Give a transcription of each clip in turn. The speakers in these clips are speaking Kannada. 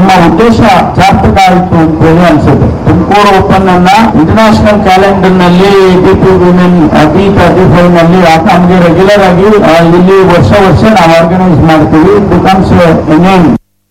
ನಮ್ಮ ಉದ್ದೇಶ ಸಾರ್ಥಕ ಆಯಿತು ಅಂತ ಹೇಳಿ ಅನ್ಸುತ್ತೆ ತುಮಕೂರು ಓಪನ್ ಅನ್ನ ಇಂಟರ್ನ್ಯಾಷನಲ್ ಕ್ಯಾಲೆಂಡರ್ ನಲ್ಲಿ D P women T thirty five ನಲ್ಲಿ ನಮಗೆ ರೆಗ್ಯುಲರ್ ಆಗಿ ಆ, ಇಲ್ಲಿ ವರ್ಷ ವರ್ಷ ನಾವು ಆರ್ಗನೈಸ್ ಮಾಡ್ತೀವಿ ಬಿಕಮ್ಸ್ ನೇಮ್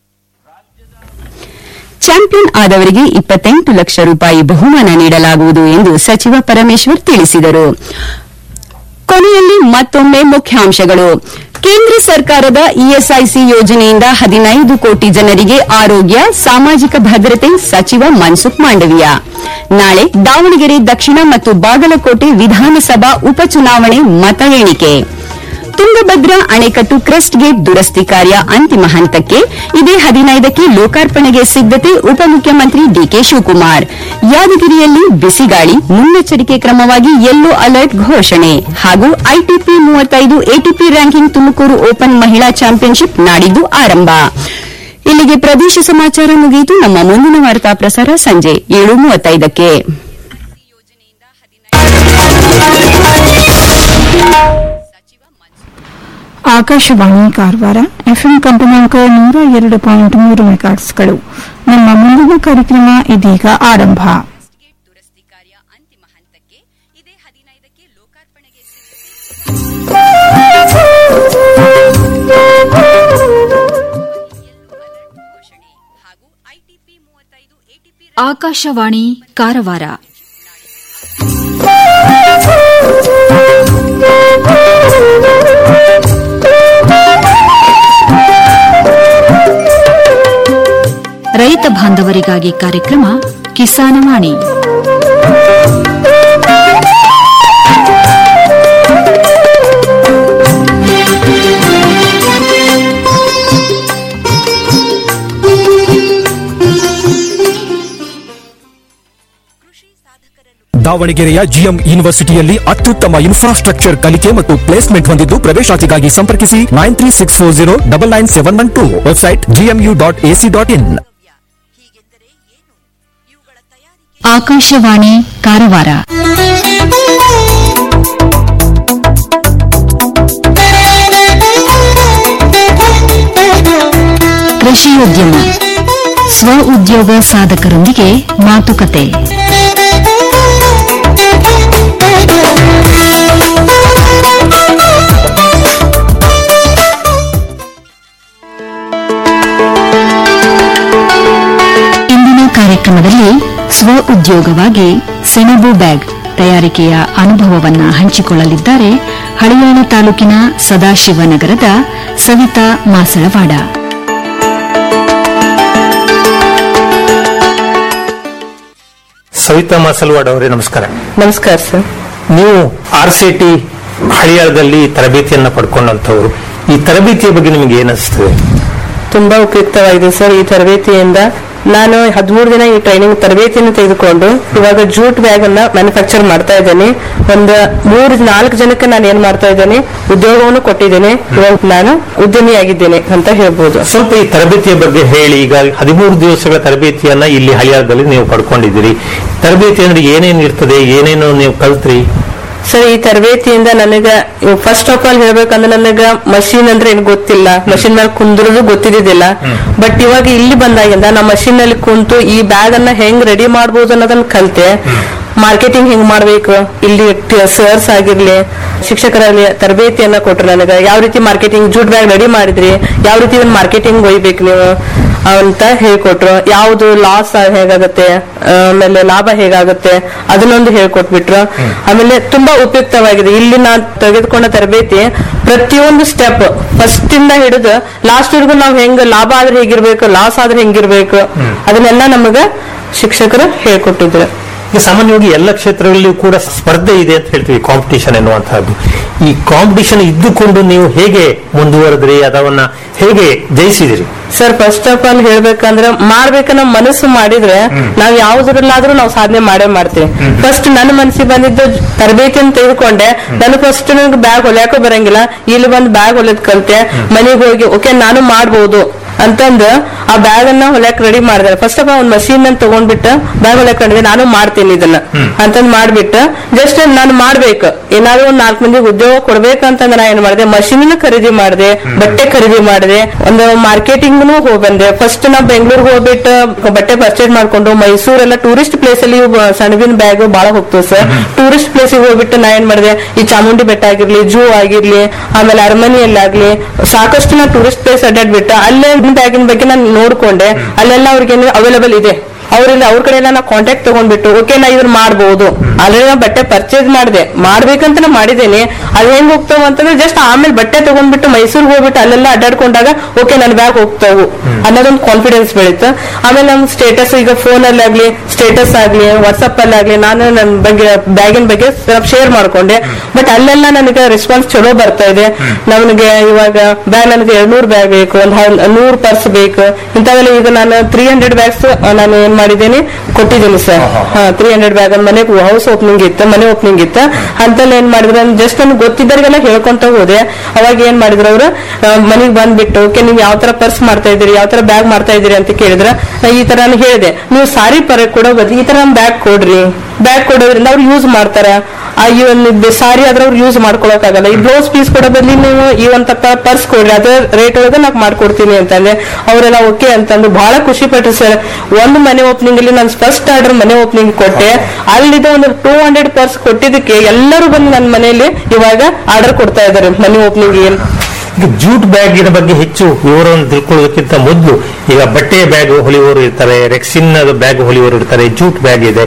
ಚಾಂಪಿಯನ್ ಆದವರಿಗೆ ಇಪ್ಪತ್ತೆಂಟು ಲಕ್ಷ ರೂಪಾಯಿ ಬಹುಮಾನ ನೀಡಲಾಗುವುದು ಎಂದು ಸಚಿವ ಪರಮೇಶ್ವರ್ ತಿಳಿಸಿದರು ಕೊನೆಯಲ್ಲಿ ಮತ್ತೊಮ್ಮೆ ಮುಖ್ಯಾಂಶಗಳು ಕೇಂದ್ರ ಸರ್ಕಾರದ ಇಎಸ್ಐಸಿ ಯೋಜನೆಯಿಂದ ಹದಿನೈದು ಕೋಟಿ ಜನರಿಗೆ ಆರೋಗ್ಯ ಸಾಮಾಜಿಕ ಭದ್ರತೆ ಸಚಿವ ಮನ್ಸುಖ್ ಮಾಂಡವಿಯ ನಾಳೆ ದಾವಣಗೆರೆ ದಕ್ಷಿಣ ಮತ್ತು ಬಾಗಲಕೋಟೆ ವಿಧಾನಸಭಾ ಉಪಚುನಾವಣೆ ಮತ ಎಣಿಕೆ ತುಂಗಭದ್ರಾ ಅಣೆಕಟ್ಟು ಕ್ರಸ್ಟ್ ಗೇಟ್ ದುರಸ್ತಿ ಕಾರ್ಯ ಅಂತಿಮ ಹಂತಕ್ಕೆ ಇದೇ ಹದಿನೈದಕ್ಕೆ ಲೋಕಾರ್ಪಣೆಗೆ ಸಿದ್ದತೆ ಉಪಮುಖ್ಯಮಂತ್ರಿ ಡಿಕೆ ಶಿವಕುಮಾರ್ ಯಾದಗಿರಿಯಲ್ಲಿ ಬಿಸಿಗಾಳಿ ಮುನ್ನೆಚ್ಚರಿಕೆ ಕ್ರಮವಾಗಿ ಯೆಲ್ಲೋ ಅಲರ್ಟ್ ಘೋಷಣೆ ಹಾಗೂ ಐಟಿಪಿ ಮೂವತ್ತೈದು ಎಟಿಪಿ ರ್ಯಾಂಕಿಂಗ್ ತುಮಕೂರು ಓಪನ್ ಮಹಿಳಾ ಚಾಂಪಿಯನ್ಶಿಪ್ ನಾಡಿದ್ದು ಆರಂಭ ಇಲ್ಲಿಗೆ ಪ್ರದೇಶ ಸಮಾಚಾರ ಮುಗಿಯಿತು ನಮ್ಮ ಮುಂದಿನ ವಾರ್ತಾ ಪ್ರಸಾರ ಸಂಜೆ ಏಳು ಮೂವತ್ತೈದಕ್ಕೆ ಆಕಾಶವಾಣಿ ಕಾರವಾರ ಎಫ್ಎಂ ಕಂಪನಾಂಕ ನೂರ ಎರಡು ಪಾಯಿಂಟ್ ಮೂರು ಮೆಗಾಟ್ಸ್ಗಳು ನಮ್ಮ ಮುಂದಿನ ಕಾರ್ಯಕ್ರಮ ಇದೀಗ ಆರಂಭ ದುರಸ್ತಿ ಕಾರ್ಯ ಅಂತಿಮ ಹಂತಕ್ಕೆ ಇದೇ ಹದಿನೈದಕ್ಕೆ ಲೋಕಾರ್ಪಣೆಗೆ ಸಿದ್ದತೆ ಘೋಷಣೆ ಹಾಗೂ ಐಟಿಪಿ ಮೂವತ್ತೈದು ಎಟಿಪಿ ಆಕಾಶವಾಣಿ ಕಾರವಾರ ರೈತ ಬಾಂಧವರಿಗಾಗಿ ಕಾರ್ಯಕ್ರಮ ಕಿಸಾನವಾಣಿ ದಾವಣಗೆರೆಯ ಜಿಎಂ ಯೂನಿವರ್ಸಿಟಿಯಲ್ಲಿ ಅತ್ಯುತ್ತಮ ಇನ್ಫ್ರಾಸ್ಟ್ರಕ್ಚರ್ ಕಲಿಕೆ ಮತ್ತು ಪ್ಲೇಸ್ಮೆಂಟ್ ಹೊಂದಿದ್ದು ಪ್ರವೇಶಾತಿಗಾಗಿ ಸಂಪರ್ಕಿಸಿ nine three six four zero double nine seven one two website GMU dot AC dot in Akashvani Karwar ಕೃಷಿಯೋದ್ಯಮ ಸ್ವ ಉದ್ಯೋಗ ಸಾಧಕರೊಂದಿಗೆ ಮಾತುಕತೆ ಇಂದಿನ ಕಾರ್ಯಕ್ರಮದಲ್ಲಿ ಸ್ವ ಉದ್ಯೋಗವಾಗಿ ಸೆಣಬು ಬ್ಯಾಗ್ ತಯಾರಿಕೆಯ ಅನುಭವವನ್ನ ಹಂಚಿಕೊಳ್ಳಲಿದ್ದಾರೆ ಹಳಿಯಾಳ ತಾಲೂಕಿನ ಸದಾಶಿವನಗರದ ಸವಿತಾ ಮಾಸಳವಾಡ ಸವಿತಾ ಮಾಸಲ್ವಾಡ್ ಅವರೇ ನಮಸ್ಕಾರ ನಮಸ್ಕಾರ ಸರ್ ನೀವು ಆರ್ ಸಿ ಟಿ ಹಳಿಯಾಳದಲ್ಲಿ ತರಬೇತಿಯನ್ನ ಪಡ್ಕೊಂಡಂತವ್ರು ಈ ತರಬೇತಿಯ ಬಗ್ಗೆ ನಿಮಗೆ ಏನಿಸ್ತದೆ ತುಂಬಾ ಉಪಯುಕ್ತವಾಗಿದೆ ಸರ್ ಈ ತರಬೇತಿಯಿಂದ ನಾನು ಹದಿಮೂರು ದಿನ ಈ ಟ್ರೈನಿಂಗ್ ತರಬೇತಿಯನ್ನು ತೆಗೆದುಕೊಂಡು ಇವಾಗ ಜೂಟ್ ಬ್ಯಾಗ್ ಅನ್ನ ಮ್ಯಾನುಫ್ಯಾಕ್ಚರ್ ಮಾಡ್ತಾ ಇದ್ದೇನೆ ಒಂದು ಮೂರು ನಾಲ್ಕು ಜನಕ್ಕೆ ನಾನು ಏನ್ ಮಾಡ್ತಾ ಇದ್ದೇನೆ ಉದ್ಯೋಗವನ್ನು ಕೊಟ್ಟಿದ್ದೇನೆ ಇವಾಗ ನಾನು ಉದ್ಯಮಿಯಾಗಿದ್ದೇನೆ ಅಂತ ಹೇಳ್ಬೋದು ಸ್ವಲ್ಪ ಈ ತರಬೇತಿಯ ಬಗ್ಗೆ ಹೇಳಿ ಈಗ ಹದಿಮೂರು ದಿವಸಗಳ ತರಬೇತಿಯನ್ನ ಇಲ್ಲಿ ಹಳಿಯಾಳದಲ್ಲಿ ನೀವು ಪಡ್ಕೊಂಡಿದ್ದೀರಿ ತರಬೇತಿ ಅಂದ್ರೆ ಏನೇನು ಇರ್ತದೆ ಏನೇನು ನೀವು ಕಲ್ತ್ರಿ ಸರ್ ಈ ತರಬೇತಿಯಿಂದ ನನಗ ಫಸ್ಟ್ ಆಫ್ ಆಲ್ ಹೇಳ್ಬೇಕಂದ್ರೆ ನನಗ ಮಷೀನ್ ಅಂದ್ರೆ ಏನು ಗೊತ್ತಿಲ್ಲ ಮಷೀನ್ ಮೇಲೆ ಕುಂದ್ರದು ಗೊತ್ತಿದ್ದಿದ್ದಿಲ್ಲ ಬಟ್ ಇವಾಗ ಇಲ್ಲಿ ಬಂದಾಗಿಂದ ನಾ ಮಷೀನ್ ನಲ್ಲಿ ಕುಂತು ಈ ಬ್ಯಾಗ್ ಅನ್ನ ಹೆಂಗ್ ರೆಡಿ ಮಾಡ್ಬೋದು ಅನ್ನೋದನ್ನ ಕಲ್ತೆ ಮಾರ್ಕೆಟಿಂಗ್ ಹೆಂಗ್ ಮಾಡ್ಬೇಕು ಇಲ್ಲಿ ಸರ್ಸ್ ಆಗಿರ್ಲಿ ಶಿಕ್ಷಕರಲ್ಲಿ ತರಬೇತಿಯನ್ನ ಕೊಟ್ರು ನನಗ ಯಾವ ರೀತಿ ಮಾರ್ಕೆಟಿಂಗ್ ಜೂಟ್ ಬ್ಯಾಗ್ ರೆಡಿ ಮಾಡಿದ್ರಿ ಯಾವ ರೀತಿ ಮಾರ್ಕೆಟಿಂಗ್ ಒಯ್ಬೇಕು ನೀವು ಅಂತ ಹೇಳ್ಕೊಟ್ರು ಯಾವ್ದು ಲಾಸ್ ಹೇಗಾಗತ್ತೆ ಆಮೇಲೆ ಲಾಭ ಹೇಗಾಗುತ್ತೆ ಅದನ್ನೊಂದು ಹೇಳ್ಕೊಟ್ಬಿಟ್ರು ಆಮೇಲೆ ತುಂಬಾ ಉಪಯುಕ್ತವಾಗಿದೆ ಇಲ್ಲಿ ನಾನು ತೆಗೆದುಕೊಂಡ ತರಬೇತಿ ಪ್ರತಿಯೊಂದು ಸ್ಟೆಪ್ ಫಸ್ಟ್ ಇಂದ ಹಿಡಿದು ಲಾಸ್ಟ್ ವರೆಗೂ ನಾವು ಹೆಂಗ್ ಲಾಭ ಆದ್ರೆ ಹೇಗಿರ್ಬೇಕು ಲಾಸ್ ಆದ್ರೆ ಹೆಂಗಿರ್ಬೇಕು ಅದನ್ನೆಲ್ಲ ನಮಗ ಶಿಕ್ಷಕರು ಹೇಳ್ಕೊಟ್ಟಿದ್ರು ಈಗ ಸಾಮಾನ್ಯವಾಗಿ ಎಲ್ಲ ಕ್ಷೇತ್ರಗಳಲ್ಲಿಯೂ ಕೂಡ ಸ್ಪರ್ಧೆ ಇದೆ ಅಂತ ಹೇಳ್ತೀವಿ ಕಾಂಪಿಟಿಷನ್ ಎನ್ನುವಂತಹದ್ದು ಈ ಕಾಂಪಿಟಿಷನ್ ಇದ್ದುಕೊಂಡು ನೀವು ಹೇಗೆ ಮುಂದುವರೆದ್ರಿ ಅದವನ್ನ ಹೇಗೆ ಜಯಿಸಿದಿರಿ ಸರ್ ಫಸ್ಟ್ ಆಫ್ ಆಲ್ ಹೇಳ್ಬೇಕಂದ್ರೆ ಮಾಡ್ಬೇಕನ್ನೋ ಮನಸ್ಸು ಮಾಡಿದ್ರೆ ನಾವ್ ಯಾವ್ದ್ರಲ್ಲಾದ್ರೂ ನಾವು ಸಾಧನೆ ಮಾಡೇ ಮಾಡ್ತೀವಿ ಫಸ್ಟ್ ನನ್ನ ಮನಸ್ಸಿಗೆ ಬಂದಿದ್ದು ತರಬೇತಿಯನ್ನು ತೆಗೆದುಕೊಂಡೆ ನನಗೆ ಫಸ್ಟ್ ನನಗೆ ಬ್ಯಾಗ್ ಹೊಲಿಯಾಕೋ ಬರಂಗಿಲ್ಲ ಇಲ್ಲಿ ಬಂದು ಬ್ಯಾಗ್ ಹೊಲಿಯೋದ್ ಕಲ್ತೆ ಮನೆಗೆ ಹೋಗಿ ಓಕೆ ನಾನು ಮಾಡ್ಬೋದು ಅಂತಂದು ಆ ಬ್ಯಾಗ್ ಅನ್ನ ಹೊಲಕ್ ರೆಡಿ ಮಾಡಿದ್ರೆ ಫಸ್ಟ್ ಆಫ್ ಆಲ್ ಒಂದ್ ಮಷೀನ್ ಅನ್ನ ತಗೊಂಡ್ಬಿಟ್ಟು ಬ್ಯಾಗ್ ಹೊಲಕ್ ಕಂಡಿದೆ ನಾನು ಮಾಡ್ತೀನಿ ಇದನ್ನ ಅಂತಂದ್ ಮಾಡ್ಬಿಟ್ಟು ಜಸ್ಟ್ ನಾನು ಮಾಡ್ಬೇಕು ಏನಾದ್ರು ಒಂದ್ ನಾಲ್ಕು ಮಂದಿಗೆ ಉದ್ಯೋಗ ಕೊಡ್ಬೇಕಂತಂದ್ರೆ ನಾ ಏನ್ ಮಾಡಿದೆ ಮಷೀನ್ ಖರೀದಿ ಮಾಡಿದೆ ಬಟ್ಟೆ ಖರೀದಿ ಮಾಡಿದೆ ಒಂದು ಮಾರ್ಕೆಟಿಂಗ್ ಹೋಗಿ ಬಂದೆ ಫಸ್ಟ್ ನಾ ಬೆಂಗಳೂರಿಗೆ ಹೋಗ್ಬಿಟ್ಟು ಬಟ್ಟೆ ಪರ್ಚೇಸ್ ಮಾಡ್ಕೊಂಡು ಮೈಸೂರೆಲ್ಲ ಟೂರಿಸ್ಟ್ ಪ್ಲೇಸ್ ಅಲ್ಲಿ ಇವು ಸಣ್ಣಬಿನ ಬ್ಯಾಗ್ ಬಹಳ ಹೋಗ್ತದೆ ಸರ್ ಟೂರಿಸ್ಟ್ ಪ್ಲೇಸ್ ಹೋಗ್ಬಿಟ್ಟು ನಾ ಏನ್ ಮಾಡಿದೆ ಈ ಚಾಮುಂಡಿ ಬೆಟ್ಟ ಆಗಿರ್ಲಿ ಜೂ ಆಗಿರ್ಲಿ ಆಮೇಲೆ ಅರಮನೆಯಲ್ಲಾಗ್ಲಿ ಸಾಕಷ್ಟು ನಾ ಟೂರಿಸ್ಟ್ ಪ್ಲೇಸ್ ಅಡ್ಡಾಡ್ಬಿಟ್ಟು ಅಲ್ಲೇ ಬ್ಯಾಗಿನ ಬಗ್ಗೆ ನಾನು ನೋಡ್ಕೊಂಡೆ ಅಲ್ಲೆಲ್ಲ ಅವ್ರಿಗೆ ಅವೈಲೇಬಲ್ ಇದೆ ಅವ್ರಿಂದ ಅವ್ರ ಕಡೆ ಎಲ್ಲ ಕಾಂಟ್ಯಾಕ್ಟ್ ತಗೊಂಡ್ಬಿಟ್ಟು ಓಕೆ ನಾ ಇದನ್ನ ಮಾಡ್ಬೋದು ಆಲ್ರೆಡಿ ನಾ ಬಟ್ಟೆ ಪರ್ಚೇಸ್ ಮಾಡಿದೆ ಮಾಡ್ಬೇಕಂತ ನಾ ಮಾಡಿದ್ದೇನೆ ಅದು ಹೆಂಗ್ ಹೋಗ್ತಾವ ಅಂತಂದ್ರೆ ಜಸ್ಟ್ ಆಮೇಲೆ ಬಟ್ಟೆ ತಗೊಂಡ್ಬಿಟ್ಟು ಮೈಸೂರಿಗೆ ಹೋಗ್ಬಿಟ್ಟು ಅಲ್ಲೆಲ್ಲ ಅಡ್ಡಾಡ್ಕೊಂಡಾಗ ಓಕೆ ನನ್ ಬ್ಯಾಗ್ ಹೋಗ್ತಾವು ಅನ್ನೋದೊಂದು ಕಾನ್ಫಿಡೆನ್ಸ್ ಬೆಳೀತು ಆಮೇಲೆ ನಮ್ ಸ್ಟೇಟಸ್ ಈಗ ಫೋನ್ ಅಲ್ಲಿ ಆಗ್ಲಿ ಸ್ಟೇಟಸ್ ಆಗ್ಲಿ ವಾಟ್ಸ್ಆಪ್ ಅಲ್ಲಿ ಆಗ್ಲಿ ನಾನು ನನ್ನ ಬಗ್ಗೆ ಬ್ಯಾಗಿನ ಬಗ್ಗೆ ಶೇರ್ ಮಾಡ್ಕೊಂಡೆ ಬಟ್ ಅಲ್ಲೆಲ್ಲ ನನಗೆ ರೆಸ್ಪಾನ್ಸ್ ಚಲೋ ಬರ್ತಾ ಇದೆ ನಮಗೆ ಇವಾಗ ಬ್ಯಾಗ್ ನನಗೆ ಎರಡ್ನೂರ್ ಬ್ಯಾಗ್ ಬೇಕು ಒಂದು ನೂರ್ ಪರ್ಸ್ ಬೇಕು ಇಂಥವೆಲ್ಲ ಈಗ ನಾನು ತ್ರೀ ಹಂಡ್ರೆಡ್ ಬ್ಯಾಗ್ಸ್ ನಾನು ಏನ್ ಮಾಡಿದ್ದೀನಿ ಕೊಟ್ಟಿದ್ದೀನಿ ಸರ್ ತ್ರೀ ಹಂಡ್ರೆಡ್ ಬ್ಯಾಗ್ ಮನೆ ಹೌಸ್ ಓಪನಿಂಗ್ ಇತ್ತು ಮನೆ ಓಪನಿಂಗ್ ಇತ್ತು ಅಂತಲ್ಲಿ ಏನ್ ಮಾಡಿದ್ರು ಜಸ್ಟ್ ನನಗೆ ಗೊತ್ತಿದ್ದರಿಗೆಲ್ಲ ಹೇಳ್ಕೊಂತ ಹೋದೆ ಅವಾಗ ಏನ್ ಮಾಡಿದ್ರು ಅವರು ಮನೆಗೆ ಬಂದ್ಬಿಟ್ಟು ಓಕೆ ನೀವು ಯಾವ ತರ ಪರ್ಸ್ ಮಾಡ್ತಾ ಇದ್ದೀರಿ ಯಾವ ತರ ಬ್ಯಾಗ್ ಮಾಡ್ತಾ ಇದ್ದೀರಿ ಅಂತ ಕೇಳಿದ್ರ ನಾ ಈ ತರ ನಾನು ಹೇಳಿದೆ ನೀವು ಸಾರಿ ಪರ ಕೊಡೋ ಬದ್ಲು ಈ ತರ ಬ್ಯಾಗ್ ಕೊಡ್ರಿ ಬ್ಯಾಗ್ ಕೊಡೋದ್ರಿಂದ ಅವ್ರು ಯೂಸ್ ಮಾಡ್ತಾರ ಆ ಈ ಒಂದು ಸಾರಿ ಆದ್ರೆ ಅವ್ರು ಯೂಸ್ ಮಾಡ್ಕೊಳಕ್ಕಾಗಲ್ಲ ಈ ಬ್ಲೌಸ್ ಪೀಸ್ ಕೊಡೋ ಬದ್ಲಿ ನೀವು ಈ ಒಂದ್ ಪರ್ಸ್ ಕೊಡ್ರಿ ಅದೇ ರೇಟ್ ಒಳಗೆ ನಾಕ್ ಮಾಡ್ಕೊಡ್ತೀನಿ ಅಂತಂದ್ರೆ ಅವರೆಲ್ಲ ಓಕೆ ಅಂತಂದು ಬಹಳ ಖುಷಿ ಪಟ್ರು ಸರ್ ಒಂದು ಮನೆ ಓಪನಿಂಗ್ ಅಲ್ಲಿ ನಾನು ಫಸ್ಟ್ ಆರ್ಡರ್ ಮನೆ ಓಪನಿಂಗ್ ಕೊಟ್ಟೆ ಅಲ್ಲಿದ್ದ ಒಂದು ಟೂ ಹಂಡ್ರೆಡ್ ಪರ್ಸ್ ಕೊಟ್ಟಿದ್ದಕ್ಕೆ ಎಲ್ಲರೂ ಬಂದು ನನ್ನ ಮನೆಯಲ್ಲಿ ಇವಾಗ ಆರ್ಡರ್ ಕೊಡ್ತಾ ಇದ್ದಾರೆ ಮನೆ ಓಪನಿಂಗ್ ಏನ್ ಈಗ ಜೂಟ್ ಬ್ಯಾಗಿನ ಬಗ್ಗೆ ಹೆಚ್ಚು ವಿವರವನ್ನು ತಿಳ್ಕೊಳ್ಳೋದಕ್ಕಿಂತ ಮೊದಲು ಈಗ ಬಟ್ಟೆಯ ಬ್ಯಾಗ್ ಹೊಲಿಯೋರು ಇರ್ತಾರೆ ರೆಕ್ಸಿನ್ ಬ್ಯಾಗ್ ಹೊಲಿಯೋರು ಇರ್ತಾರೆ ಜೂಟ್ ಬ್ಯಾಗ್ ಇದೆ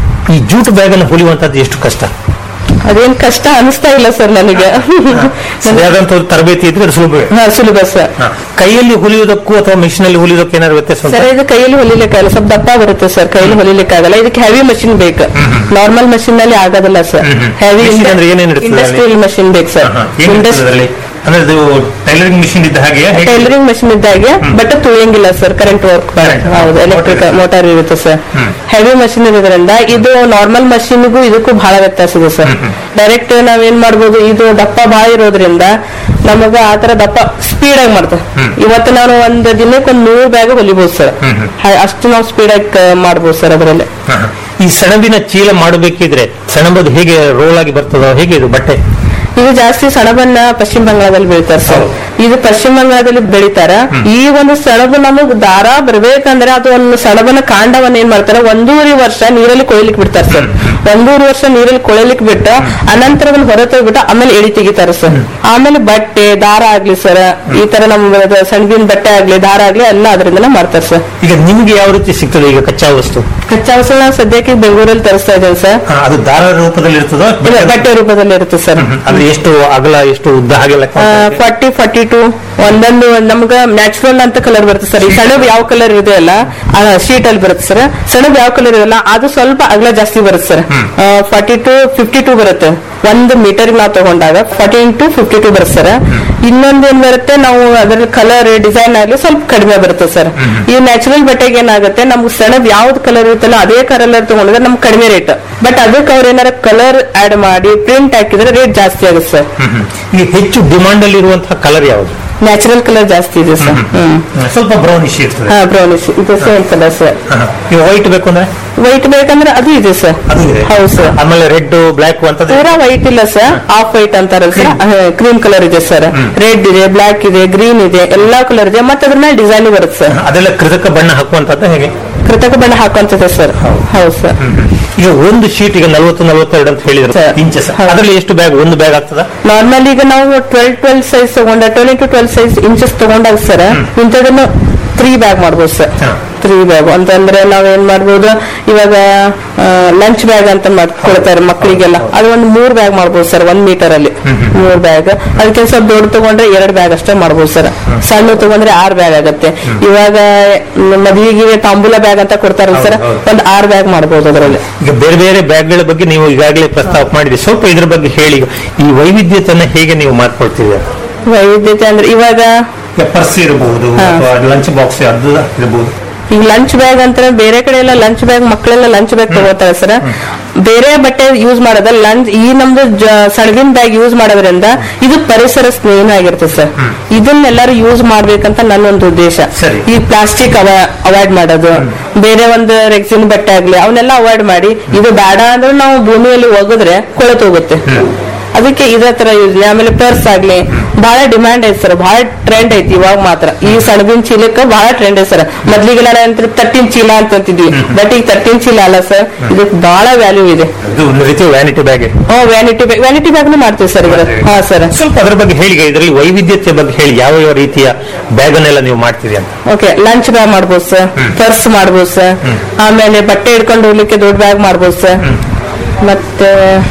ಈ ಜೂಟ್ ಬ್ಯಾಗ್ ಅನ್ನು ಹೊಲಿಯುವಂತದ್ದು ಎಷ್ಟು ಕಷ್ಟ ಅದೇನ್ ಕಷ್ಟ ಅನಿಸ್ತಾ ಇಲ್ಲ ಸರ್ ನನಗೆ ಸರಿಯಾದಂತ ಒಂದು ತರಬೇತಿ ಇದ್ರೆ ಅದು ಸುಲಭವೇ ಹಾ, ಸುಲಭ ಸರ್ ಹಾ. ಕೈಯಲ್ಲಿ ಹೊಲಿಯೋದಕ್ಕೂ ಅಥವಾ ಮಿಷಿನ್ ಅಲ್ಲಿ ಹೊಲಿಯೋದಕ್ಕೂ ಏನಾದ್ರು ವ್ಯತ್ಯಾಸ ಉಂಟಾ? ಸರ್ ಇದು ಕೈಯಲ್ಲಿ ಹೊಲಿಲಿಕ್ಕಾಗಲ್ಲ ಸ್ವಲ್ಪ ದಪ್ಪ ಬರುತ್ತೆ ಸರ್ ಕೈಯಲ್ಲಿ ಹೊಲಿಲಿಕ್ಕಾಗಲ್ಲ ಇದಕ್ಕೆ ಹೆವಿ ಮಷಿನ್ ಬೇಕು ನಾರ್ಮಲ್ ಮಷಿನ್ ನಲ್ಲಿ ಆಗೋದಿಲ್ಲ ಸರ್ ಹೆವಿ Machine ಅಂದ್ರೆ ಏನೇನ್ ಇರ್ತದೆ ಅಲ್ಲಿ? ಇಂಡಸ್ಟ್ರಿಯಲ್ ಮಷಿನ್ ಬೇಕು ಸರ್ ಹಾ, ಹಾ. ಏನಿರ್ತದೆ ಅದರಲ್ಲಿ? ಅಂದ್ರೆ ಅದು ಟೈಲರಿಂಗ್ ಮಿಷಿನ್ ಇದ್ದ ಹಾಗೆ ಹೇಗೆ? ಟೈಲರಿಂಗ್ ಮಷಿನ್ ಇದ್ದಾಗೆ ಬಟ್ ತುಳಿಯಂಗಿಲ್ಲ ಸರ್ ಕರೆಂಟ್ ವರ್ಕ್ Current. ಹೌದು ಎಲೆಕ್ಟ್ರಿಕ್ Motor ಮೋಟಾರ್ ಇರುತ್ತೆ ಸರ್ ಹೆವಿ ಮಷಿನ್ ಇರೋದ್ರಿಂದ ಇದು ನಾರ್ಮಲ್ ಮಷಿನ್ಗೂ ಇದಕ್ಕೂ ಬಹಳ ವ್ಯತ್ಯಾಸ ಇದೆ ಸರ್ ಡೈರೆಕ್ಟ್ ನಾವೇನ್ ಮಾಡ್ಬೋದು ಇದು ದಪ್ಪ ಬಾಳ ಇರೋದ್ರಿಂದ ನಮಗ ಆತರ ದಪ್ಪ ಸ್ಪೀಡ್ ಆಗಿ ಮಾಡ್ತೇವೆ ಇವತ್ತು ನಾನು ಒಂದ್ ದಿನಕ್ಕೆ ಒಂದ್ ನೂರು ಬ್ಯಾಗ್ ಹೊಲಿಬಹುದು ಸರ್ ಅಷ್ಟು ನಾವು ಸ್ಪೀಡ್ ಆಗಿ ಮಾಡ್ಬೋದು ಸರ್ ಅದರಲ್ಲಿ ಹಾ, ಹಾ. ಈ ಸೆಣಬಿನ ಚೀಲ ಮಾಡಬೇಕಿದ್ರೆ ಸೆಣಬದು ಹೇಗೆ ರೋಲ್ ಆಗಿ ಬರ್ತದೋ ಹೇಗೆ ಇದು ಬಟ್ಟೆ ಇದು ಜಾಸ್ತಿ ಸೆಣಬನ್ನ ಪಶ್ಚಿಮ ಬಂಗಾಳದಲ್ಲಿ ಬೆಳಿತಾರೆ ಸರ್ ಹೌದು. ಇದು ಪಶ್ಚಿಮ ಬಂಗಾಳದಲ್ಲಿ ಬೆಳಿತಾರ ಈ ಒಂದು ಸೆಣಬು ನಮಗ್ ದಾರ ಬರ್ಬೇಕಂದ್ರೆ ಅದು ಒಂದು ಸೆಣಬನ ಕಾಂಡವನ್ನ ಏನ್ ಮಾಡ್ತಾರೆ ಒಂದೂವರೆ ವರ್ಷ ನೀರಲ್ಲಿ ಕೊಯ್ಲಿಕ್ ಬಿಡ್ತಾರೆ ಸರ್ ಒಂದೂವರೆ ವರ್ಷ ನೀರಲ್ಲಿ ಕೊಯ್ಲಿಕ್ ಬಿಟ್ಟು ಅನಂತರ ಅದನ್ನ ಹೊರ ತೆಗ್ಬಿಟ್ಟು ಆಮೇಲೆ ಎಳಿ ತೆಗಿತಾರೆ ಸರ್ ಆಮೇಲೆ ಬಟ್ಟೆ ದಾರ ಆಗ್ಲಿ ಸರ್ ಈ ತರ ನಮ್ಮ ಸೆಣಬಿನ ಬಟ್ಟೆ ಆಗ್ಲಿ ದಾರ ಆಗ್ಲಿ ಎಲ್ಲ ಅದರಿಂದನೇ ಮಾಡ್ತಾರೆ ಸರ್ ಈಗ ನಿಮ್ಗೆ ಯಾವ ರೀತಿ ಸಿಗ್ತದೆ ಈಗ ಕಚ್ಚಾ ವಸ್ತು ಕಚ್ಚಾ ವಸ್ತು ನಾವು ಸದ್ಯಕ್ಕೆ ಬೆಂಗಳೂರಲ್ಲಿ ತರಿಸ್ತಾ ಇದ್ದೇವೆ ಸರ್ ಹಾ, ಅದು ದಾರ ರೂಪದಲ್ಲಿ ಇರ್ತದೋ ಇಲ್ಲ, ಬಟ್ಟೆ ರೂಪದಲ್ಲಿ ಇರುತ್ತೆ ಸರ್ ಅಂದ್ರೆ ಎಷ್ಟು ಅಗಲ ಎಷ್ಟು ಉದ್ದ ಹಾಗೆ ಲೆಕ್ಕ ಮಾಡ್ತಾರೆ? ಫಾರ್ಟಿ ಫಾರ್ಟಿ ಟು ಒಂದೊಂದು ನಮ್ಗ ನ್ಯಾಚುರಲ್ ಅಂತ ಕಲರ್ ಬರುತ್ತೆ ಸರ್ ಈ ಸೆಣಬ್ ಯಾವ ಕಲರ್ ಇದೆ ಅಲ್ಲ ಶೀಟ್ ಅಲ್ಲಿ ಬರುತ್ತೆ ಸರ್ ಸೆಣಬ್ ಯಾವ ಕಲರ್ ಇದೆಯಲ್ಲ ಅದು ಸ್ವಲ್ಪ ಅಗಲ ಜಾಸ್ತಿ ಬರುತ್ತೆ sir forty two fifty two ಬರುತ್ತೆ ಒಂದು ಮೀಟರ್ ನಾವು ತಗೊಂಡಾಗ ಫಾರ್ಟಿ ಟು ಫಿಫ್ಟಿ ಟು ಬರುತ್ತೆ ಸರ್ ಇನ್ನೊಂದು ಏನ್ ಬರುತ್ತೆ ನಾವು ಅದರ ಕಲರ್ ಡಿಸೈನ್ ಆಗ್ಲಿ ಸ್ವಲ್ಪ ಕಡಿಮೆ ಬರುತ್ತೆ ಸರ್ ಈ ನ್ಯಾಚುರಲ್ ಬಟ್ಟೆಗೆ ಏನಾಗುತ್ತೆ ನಮ್ಗೆ ಸೆಣಬ್ ಯಾವ್ದು ಕಲರ್ ಇರುತ್ತಲ್ಲ ಅದೇ ಕಲರ್ ತಗೊಂಡ್ರೆ ನಮ್ಗೆ ಕಡಿಮೆ ರೇಟ್ ಬಟ್ ಅದಕ್ಕೆ ಅವ್ರ ಏನಾರ ಕಲರ್ ಆಡ್ ಮಾಡಿ ಪ್ರಿಂಟ್ ಹಾಕಿದ್ರೆ ರೇಟ್ ಜಾಸ್ತಿ ಆಗುತ್ತೆ ಸರ್ ಹ್ಮ್, ಹ್ಮ್. ಈಗ ಹೆಚ್ಚು ಡಿಮಾಂಡ್ ಅಲ್ಲಿ ಇರುವಂತಹ ಕಲರ್ ಯಾವುದು ನ್ಯಾಚುರಲ್ ಕಲರ್ ಜಾಸ್ತಿ ಇದೆ ಸರ್ ಹ್ಮ್ ಸ್ವಲ್ಪ ಬ್ರೌನಿಶ್ ಇರ್ತದೆ ಹಾ ಬ್ರೌನಿಶ್ ಇದು ಸೇಮ್ ಕಲರ್ ಸರ್ ಹಾ, ಹಾ. ಈಗ ವೈಟ್ ಬೇಕು ಅಂದ್ರೆ ವೈಟ್ ಬೇಕಂದ್ರೆ ಅದು ಇದೆ ಸರ್ ಅದು ಇದೆ ಹೌದು ಸರ್ ಆಮೇಲೆ ರೆಡ್ ಬ್ಲಾಕ್ ಅಂತದ್ದು ಪೂರಾ ವೈಟ್ ಇಲ್ಲ ಸರ್ ಆಫ್ ವೈಟ್ ಅಂತಾರಲ್ಲ ಸರ್ ಕ್ರೀಮ್ ಕಲರ್ ಇದೆ ಸರ್ ರೆಡ್ ಇದೆ ಬ್ಲಾಕ್ ಇದೆ ಗ್ರೀನ್ ಇದೆ ಎಲ್ಲಾ ಕಲರ್ ಇದೆ ಮತ್ತೆ ಅದ್ರ ಮೇಲೆ ಡಿಸೈನ್ ಬರುತ್ತೆ ಸರ್ ಅದೆಲ್ಲ ಕೃತಕ ಬಣ್ಣ ಹಾಕುವಂತದ್ದು ಹೇಗೆ ಕೃತಕ ಬಣ್ಣ ಹಾಕುವಂತದೆ ಸರ್ ಹೌದು ಸರ್ ಈಗ ಒಂದು ಶೀಟ್ ಈಗ ನಲವತ್ತು ನಲವತ್ತೆರಡು ಅಂತ ಹೇಳಿದ್ರು ಸರ್. ಇಂಚಸ್ ಹೌದು. ಅದರಲ್ಲಿ ಎಷ್ಟು ಬ್ಯಾಗ್ ಒಂದು ಬ್ಯಾಗ್ ಆಗ್ತದ ನಾರ್ಮಲ್ ಈಗ ನಾವು ಟ್ವೆಲ್ ಟ್ವೆಲ್ ಸೈಜ್ ತಗೊಂಡ twelve to twelve size inches ತಗೊಂಡಾಗ ಸರ್ ಇಂಥದನ್ನು ತ್ರೀ ಬ್ಯಾಗ್ ಮಾಡ್ಬೋದು ಸರ್ ಹಾ. ತ್ರೀ ಬ್ಯಾಗ್ ಅಂತಂದ್ರೆ ನಾವೇನ್ ಮಾಡ್ಬೋದು ಇವಾಗ ಲಂಚ್ ಬ್ಯಾಗ್ ಅಂತ ಮಾಡ್- ಕೊಡ್ತಾರೆ ಮಕ್ಕಳಿಗೆಲ್ಲ ಅದು ಒಂದು ಮೂರ್ ಬ್ಯಾಗ್ ಮಾಡ್ಬೋದು ಸರ್ ಒಂದ್ ಮೀಟರ್ ಅಲ್ಲಿ ಮೂರ್ ಬ್ಯಾಗ್ ಅದಕ್ಕೆ ಸ್ವಲ್ಪ ದೊಡ್ಡ ತಗೊಂಡ್ರೆ ಎರಡ್ ಬ್ಯಾಗ್ ಅಷ್ಟೇ ಮಾಡ್ಬೋದು ಸರ್ ಸಣ್ಣ ತಗೊಂಡ್ರೆ ಆರ್ ಬ್ಯಾಗ್ ಆಗತ್ತೆ ಇವಾಗ ಮ್, ಮದ್ವಿಗೆ ತಾಂಬೂಲ ಬ್ಯಾಗ್ ಅಂತ ಕೊಡ್ತಾರಲ್ಲ ಸರ್ ಹೌದು, ಹೌದು. ಒಂದ್ ಆರ್ ಬ್ಯಾಗ್ ಮಾಡ್ಬೋದು ಅದರಲ್ಲಿ ಈಗ ಬೇರೆ ಬೇರೆ ಬ್ಯಾಗ್ಗಳ ಬಗ್ಗೆ ನೀವು ಈಗಾಗಲೇ ಪ್ರಸ್ತಾಪ ಮಾಡಿದ್ರಿ ಸ್ವಲ್ಪ ಇದ್ರ ಬಗ್ಗೆ ಹೇಳಿ ಈ ವೈವಿಧ್ಯತೆಯನ್ನ ಹೇಗೆ ನೀವು ಮಾಡ್ಕೊಳ್ತಿದ್ದೀರಾ ವೈವಿಧ್ಯತೆ ಅಂದ್ರೆ ಇವಾಗ ಪರ್ಸ್ ಇರಬಹುದು ಹಾ. ಅಥವಾ ಲಂಚ್ ಬಾಕ್ಸ್ ಅದು ಇರಬಹುದು ಈಗ ಲಂಚ್ ಬ್ಯಾಗ್ ಅಂತ ಬೇರೆ ಕಡೆ ಎಲ್ಲ ಲಂಚ್ ಬ್ಯಾಗ್ ಮಕ್ಕಳೆಲ್ಲ ಲಂಚ್ ಬ್ಯಾಗ್ ತಗೋತಾರೆ ಸರ್ ಬೇರೆ ಬಟ್ಟೆ ಯೂಸ್ ಮಾಡೋದ ಲಂಚ್ ಈ ನಮ್ದು ಜ- ಸಣಬಿನ ಬ್ಯಾಗ್ ಯೂಸ್ ಮಾಡೋದ್ರಿಂದ ಇದು ಪರಿಸರ ಸ್ನೇಹ ಆಗಿರುತ್ತೆ ಸರ್ ಇದನ್ನೆಲ್ಲರೂ ಯೂಸ್ ಮಾಡ್ಬೇಕಂತ ನನ್ನೊಂದು ಉದ್ದೇಶ ಸರಿ. ಈ ಪ್ಲಾಸ್ಟಿಕ್ ಅವಾಯ್ಡ್ ಮಾಡೋದು ಬೇರೆ ಒಂದು ರೆಕ್ಸಿನ್ ಬಟ್ಟೆ ಆಗ್ಲಿ ಅವನ್ನೆಲ್ಲ ಅವಾಯ್ಡ್ ಮಾಡಿ ಇದು ಬೇಡ ಅಂದ್ರೆ ನಾವು ಭೂಮಿಯಲ್ಲಿ ಒಗದ್ರೆ ಕೊಳೆತು ಹೋಗುತ್ತೆ ಅದಕ್ಕೆ ಇದೇ ತರ ಯೂಸ್ ಆಮೇಲೆ ಪರ್ಸ್ ಆಗ್ಲಿ ಬಹಳ ಡಿಮ್ಯಾಂಡ್ ಐತಿ ಸರ್ ಬಹಳ ಟ್ರೆಂಡ್ ಐತಿ ಇವಾಗ ಮಾತ್ರ ಈ ಸಣಬಿನ ಚೀಲಕ್ಕೆ ಬಹಳ ಟ್ರೆಂಡ್ ಐತಿ ಸರ್ ಮೊದ್ಲಿಗೆಲ್ಲ ನಂತರ ತಟ್ಟಿನ ಚೀಲ ಅಂತ ಅಂತಿದ್ವಿ ಬಟ್ ಈಗ ತಟ್ಟಿನ ಚೀಲ ಅಲ್ಲ ಸರ್ ಇದಕ್ಕೆ ಬಹಳ ವ್ಯಾಲ್ಯೂ ಇದೆ ಇದು ಒಂದು ರೀತಿ vanity bag hmm vanity bag vanity ಬ್ಯಾಗ್ನು ಮಾಡ್ತೀವಿ ಸರ್ ಇವಾಗ ಹಾ ಸರ್ ಸ್ವಲ್ಪ ಅದರ ಬಗ್ಗೆ ಹೇಳಿ ಇದರಲ್ಲಿ ವೈವಿಧ್ಯತೆ ಬಗ್ಗೆ ಹೇಳಿ ಯಾವ ಯಾವ ರೀತಿಯ ಬ್ಯಾಗ್ ಅನ್ನೆಲ್ಲ ನೀವು ಮಾಡ್ತೀರಿ ಅಂತ ಓಕೆ ಲಂಚ್ ಬ್ಯಾಗ್ ಮಾಡ್ಬೋದು ಸರ್ ಪರ್ಸ್ ಮಾಡ್ಬೋದು ಸರ್ ಆಮೇಲೆ ಬಟ್ಟೆ ಹಿಡ್ಕೊಂಡು ಹೋಗ್ಲಿಕ್ಕೆ ದೊಡ್ಡ ಬ್ಯಾಗ್ ಮಾಡ್ಬೋದು ಸರ್ ಮತ್ತೆ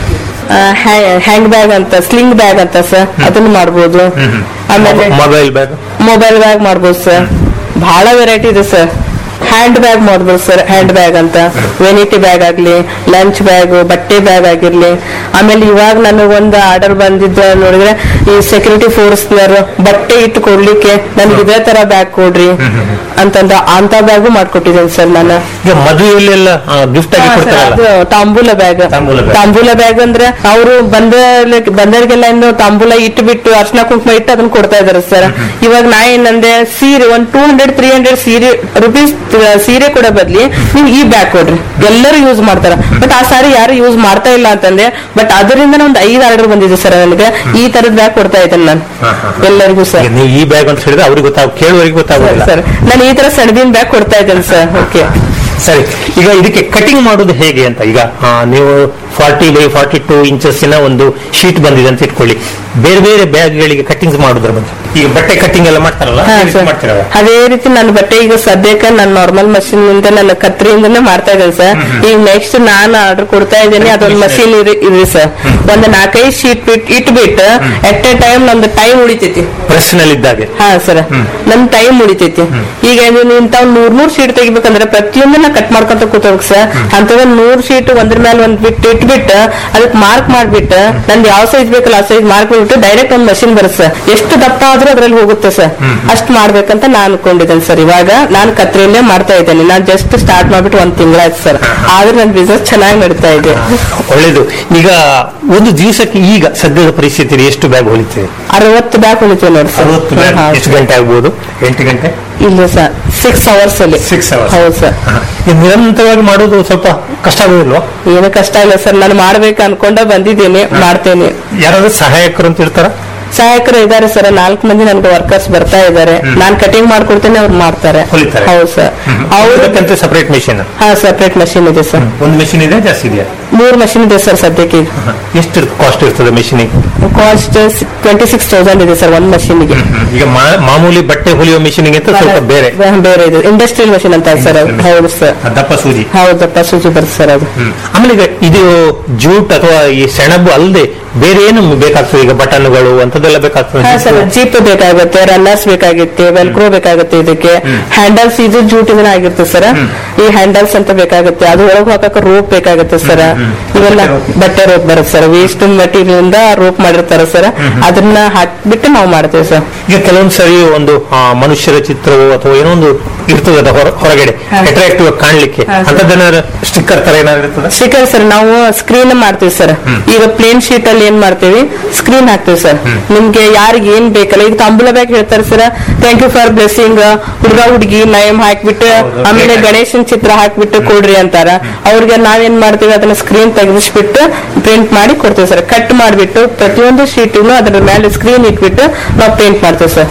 ಹ್ಯಾಂಗ್ ಬ್ಯಾಗ್ ಅಂತ ಸ್ಲಿಂಗ್ ಬ್ಯಾಗ್ ಅಂತ ಸರ್ ಅದನ್ನು ಮಾಡ್ಬೋದು ಆಮೇಲೆ ಮೊಬೈಲ್ ಬ್ಯಾಗ್ ಮೊಬೈಲ್ ಬ್ಯಾಗ್ ಮಾಡ್ಬೋದು ಸರ್ ಬಹಳ ವೆರೈಟಿ ಇದೆ ಸರ್ ಹ್ಯಾಂಡ್ ಬ್ಯಾಗ್ ಮಾಡ್ಬೋದು ಸರ್ ಹ್ಯಾಂಡ್ ಬ್ಯಾಗ್ ಅಂತ ವೆನಿಟಿ ಬ್ಯಾಗ್ ಆಗ್ಲಿ ಲಂಚ್ ಬ್ಯಾಗ್ ಬಟ್ಟೆ ಬ್ಯಾಗ್ ಆಗಿರ್ಲಿ ಆಮೇಲೆ ಇವಾಗ ನನಗೊಂದು ಆರ್ಡರ್ ಬಂದಿದ್ದ ನೋಡಿದ್ರೆ ಈ ಸೆಕ್ಯೂರಿಟಿ ಫೋರ್ಸ್ನವರು ಬಟ್ಟೆ ಇಟ್ಟು ಕೊಡ್ಲಿಕ್ಕೆ ನನ್ಗೆ ಇದೇ ತರ ಬ್ಯಾಗ್ ಕೊಡ್ರಿ ಅಂತಂದ ಅಂತ ಬ್ಯಾಗು ಮಾಡ್ಕೊಟ್ಟಿದ್ದೇನೆ ಸರ್ ನಾನು ಈಗ ಮದುವೆಯಲ್ಲೆಲ್ಲ ಗಿಫ್ಟ್ ಆಗಿ ಹಾ, sir, ಕೊಡ್ತಾರಲ್ಲ ಅದು ತಾಂಬೂಲ ಬ್ಯಾಗ್ ತಾಂಬೂಲ bag. ತಾಂಬೂಲ ಬ್ಯಾಗ್ ಅಂದ್ರೆ ಅವರು ಬಂದ ಬಂದವರಿಗೆಲ್ಲ ಇನ್ನು ತಾಂಬೂಲ ಇಟ್ಟು ಬಿಟ್ಟು ಅರ್ಶನ ಕುಂಕುಮ ಇಟ್ಟು ಅದನ್ನ ಕೊಡ್ತಾ ಇದಾರೆ ಸರ್ ಇವಾಗ ನಾ ಏನಂದೆ ಸೀರೆ ಒಂದ್ ಟೂ ಹಂಡ್ರೆಡ್ ತ್ರೀ ಹಂಡ್ರೆಡ್ ಸೀರೆ ರುಪೀಸ್ ಸೀರೆ ಕೊಡೋ ಬದ್ಲಿ ನೀವು ಈ ಬ್ಯಾಗ್ ಕೊಡ್ರಿ ಎಲ್ಲರೂ ಯೂಸ್ ಮಾಡ್ತಾರ ಬಟ್ ಆ ಸಾರಿ ಯಾರು ಯೂಸ್ ಮಾಡ್ತಾ ಇಲ್ಲ ಅಂತಂದೆ ಬಟ್ ಅದರಿಂದ ಒಂದು ಐದು ಆರ್ಡರ್ ಬಂದಿದೆ ಸರ್ ನನಗೆ ಈ ತರದ ಬ್ಯಾಗ್ ಕೊಡ್ತಾ ಇದ್ದೇನೆ ನಾನು ಎಲ್ಲರಿಗೂ ಸರ್ ಈಗ ನೀವು ಈ ಬ್ಯಾಗ್ ಅಂತ ಹೇಳಿದ್ರೆ ಅವ್ರಿಗೆ ಗೊತ್ತಾಗ ಕೇಳುವವರಿಗೆ ಗೊತ್ತಾಗೋದಿಲ್ಲ ಸರ್ ನಾನು ಈ ತರ ಸೆಣಬಿನ ಬ್ಯಾಗ್ ಕೊಡ್ತಾ ಇದ್ದೇನೆ ಸರ್ ಓಕೆ ಸರಿ ಈಗ ಇದಕ್ಕೆ ಕಟಿಂಗ್ ಮಾಡೋದು ಹೇಗೆ ಅಂತ ಈಗ ಆ, ನೀವು ಫಾರ್ಟಿ ಬೈ ಫಾರ್ಟಿ ಟೂ ಇಂಚಸ್ಸಿನ ಒಂದು ಶೀಟ್ ಬಂದಿದೆ ಅಂತ ಇಟ್ಕೊಳ್ಳಿ ಬೇರೆ ಬೇರೆ ಬ್ಯಾಗ್ಗಳಿಗೆ ಕಟಿಂಗ್ಸ್ ಮಾಡೋದ್ರ ಬಗ್ಗೆ ಈಗ ಬಟ್ಟೆ ಕಟಿಂಗ್ ಎಲ್ಲ ಮಾಡ್ತಾರಲ್ಲ ಹಾ, ಆ ರೀತಿ ಸರ್. ಮಾಡ್ತೀರಲ್ಲ ಅದೇ ರೀತಿ ನನ್ನ ಬಟ್ಟೆ ಈಗ ಸದ್ಯಕ್ಕೆ ನನ್ನ ನಾರ್ಮಲ್ ಮಷಿನ್ ನಿಂದ ನನ್ನ ಕತ್ರಿಯಿಂದನೇ ಮಾಡ್ತಾ ಇದ್ದೇನೆ ಸರ್ ಈಗ ನೆಕ್ಸ್ಟ್ ನಾನು ಆರ್ಡರ್ ಕೊಡ್ತಾ ಇದ್ದೇನೆ ಅದೊಂದು ಮಷೀನ್ ಇದೆ ಸರ್ ಒಂದು ನಾಲ್ಕೈದು ಶೀಟ್ ಬಿಟ್ ಇಟ್ಬಿಟ್ಟು ಎಟ್ ಎ ಟೈಮ್ ನಮ್ದು ಟೈಮ್ ಉಳಿತೈತಿ ಪ್ರೆಸ್ ನಲ್ಲಿ ಇದ್ದಾಗೆ ಹಾ ಸರ್ ನಮ್ ಟೈಮ್ ಉಳಿತೈತಿ ಈಗ ನೀವು ಇಂತಾವ್ ನೂರ್ ನೂರ್ ಶೀಟ್ ತೆಗಿಬೇಕಂದ್ರೆ ಪ್ರತಿಯೊಂದನ್ನ ಕಟ್ ಮಾಡ್ಕೊಂತ ಕೂತೋಗ್ ಸರ್ ಅಂತದ ನೂರ್ ಶೀಟ್ ಒಂದ್ರ ಮೇಲೆ ಒಂದ್ ಬಿಟ್ಟು ಇಟ್ಬಿಟ್ಟು ಅದಕ್ಕೆ ಮಾರ್ಕ್ ಮಾಡ್ಬಿಟ್ಟು ನಂದು ಯಾವ ಸೈಜ್ ಬೇಕಲ್ಲ ಆ ಸೈಜ್ ಮಾರ್ಕ್ ಮಾಡ್ಬಿಟ್ಟು ಡೈರೆಕ್ಟ್ ಒಂದ್ ಮಷಿನ್ ಬರುತ್ತೆ ಸರ್ ಎಷ್ಟು ದಪ್ಪ ಆದ್ರೂ ಅದ್ರಲ್ಲಿ ಹೋಗುತ್ತೆ ಸರ್ ಅಷ್ಟ್ ಮಾಡ್ಬೇಕಂತ ನಾನು ಅನ್ಕೊಂಡಿದ್ದೇನೆ ಸರ್ ಇವಾಗ ನಾನು ಕತ್ರಿಯಲ್ಲೇ ಮಾಡ್ತಾ ಇದ್ದೇನೆ ನಾನು ಜಸ್ಟ್ ಸ್ಟಾರ್ಟ್ ಮಾಡ್ಬಿಟ್ಟು ಒಂದ್ ತಿಂಗಳಾಯ್ತು ಸರ್ ಆದ್ರೆ ನನ್ನ ಬಿಸ್ನೆಸ್ ಚೆನ್ನಾಗಿ ನಡೀತಾ ಇದೆ ಒಳ್ಳೇದು ಈಗ ಒಂದು ದಿವಸಕ್ಕೆ ಈಗ ಸದ್ಯದ ಪರಿಸ್ಥಿತಿಯಲ್ಲಿ ಎಷ್ಟು ಬ್ಯಾಗ್ ಹೊಲಿತೀರಿ ಅರವತ್ತು ಬ್ಯಾಗ್ ಉಳಿತೀವಿ ನೋಡಿ ಸರ್ ಅರವತ್ತು ಬ್ಯಾಗ್ ಹಾ, ಎಷ್ಟು ಗಂಟೆ ಆಗ್ಬೋದು ಎಂಟು ಗಂಟೆ ಇಲ್ಲ ಸರ್ ಸಿಕ್ಸ್ ಅವರ್ಸ್ ಅಲ್ಲಿ ಸಿಕ್ಸ್ ಅವರ್ಸ್ ಹೌದು ಸರ್ ನಿರಂತರವಾಗಿ ಮಾಡೋದು ಸ್ವಲ್ಪ ಕಷ್ಟ ಆಗೋದಿಲ್ವಾ ಏನು ಕಷ್ಟ ಇಲ್ಲ ಸರ್ ನಾನು ಮಾಡ್ಬೇಕು ಅನ್ಕೊಂಡ ಬಂದಿದ್ದೀನಿ ಮಾಡ್ತೇನೆ ಯಾರಾದ್ರೂ ಸಹಾಯಕರು ಅಂತ ಇರ್ತಾರ ಸಹಾಯಕರು ಇದಾರೆ ಸರ್ ನಾಲ್ಕು ಮಂದಿ ನನ್ಗೆ ವರ್ಕರ್ಸ್ ಬರ್ತಾ ಇದ್ದಾರೆ ನಾನ್ ಕಟಿಂಗ್ ಮಾಡ್ಕೊಡ್ತೇನೆ ಅವ್ರು ಮಾಡ್ತಾರೆ ಹೊಲಿತಾರೆ. ಹೌದು ಸರ್ ಅವ್ರು ಅವ್ರಕ್ಕಂತ ಸಪರೇಟ್ ಮೆಷಿನ್ ಹಾ ಸೆಪರೇಟ್ ಮಷಿನ್ ಇದೆ ಸರ್ ಒಂದು ಮೆಷಿನ್ ಇದೆ ಜಾಸ್ತಿ ಇದೆಯಾ ಮೂರ್ ಮಷಿನ್ ಇದೆ ಸರ್ ಸದ್ಯಕ್ಕೆ ಎಷ್ಟು ಕಾಸ್ಟ್ ಇರ್ತದೆ ಮೆಷಿನಿಗೆ ಕಾಸ್ಟ್ ಟ್ವೆಂಟಿ ಸಿಕ್ಸ್ ತೌಸಂಡ್ ಇದೆ ಸರ್ ಒಂದ್ ಮಷಿನ್ಗೆ ಈಗ ಮಾ- ಮಾಮೂಲಿ ಬಟ್ಟೆ ಹೊಲಿಯೋ ಮಿಷಿನ್ಗಿಂತ ಸ್ವಲ್ಪ ಬೇರೆ ಬೇರೆ ಇದೆ ಇಂಡಸ್ಟ್ರಿಯಲ್ ಮಷಿನ್ ಅಂತ ಸರ್ ಅದು ಹೌದು ಸರ್ ಆ ದಪ್ಪ ಸೂಜಿ ಹೌದಪ್ಪ ಸೂಚಿ ಬರುತ್ತೆ ಸರ್ ಅದು ಆಮೇಲೆ ಈಗ ಇದು ಜೂಟ್ ಅಥವಾ ಈ ಸೆಣಬು ಅಲ್ಲದೆ ಬೇರೆ ಏನು ಬೇಕಾಗ್ತದೆ ಈಗ ಬಟನ್ಗಳು ಅಂತದೆಲ್ಲ ಹಾ ಬೇಕಾಗ್ತದೆ ಸರ್ ಜೀಪ್ ಬೇಕಾಗುತ್ತೆ ರನ್ನರ್ಸ್ ಬೇಕಾಗುತ್ತೆ ವೆಲ್ಕ್ರೋ ಬೇಕಾಗುತ್ತೆ ಇದಕ್ಕೆ ಹ್ಯಾಂಡಲ್ಸ್ ಇದು ಜೂಟಿನ ಆಗಿರುತ್ತೆ ಸರ್ ಈ ಹ್ಯಾಂಡಲ್ಸ್ ಅಂತ ಬೇಕಾಗುತ್ತೆ ಅದು ಒಳಗೆ ಹಾಕಕ್ಕೆ ರೋಪ್ ಬೇಕಾಗುತ್ತೆ ಸರ್ ಇವೆಲ್ಲ ಬಟ್ಟೆ ರೋಪ್ ಬರುತ್ತೆ ಸರ್ ವೇಸ್ಟ್ ಮೆಟೀರಿಯಲ್ ಇಂದ ರೋಪ್ ಮಾಡಿರ್ತಾರೆ ಸರ್ ಅದನ್ನ ಹಾಕ್ಬಿಟ್ಟು ನಾವು ಮಾಡ್ತೇವೆ ಸರ್ ಈಗ ಕೆಲವೊಂದು ಸರಿ ಒಂದು ಆ, ಮನುಷ್ಯರ ಚಿತ್ರವೋ ಅಥವಾ ಏನೋ ಒಂದು ಇರ್ತದೆ ಅದು ಹೊರ- ಹೊರಗಡೆ ಹಾ. ಅಟ್ರಾಕ್ಟಿವ್ ಕಾಣ್ಲಿಕ್ಕೆ ಹಾ, ಸರ್. ಅಂತದ್ದೇನಾದ್ರು ಸ್ಟಿಕ್ಕರ್ ತರ ಏನಾದ್ರು ಇರ್ತದೆ ಸ್ಟಿಕರ್ ಸರ್ ನಾವು ಸ್ಕ್ರೀನ್ ಮಾಡ್ತೀವಿ ಸರ್ ಈಗ ಪ್ಲೇನ್ ಶೀಟ್ ಅಲ್ಲಿ ಏನ್ ಮಾಡ್ತೀವಿ ಸ್ಕ್ರೀನ್ ಹಾಕ್ತೀವಿ ಸರ್ ನಿಮ್ಗೆ ಯಾರಿಗೆ ಏನ್ ಬೇಕಲ್ಲ ಈಗ ತಾಂಬೂಲ ಬ್ಯಾಗ್ ಹೇಳ್ತಾರೆ sir thank you for blessing ಹುಡುಗ ಹುಡುಗಿ ನಯಮ್ ಹಾಕ್ಬಿಟ್ಟು ಹೌದು. ಆಮೇಲೆ ಗಣೇಶನ್ ಚಿತ್ರ ಹಾಕ್ಬಿಟ್ಟು ಕೊಡ್ರಿ ಅಂತಾರ ಅವ್ರಿಗೆ ನಾವೇನ್ ಮಾಡ್ತೀವಿ ಅದನ್ನ ಸ್ಕ್ರೀನ್ ತೆಗೆದಿಸ್ಬಿಟ್ಟು ಪ್ರಿಂಟ್ ಮಾಡಿ ಕೊಡ್ತೀವಿ ಸರ್ ಕಟ್ ಮಾಡ್ಬಿಟ್ಟು ಪ್ರತಿಯೊಂದು ಶೀಟಿಗೂ ಅದ್ರ ಮೇಲೆ ಸ್ಕ್ರೀನ್ ಇಟ್ಬಿಟ್ಟು ನಾವು ಪ್ರಿಂಟ್ ಮಾಡ್ತೀವಿ ಸರ್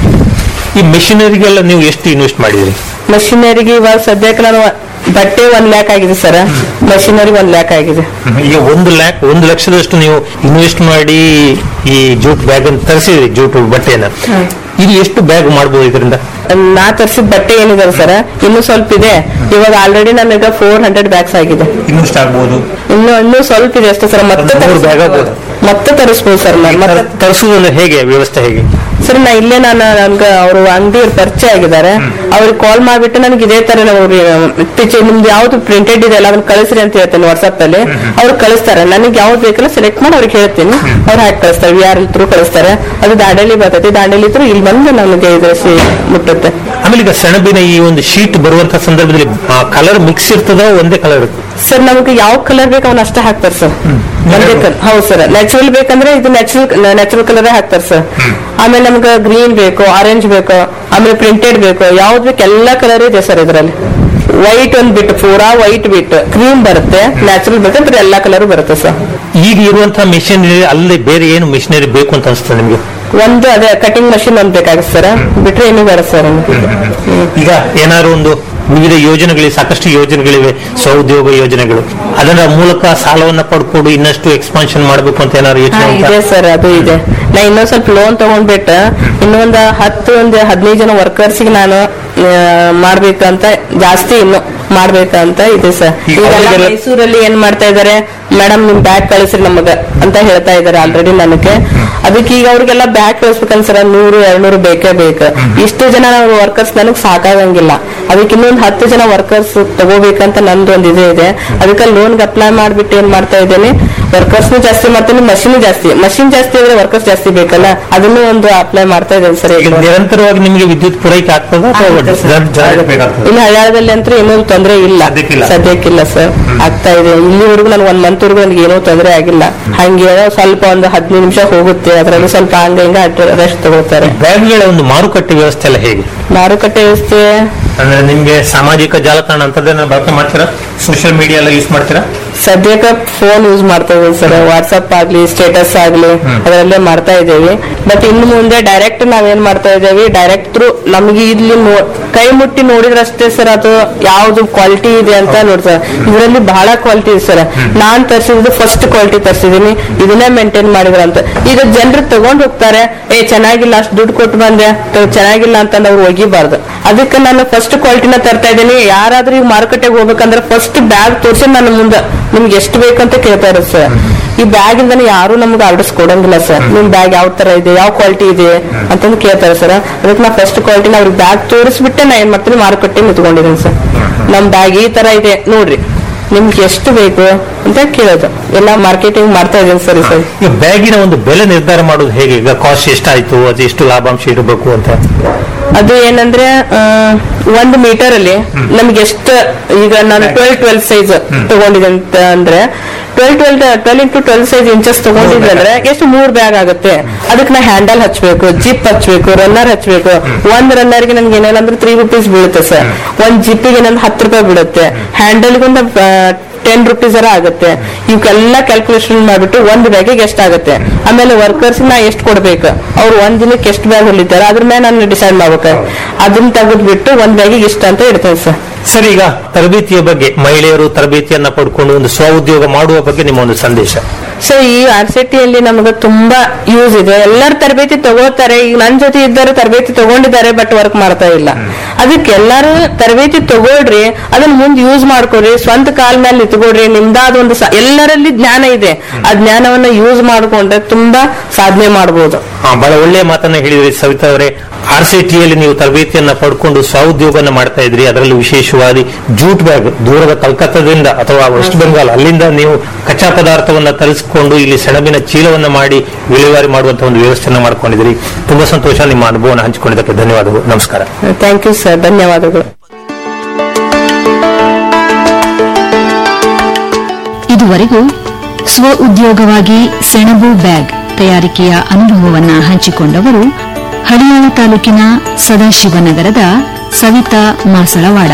ಈ ಮೆಷಿನರಿಗೆಲ್ಲ ನೀವು ಎಷ್ಟು ಇನ್ವೆಸ್ಟ್ ಮಾಡಿದ್ರಿ ಮಷಿನರಿಗೆ ಇವಾಗ ಸದ್ಯಕ್ಕೆ ನಾನು ಬಟ್ಟೆ ಒಂದ್ ಲ್ಯಾಕ್ ಆಗಿದೆ ಸರ್ ಮಷಿನರಿ ಒಂದ್ ಲ್ಯಾಕ್ ಆಗಿದೆ ಈಗ ಒಂದು ಲ್ಯಾಕ್ ಒಂದು ಲಕ್ಷದಷ್ಟು ನೀವು ಇನ್ವೆಸ್ಟ್ ಮಾಡಿ ಈ ಜೂಟ್ ಬ್ಯಾಗ್ ಅನ್ನು ತರಿಸಿದ್ರಿ ಜೂಟ್ ಬಟ್ಟೆನ ಇದು ಎಷ್ಟು ಬ್ಯಾಗ್ ಮಾಡ್ಬೋದು ಇದರಿಂದ ನಾ ತರಿಸಿದ ಬಟ್ಟೆ ಏನಿದೆ ಸರ್ ಇನ್ನೂ ಸ್ವಲ್ಪ ಇದೆ ಇವಾಗ ಆಲ್ರೆಡಿ ನನಗೆ ಫೋರ್ ಹಂಡ್ರೆಡ್ ಬ್ಯಾಗ್ಸ್ ಆಗಿದೆ ಇನ್ನಷ್ಟು ಆಗ್ಬೋದು ಇನ್ನು ಇನ್ನೂ ಸ್ವಲ್ಪ ಇದೆ ಅಷ್ಟೇ ಸರ್ ಮತ್ತೆ ಒಂದು ಮೂರು bag ತರಿಸ್ಬೋದು. ಆಗ್ಬೋದು. ಮತ್ತೆ ತರಿಸ್ಬೋದು ಸರ್ ನಾನು ಮತ್ತೆ ತರಿಸುವುದಂದ್ರೆ ಹೇಗೆ ವ್ಯವಸ್ಥೆ ಹೇಗೆ ಸರ್ ನಾ ಇಲ್ಲೇ ನಾನು ನನ್ಗೆ ಅವರು ಅಂಗಡಿ ಪರಿಚಯ ಆಗಿದ್ದಾರೆ ಅವ್ರಿಗೆ ಕಾಲ್ ಮಾಡ್ಬಿಟ್ಟು ನನಗೆ ಇದೇ ತರ ಅವ್ರು ಇತ್ತೀಚೆಗೆ ನಿಮ್ದು ಯಾವ್ದು ಪ್ರಿಂಟೆಡ್ ಇದೆ ಅಲ್ಲ ಅದನ್ನ ಕಳಿಸ್ರಿ ಅಂತ ಹೇಳ್ತೇನೆ ವಾಟ್ಸ್ಆಪ್ ಅಲ್ಲಿ ಅವ್ರು ಕಳಿಸ್ತಾರೆ ನನಗೆ ಯಾವ್ದು ಬೇಕಲ್ಲ ಸೆಲೆಕ್ಟ್ ಮಾಡಿ ಅವ್ರಿಗೆ ಹೇಳ್ತೀನಿ ಅವ್ರು ಹಾಕಿ ಕಳಿಸ್ತಾರೆ ವಿ ಆರ್ ಥ್ರೂ ಕಳಿಸ್ತಾರೆ ಅದು ದಾಂಡೇಲಿ ಬರ್ತೈತಿ ದಾಂಡೇಲಿ ಥ್ರೂ ಇಲ್ಲಿ ಬಂದು ನನಗೆ ಇದು ಸಿ- ಮುಟ್ಟುತ್ತೆ ಆಮೇಲೆ ಈಗ ಸೆಣಬಿನ ಈ ಒಂದು ಶೀಟ್ ಬರುವಂತ ಸಂದರ್ಭದಲ್ಲಿ ಕಲರ್ ಮಿಕ್ಸ್ ಇರ್ತದ ಒಂದೇ ಕಲರ್ ಇರ್ತದೆ ಸರ್ ನಮಗೆ ಯಾವ ಕಲರ್ ಬೇಕು ಅವ್ನ ಅಷ್ಟೇ ಹಾಕ್ತಾರೆ ಸರ್ ಒಂದೇ ಕಲರ್ ಹೌದು ಸರ್ ನ್ಯಾಚುರಲ್ ಬೇಕಂದ್ರೆ ಇದು ನ್ಯಾಚುರಲ್ ನ್ಯಾಚುರಲ್ ಕಲರ್ ಹಾಕ್ತಾರೆ ಸರ್ ಆಮೇಲೆ ನಮ್ಗೆ ಗ್ರೀನ್ ಬೇಕು ಆರೆಂಜ್ ಬೇಕು ಆಮೇಲೆ ಪ್ರಿಂಟೆಡ್ ಬೇಕು ಯಾವ್ದು ಬೇಕು ಎಲ್ಲಾ ಕಲರ್ ಇದೆ ಸರ್ ಇದರಲ್ಲಿ ವೈಟ್ ಒಂದ್ ಬಿಟ್ಟು ಪೂರಾ ವೈಟ್ ಬಿಟ್ಟು ಕ್ರೀಮ್ ಬರುತ್ತೆ ನ್ಯಾಚುರಲ್ ಬೇಕಂದ್ರೆ ಎಲ್ಲಾ ಕಲರ್ ಬರುತ್ತೆ ಸರ್ ಈಗ ಇರುವಂತಹ ಮಿಷನರಿ ಅಲ್ಲಿ ಬೇರೆ ಏನು ಮಿಷನರಿ ಬೇಕು ಅಂತ ಅನ್ಸುತ್ತೆ ನಿಮ್ಗೆ ಒಂದು ಅದೇ ಕಟಿಂಗ್ ಮಷಿನ್ ಒಂದ್ ಬೇಕಾಗುತ್ತೆ ಸರ್ ಬಿಟ್ರೆ ಏನು ಬೇಡ ಸರ್ ಈಗ ಏನಾದ್ರು ಒಂದು ವಿವಿಧ ಯೋಜನೆಗಳಿವೆ ಸಾಕಷ್ಟು ಯೋಜನೆಗಳಿವೆ ಸ್ವಉದ್ಯೋಗ ಯೋಜನೆಗಳು ಅದರ ಮೂಲಕ ಸಾಲವನ್ನ ಪಡ್ಕೊಂಡು ಇನ್ನಷ್ಟು ಎಕ್ಸ್ಪಾನ್ಷನ್ ಮಾಡಬೇಕು ಅಂತ ಏನಾದ್ರು ಹಾ, ಯೋಚನೆ ಇದೆ ಉಂಟಾ? ಸರ್ ಅದು ಇದೆ ನಾ ಇನ್ನೊಂದ್ ಸ್ವಲ್ಪ ಲೋನ್ ತಗೊಂಡ್ಬಿಟ್ಟು ಇನ್ನೊಂದ್ ಹತ್ತು ಒಂದು ಹದಿನೈದು ಜನ ವರ್ಕರ್ಸ್ಗೆ ನಾನು ಆ, ಮಾಡ್ಬೇಕಂತ ಜಾಸ್ತಿ ಇನ್ನು ಮಾಡ್ಬೇಕಂತ ಇದೆ ಸರ್ ಈಗ ಈಗೆಲ್ಲ ಅವ್ರಿಗೆಲ್ಲ- ಮೈಸೂರಲ್ಲಿ ಏನ್ ಮಾಡ್ತಾ ಇದಾರೆ ಮೇಡಮ್ ನಿಮ್ ಬ್ಯಾಗ್ ಕಳಿಸ್ರಿ ನಮಗ ಅಂತ ಹೇಳ್ತಾ ಇದಾರೆ ಆಲ್ರೆಡಿ ನನಗೆ ಅದಕ್ಕೆ ಈಗ ಅವ್ರಿಗೆಲ್ಲ ಬ್ಯಾಗ್ ಕಳಿಸ್ಬೇಕಂತ ಸರ್ ನೂರು ಎರಡ್ನೂರು ಬೇಕೇ ಬೇಕು ಇಷ್ಟು ಜನ ವರ್ಕರ್ಸ್ ನನಗ್ ಸಾಕಾಗಂಗಿಲ್ಲ ಅದಕ್ಕೆ ಇನ್ನೊಂದ್ ಹತ್ತು ಜನ ವರ್ಕರ್ಸ್ ತಗೋಬೇಕಂತ ನಂದು ಒಂದು ಇದೆ ಇದೆ ಅದಕ್ಕೆ ಲೋನ್ಗೆ ಅಪ್ಲೈ ಮಾಡ್ಬಿಟ್ಟು ಏನ್ ಮಾಡ್ತಾ ಇದ್ದೇನೆ ವರ್ಕರ್ಸ್ ಜಾಸ್ತಿ ಮಾಡ್ತೇನೆ ಮಷಿನ್ ಜಾಸ್ತಿ ಮಷಿನ್ ಜಾಸ್ತಿ ಆದ್ರೆ ವರ್ಕರ್ಸ್ ಜಾಸ್ತಿ ಬೇಕಲ್ಲ ಅದನ್ನು ಒಂದು ಅಪ್ಲೈ ಮಾಡ್ತಾ ಇದ್ದೇನೆ ಸರ್ ಈಗ ನಿರಂತರವಾಗಿ ನಿಮಗೆ ವಿದ್ಯುತ್ ಪೂರೈಕೆ ಆಗ್ತದ ಅಥವಾ ಜನ- ಜನರಿಗೆ ಬೇಕಾಗ್ತದ ಇನ್ನು ಹಳ್ಯಾಳದಲ್ಲಿ ಅಂತೂ ಏನೂ ತೊಂದರೆ ಇಲ್ಲ ಸದ್ಯಕ್ಕಿಲ್ಲ. ಸದ್ಯಕ್ಕಿಲ್ಲ ಸರ್ ಆಗ್ತಾ ಇದೆ ಇಲ್ಲಿವರೆಗೂ ನನಗೆ ಒಂದ್ ಮಂತ್ ವರೆಗೂ ನನಗೆ ಏನೂ ತೊಂದರೆ ಆಗಿಲ್ಲ ಹಂಗೆ ಸ್ವಲ್ಪ ಒಂದು ಹದಿನೈದು ನಿಮಿಷ ಹೋಗುತ್ತೆ ಅದರಲ್ಲಿ ಸ್ವಲ್ಪ ಹಂಗ ಹಿಂಗ ರೆಸ್ಟ್ ತಗೋತಾರೆ ಬ್ಯಾಗ್ಗಳ ಒಂದು ಮಾರುಕಟ್ಟೆ ವ್ಯವಸ್ಥೆ ಎಲ್ಲ ಹೇಗೆ ಮಾರುಕಟ್ಟೆ ವ್ಯವಸ್ಥೆ ಅಂದ್ರೆ ನಿಮ್ಗೆ ಸಾಮಾಜಿಕ ಜಾಲತಾಣ ಅಂತದೇನ ಬಳಕೆ ಮಾಡ್ತೀರಾ ಸೋಷಿಯಲ್ ಮೀಡಿಯಾ ಎಲ್ಲ ಯೂಸ್ ಮಾಡ್ತೀರಾ ಸದ್ಯಕ್ಕೆ ಫೋನ್ ಯೂಸ್ ಮಾಡ್ತಾ ಇದ್ದೀವಿ ಸರ್ ವಾಟ್ಸ್ಆಪ್ ಆಗ್ಲಿ ಸ್ಟೇಟಸ್ ಆಗ್ಲಿ ಅದರಲ್ಲೇ ಮಾಡ್ತಾ ಇದ್ದೇವೆ ಬಟ್ ಇನ್ನು ಮುಂದೆ ಡೈರೆಕ್ಟ್ ನಾವೇನ್ ಮಾಡ್ತಾ ಇದ್ದೇವೆ ಡೈರೆಕ್ಟ್ ಥ್ರೂ ನಮ್ಗೆ ಇಲ್ಲಿ ನೋ- ಕೈ ಮುಟ್ಟಿ ನೋಡಿದ್ರಷ್ಟೇ ಸರ್ ಅದು ಯಾವ್ದು ಕ್ವಾಲಿಟಿ ಇದೆ ಅಂತ ನೋಡ್ತಾರೆ ಇದರಲ್ಲಿ ಬಹಳ ಕ್ವಾಲಿಟಿ ಇದೆ ಸರ್ ನಾನ್ ತರಿಸಿದ್ದು ಫಸ್ಟ್ ಕ್ವಾಲಿಟಿ ತರಿಸಿದೀನಿ ಇದನ್ನೇ ಮೇಂಟೈನ್ ಮಾಡಿದ್ರ ಅಂತ ಈಗ ಜನರು ತಗೊಂಡ್ ಹೋಗ್ತಾರೆ ಏ ಚೆನ್ನಾಗಿಲ್ಲ ಅಷ್ಟು ದುಡ್ಡು ಕೊಟ್ಟು ಬಂದೆ ತ- ಚೆನ್ನಾಗಿಲ್ಲ ಅಂತ ಅವ್ರು ಒಗಿಬಾರ್ದು ಅದಕ್ಕೆ ನಾನು ಫಸ್ಟ್ ಕ್ವಾಲಿಟಿನ ತರ್ತಾ ಇದ್ದೀನಿ ಯಾರಾದ್ರೂ ಈಗ ಮಾರುಕಟ್ಟೆಗೆ ಹೋಗ್ಬೇಕಂದ್ರೆ ಫಸ್ಟ್ ಬ್ಯಾಗ್ ತೋರಿಸಿ ನನ್ನ ಮುಂದೆ ನಿಮ್ಗೆ ಎಷ್ಟು ಬೇಕಂತ ಕೇಳ್ತಾ ಇರೋದು ಸರ್ ಈ ಬ್ಯಾಗ್ ಇಂದಾನೆ ಯಾರು ನಮ್ಗೆ ಆರ್ಡರ್ಸ್ ಕೊಡಂಗಿಲ್ಲ ಸರ್ ನಿಮ್ ಬ್ಯಾಗ್ ಯಾವ ತರ ಇದೆ ಯಾವ ಕ್ವಾಲಿಟಿ ಇದೆ ಅಂತಂದು ಕೇಳ್ತಾರೆ ಸರ್ ಅದಕ್ಕೆ ನಾ ಫಸ್ಟ್ ಕ್ವಾಲಿಟಿ ಅವ್ರಿಗೆ ಬ್ಯಾಗ್ ತೋರಿಸ್ಬಿಟ್ಟೆ ನಾ ಏನ್ ಮಾಡ್ತೀನಿ ಮಾರುಕಟ್ಟೆ ನಿಂತ್ಕೊಂಡಿದ್ದೀನಿ ಸರ್ ನಮ್ ಬ್ಯಾಗ್ ಈ ತರ ಇದೆ ನೋಡ್ರಿ ನಿಮ್ಗೆ ಎಷ್ಟು ಬೇಕು ಅಂತ ಕೇಳೋದು ಎಲ್ಲ ಮಾರ್ಕೆಟಿಂಗ್ ಮಾಡ್ತಾ ಇದ್ದೀನಿ ಸರಿ ಸರ್ ಈಗ ಬ್ಯಾಗಿನ ಒಂದು ಬೆಲೆ ನಿರ್ಧಾರ ಮಾಡೋದು ಹೇಗೆ ಈಗ ಕಾಸ್ಟ್ ಎಷ್ಟಾಯ್ತು ಅದು ಎಷ್ಟು ಲಾಭಾಂಶ ಇರಬೇಕು ಅಂತ ಅದು ಏನಂದ್ರೆ ಆ, ಒಂದು ಮೀಟರ್ ಅಲ್ಲಿ ನಮ್ಗೆ ಎಷ್ಟು ಈಗ ನಾನು ಟ್ವೆಲ್ ಟ್ವೆಲ್ ಸೈಜ್ ತಗೊಂಡಿದ್ದೆ ಅಂತ ಅಂದ್ರೆ twelve twelve twelve into twelve size inches ತಗೊಂಡಿದ್ದೆ ಅಂದ್ರೆ ಎಷ್ಟು ಮೂರ್ ಬ್ಯಾಗ್ ಆಗುತ್ತೆ ಅದಕ್ಕೆ ನಾ ಹ್ಯಾಂಡಲ್ ಹಚ್ಬೇಕು ಜಿಪ್ ಹಚ್ಬೇಕು ರನ್ನರ್ ಹಚ್ಬೇಕು ಒಂದ್ ರನ್ನರ್ಗೆ ನನ್ಗೆ ಏನಿಲ್ಲ ಅಂದ್ರೆ ತ್ರೀ ರುಪೀಸ್ ಬೀಳುತ್ತೆ ಸರ್ ಒಂದ್ ಜಿಪ್ಪಿಗೆ ಏನಂದ್ರೆ ಹತ್ತು ರೂಪಾಯಿ ಬೀಳುತ್ತೆ ಹ್ಯಾಂಡಲ್ಗೊಂದು ಟೆನ್ ರುಪೀಸ್ ಅರ ಆಗುತ್ತೆ ಇವಕ್ಕೆಲ್ಲ ಕ್ಯಾಲ್ಕುಲೇಷನ್ ಮಾಡ್ಬಿಟ್ಟು ಒಂದ್ ಬ್ಯಾಗಿಗೆ ಎಷ್ಟಾಗುತ್ತೆ ಆಮೇಲೆ ವರ್ಕರ್ಸ್ ನಾ ಎಷ್ಟು ಕೊಡ್ಬೇಕು ಅವ್ರು ಒಂದ್ ದಿನಕ್ಕೆ ಎಷ್ಟು ಬ್ಯಾಗ್ ಹೊಲಿತಾರೆ ಅದ್ರ ಮೇಲೆ ನಾನು ಡಿಸೈಡ್ ಮಾಡ್ಬೇಕು ಅದನ್ನ ತೆಗೆದ್ಬಿಟ್ಟು ಒಂದ್ ಬ್ಯಾಗಿಗೆ ಇಷ್ಟ ಅಂತ ಇಡ್ತೇನೆ ಸರ್ ಸರ್ ಈಗ ತರಬೇತಿಯ ಬಗ್ಗೆ ಮಹಿಳೆಯರು ತರಬೇತಿಯನ್ನ ಪಡ್ಕೊಂಡು ಒಂದು ಸ್ವ ಉದ್ಯೋಗ ಮಾಡುವ ಬಗ್ಗೆ ನಿಮ್ಮ ಒಂದು ಸಂದೇಶ ಸೊ ಈ ಆರ್ ಯಲ್ಲಿ ನಮಗೆ ತುಂಬಾ ಯೂಸ್ ಇದೆ ಎಲ್ಲರೂ ತರಬೇತಿ ತಗೋತಾರೆ ಈಗ ನನ್ ಜೊತೆ ಇದ್ದಾರೆ ತರಬೇತಿ ತಗೊಂಡಿದ್ದಾರೆ ಬಟ್ ವರ್ಕ್ ಮಾಡ್ತಾ ಇಲ್ಲ ಅದಕ್ಕೆ ಎಲ್ಲರೂ ತರಬೇತಿ ತಗೊಳ್ರಿ ಅದನ್ನ ಮುಂದೆ ಯೂಸ್ ಮಾಡ್ಕೊಡ್ರಿ ಸ್ವಂತ ಕಾಲ್ ಮೇಲೆ ನಿಂತ್ಕೊಡ್ರಿ ನಿಮ್ದಾದ ಒಂದು ಸ- ಎಲ್ಲರಲ್ಲಿ ಜ್ಞಾನ ಇದೆ ಆ ಜ್ಞಾನವನ್ನ ಯೂಸ್ ಮಾಡ್ಕೊಂಡ್ರೆ ತುಂಬಾ ಸಾಧನೆ ಮಾಡಬಹುದು ಆ, ಬಹಳ ಒಳ್ಳೆಯ ಮಾತನ್ನ ಹೇಳಿದ್ರಿ ಸವಿತಾ ಅವರೇ ಆರ್ ಸಿ ಟಿಯಲ್ಲಿ ನೀವು ತರಬೇತಿಯನ್ನ ಪಡ್ಕೊಂಡು ಸ್ವಉದ್ಯೋಗನ ಮಾಡ್ತಾ ಇದ್ರಿ ಅದರಲ್ಲಿ ವಿಶೇಷವಾಗಿ ಜೂಟ್ ಬ್ಯಾಗ್ ದೂರದ ಕಲ್ಕತ್ತಾದಿಂದ ಅಥವಾ ವೆಸ್ಟ್ ಬೆಂಗಾಲ್ ಅಲ್ಲಿಂದ ನೀವು ಕಚ್ಚಾ ಪದಾರ್ಥವನ್ನ ತರಿಸಿಕೊಂಡು ಇಲ್ಲಿ ಸೆಣಬಿನ ಚೀಲವನ್ನ ಮಾಡಿ ವಿಲೇವಾರಿ ಮಾಡುವಂತ ಒಂದು ವ್ಯವಸ್ಥೆಯನ್ನ ಮಾಡ್ಕೊಂಡಿದ್ರಿ ತುಂಬಾ ಸಂತೋಷ ನಿಮ್ಮ ಅನುಭವನ ಹಂಚಿಕೊಂಡಿದ್ದಕ್ಕೆ ಧನ್ಯವಾದಗಳು ನಮಸ್ಕಾರ ಥ್ಯಾಂಕ್ ಯು ಸರ್ ಧನ್ಯವಾದಗಳು ಇದುವರೆಗೂ ಸ್ವ ಉದ್ಯೋಗವಾಗಿ ಸೆಣಬು ಬ್ಯಾಗ್ ತಯಾರಿಕೆಯ ಅನುಭವವನ್ನ ಹಂಚಿಕೊಂಡವರು ಹಳಿಯಾಳ ತಾಲೂಕಿನ ಸದಾಶಿವನಗರದ ಸವಿತಾ ಮಾಸಳವಾಡ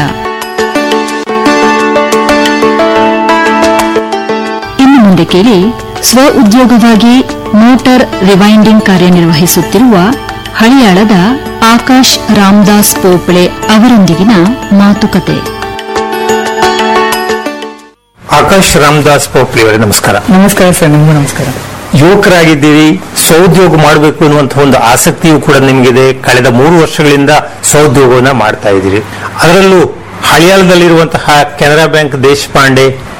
ಇನ್ನು ಮುಂದೆ ಕೇಳಿ ಸ್ವ ಉದ್ಯೋಗವಾಗಿ ಮೋಟಾರ್ ರಿವೈಂಡಿಂಗ್ ಕಾರ್ಯನಿರ್ವಹಿಸುತ್ತಿರುವ ಹಳಿಯಾಳದ ಆಕಾಶ್ ರಾಮದಾಸ್ ಪೋಪಳೆ ಅವರೊಂದಿಗಿನ ಮಾತುಕತೆ ಆಕಾಶ್ ರಾಮದಾಸ್ ಪೋಪ್ಲಿ ಅವರೇ ನಮಸ್ಕಾರ ನಮಸ್ಕಾರ ಸರ್ ನಿಮಗೂ ನಮಸ್ಕಾರ ಯುವಕರಾಗಿದ್ದೀರಿ ಸ್ವಉದ್ಯೋಗ ಮಾಡಬೇಕು ಅನ್ನುವಂಥ ಒಂದು ಆಸಕ್ತಿಯೂ ಕೂಡ ನಿಮಗಿದೆ ಕಳೆದ ಮೂರು ವರ್ಷಗಳಿಂದ ಸ್ವಉದ್ಯೋಗವನ್ನ ಮಾಡ್ತಾ ಇದ್ದೀರಿ ಅದರಲ್ಲೂ ಹಳಿಯಾಳದಲ್ಲಿರುವಂತಹ Canara bank Deshpande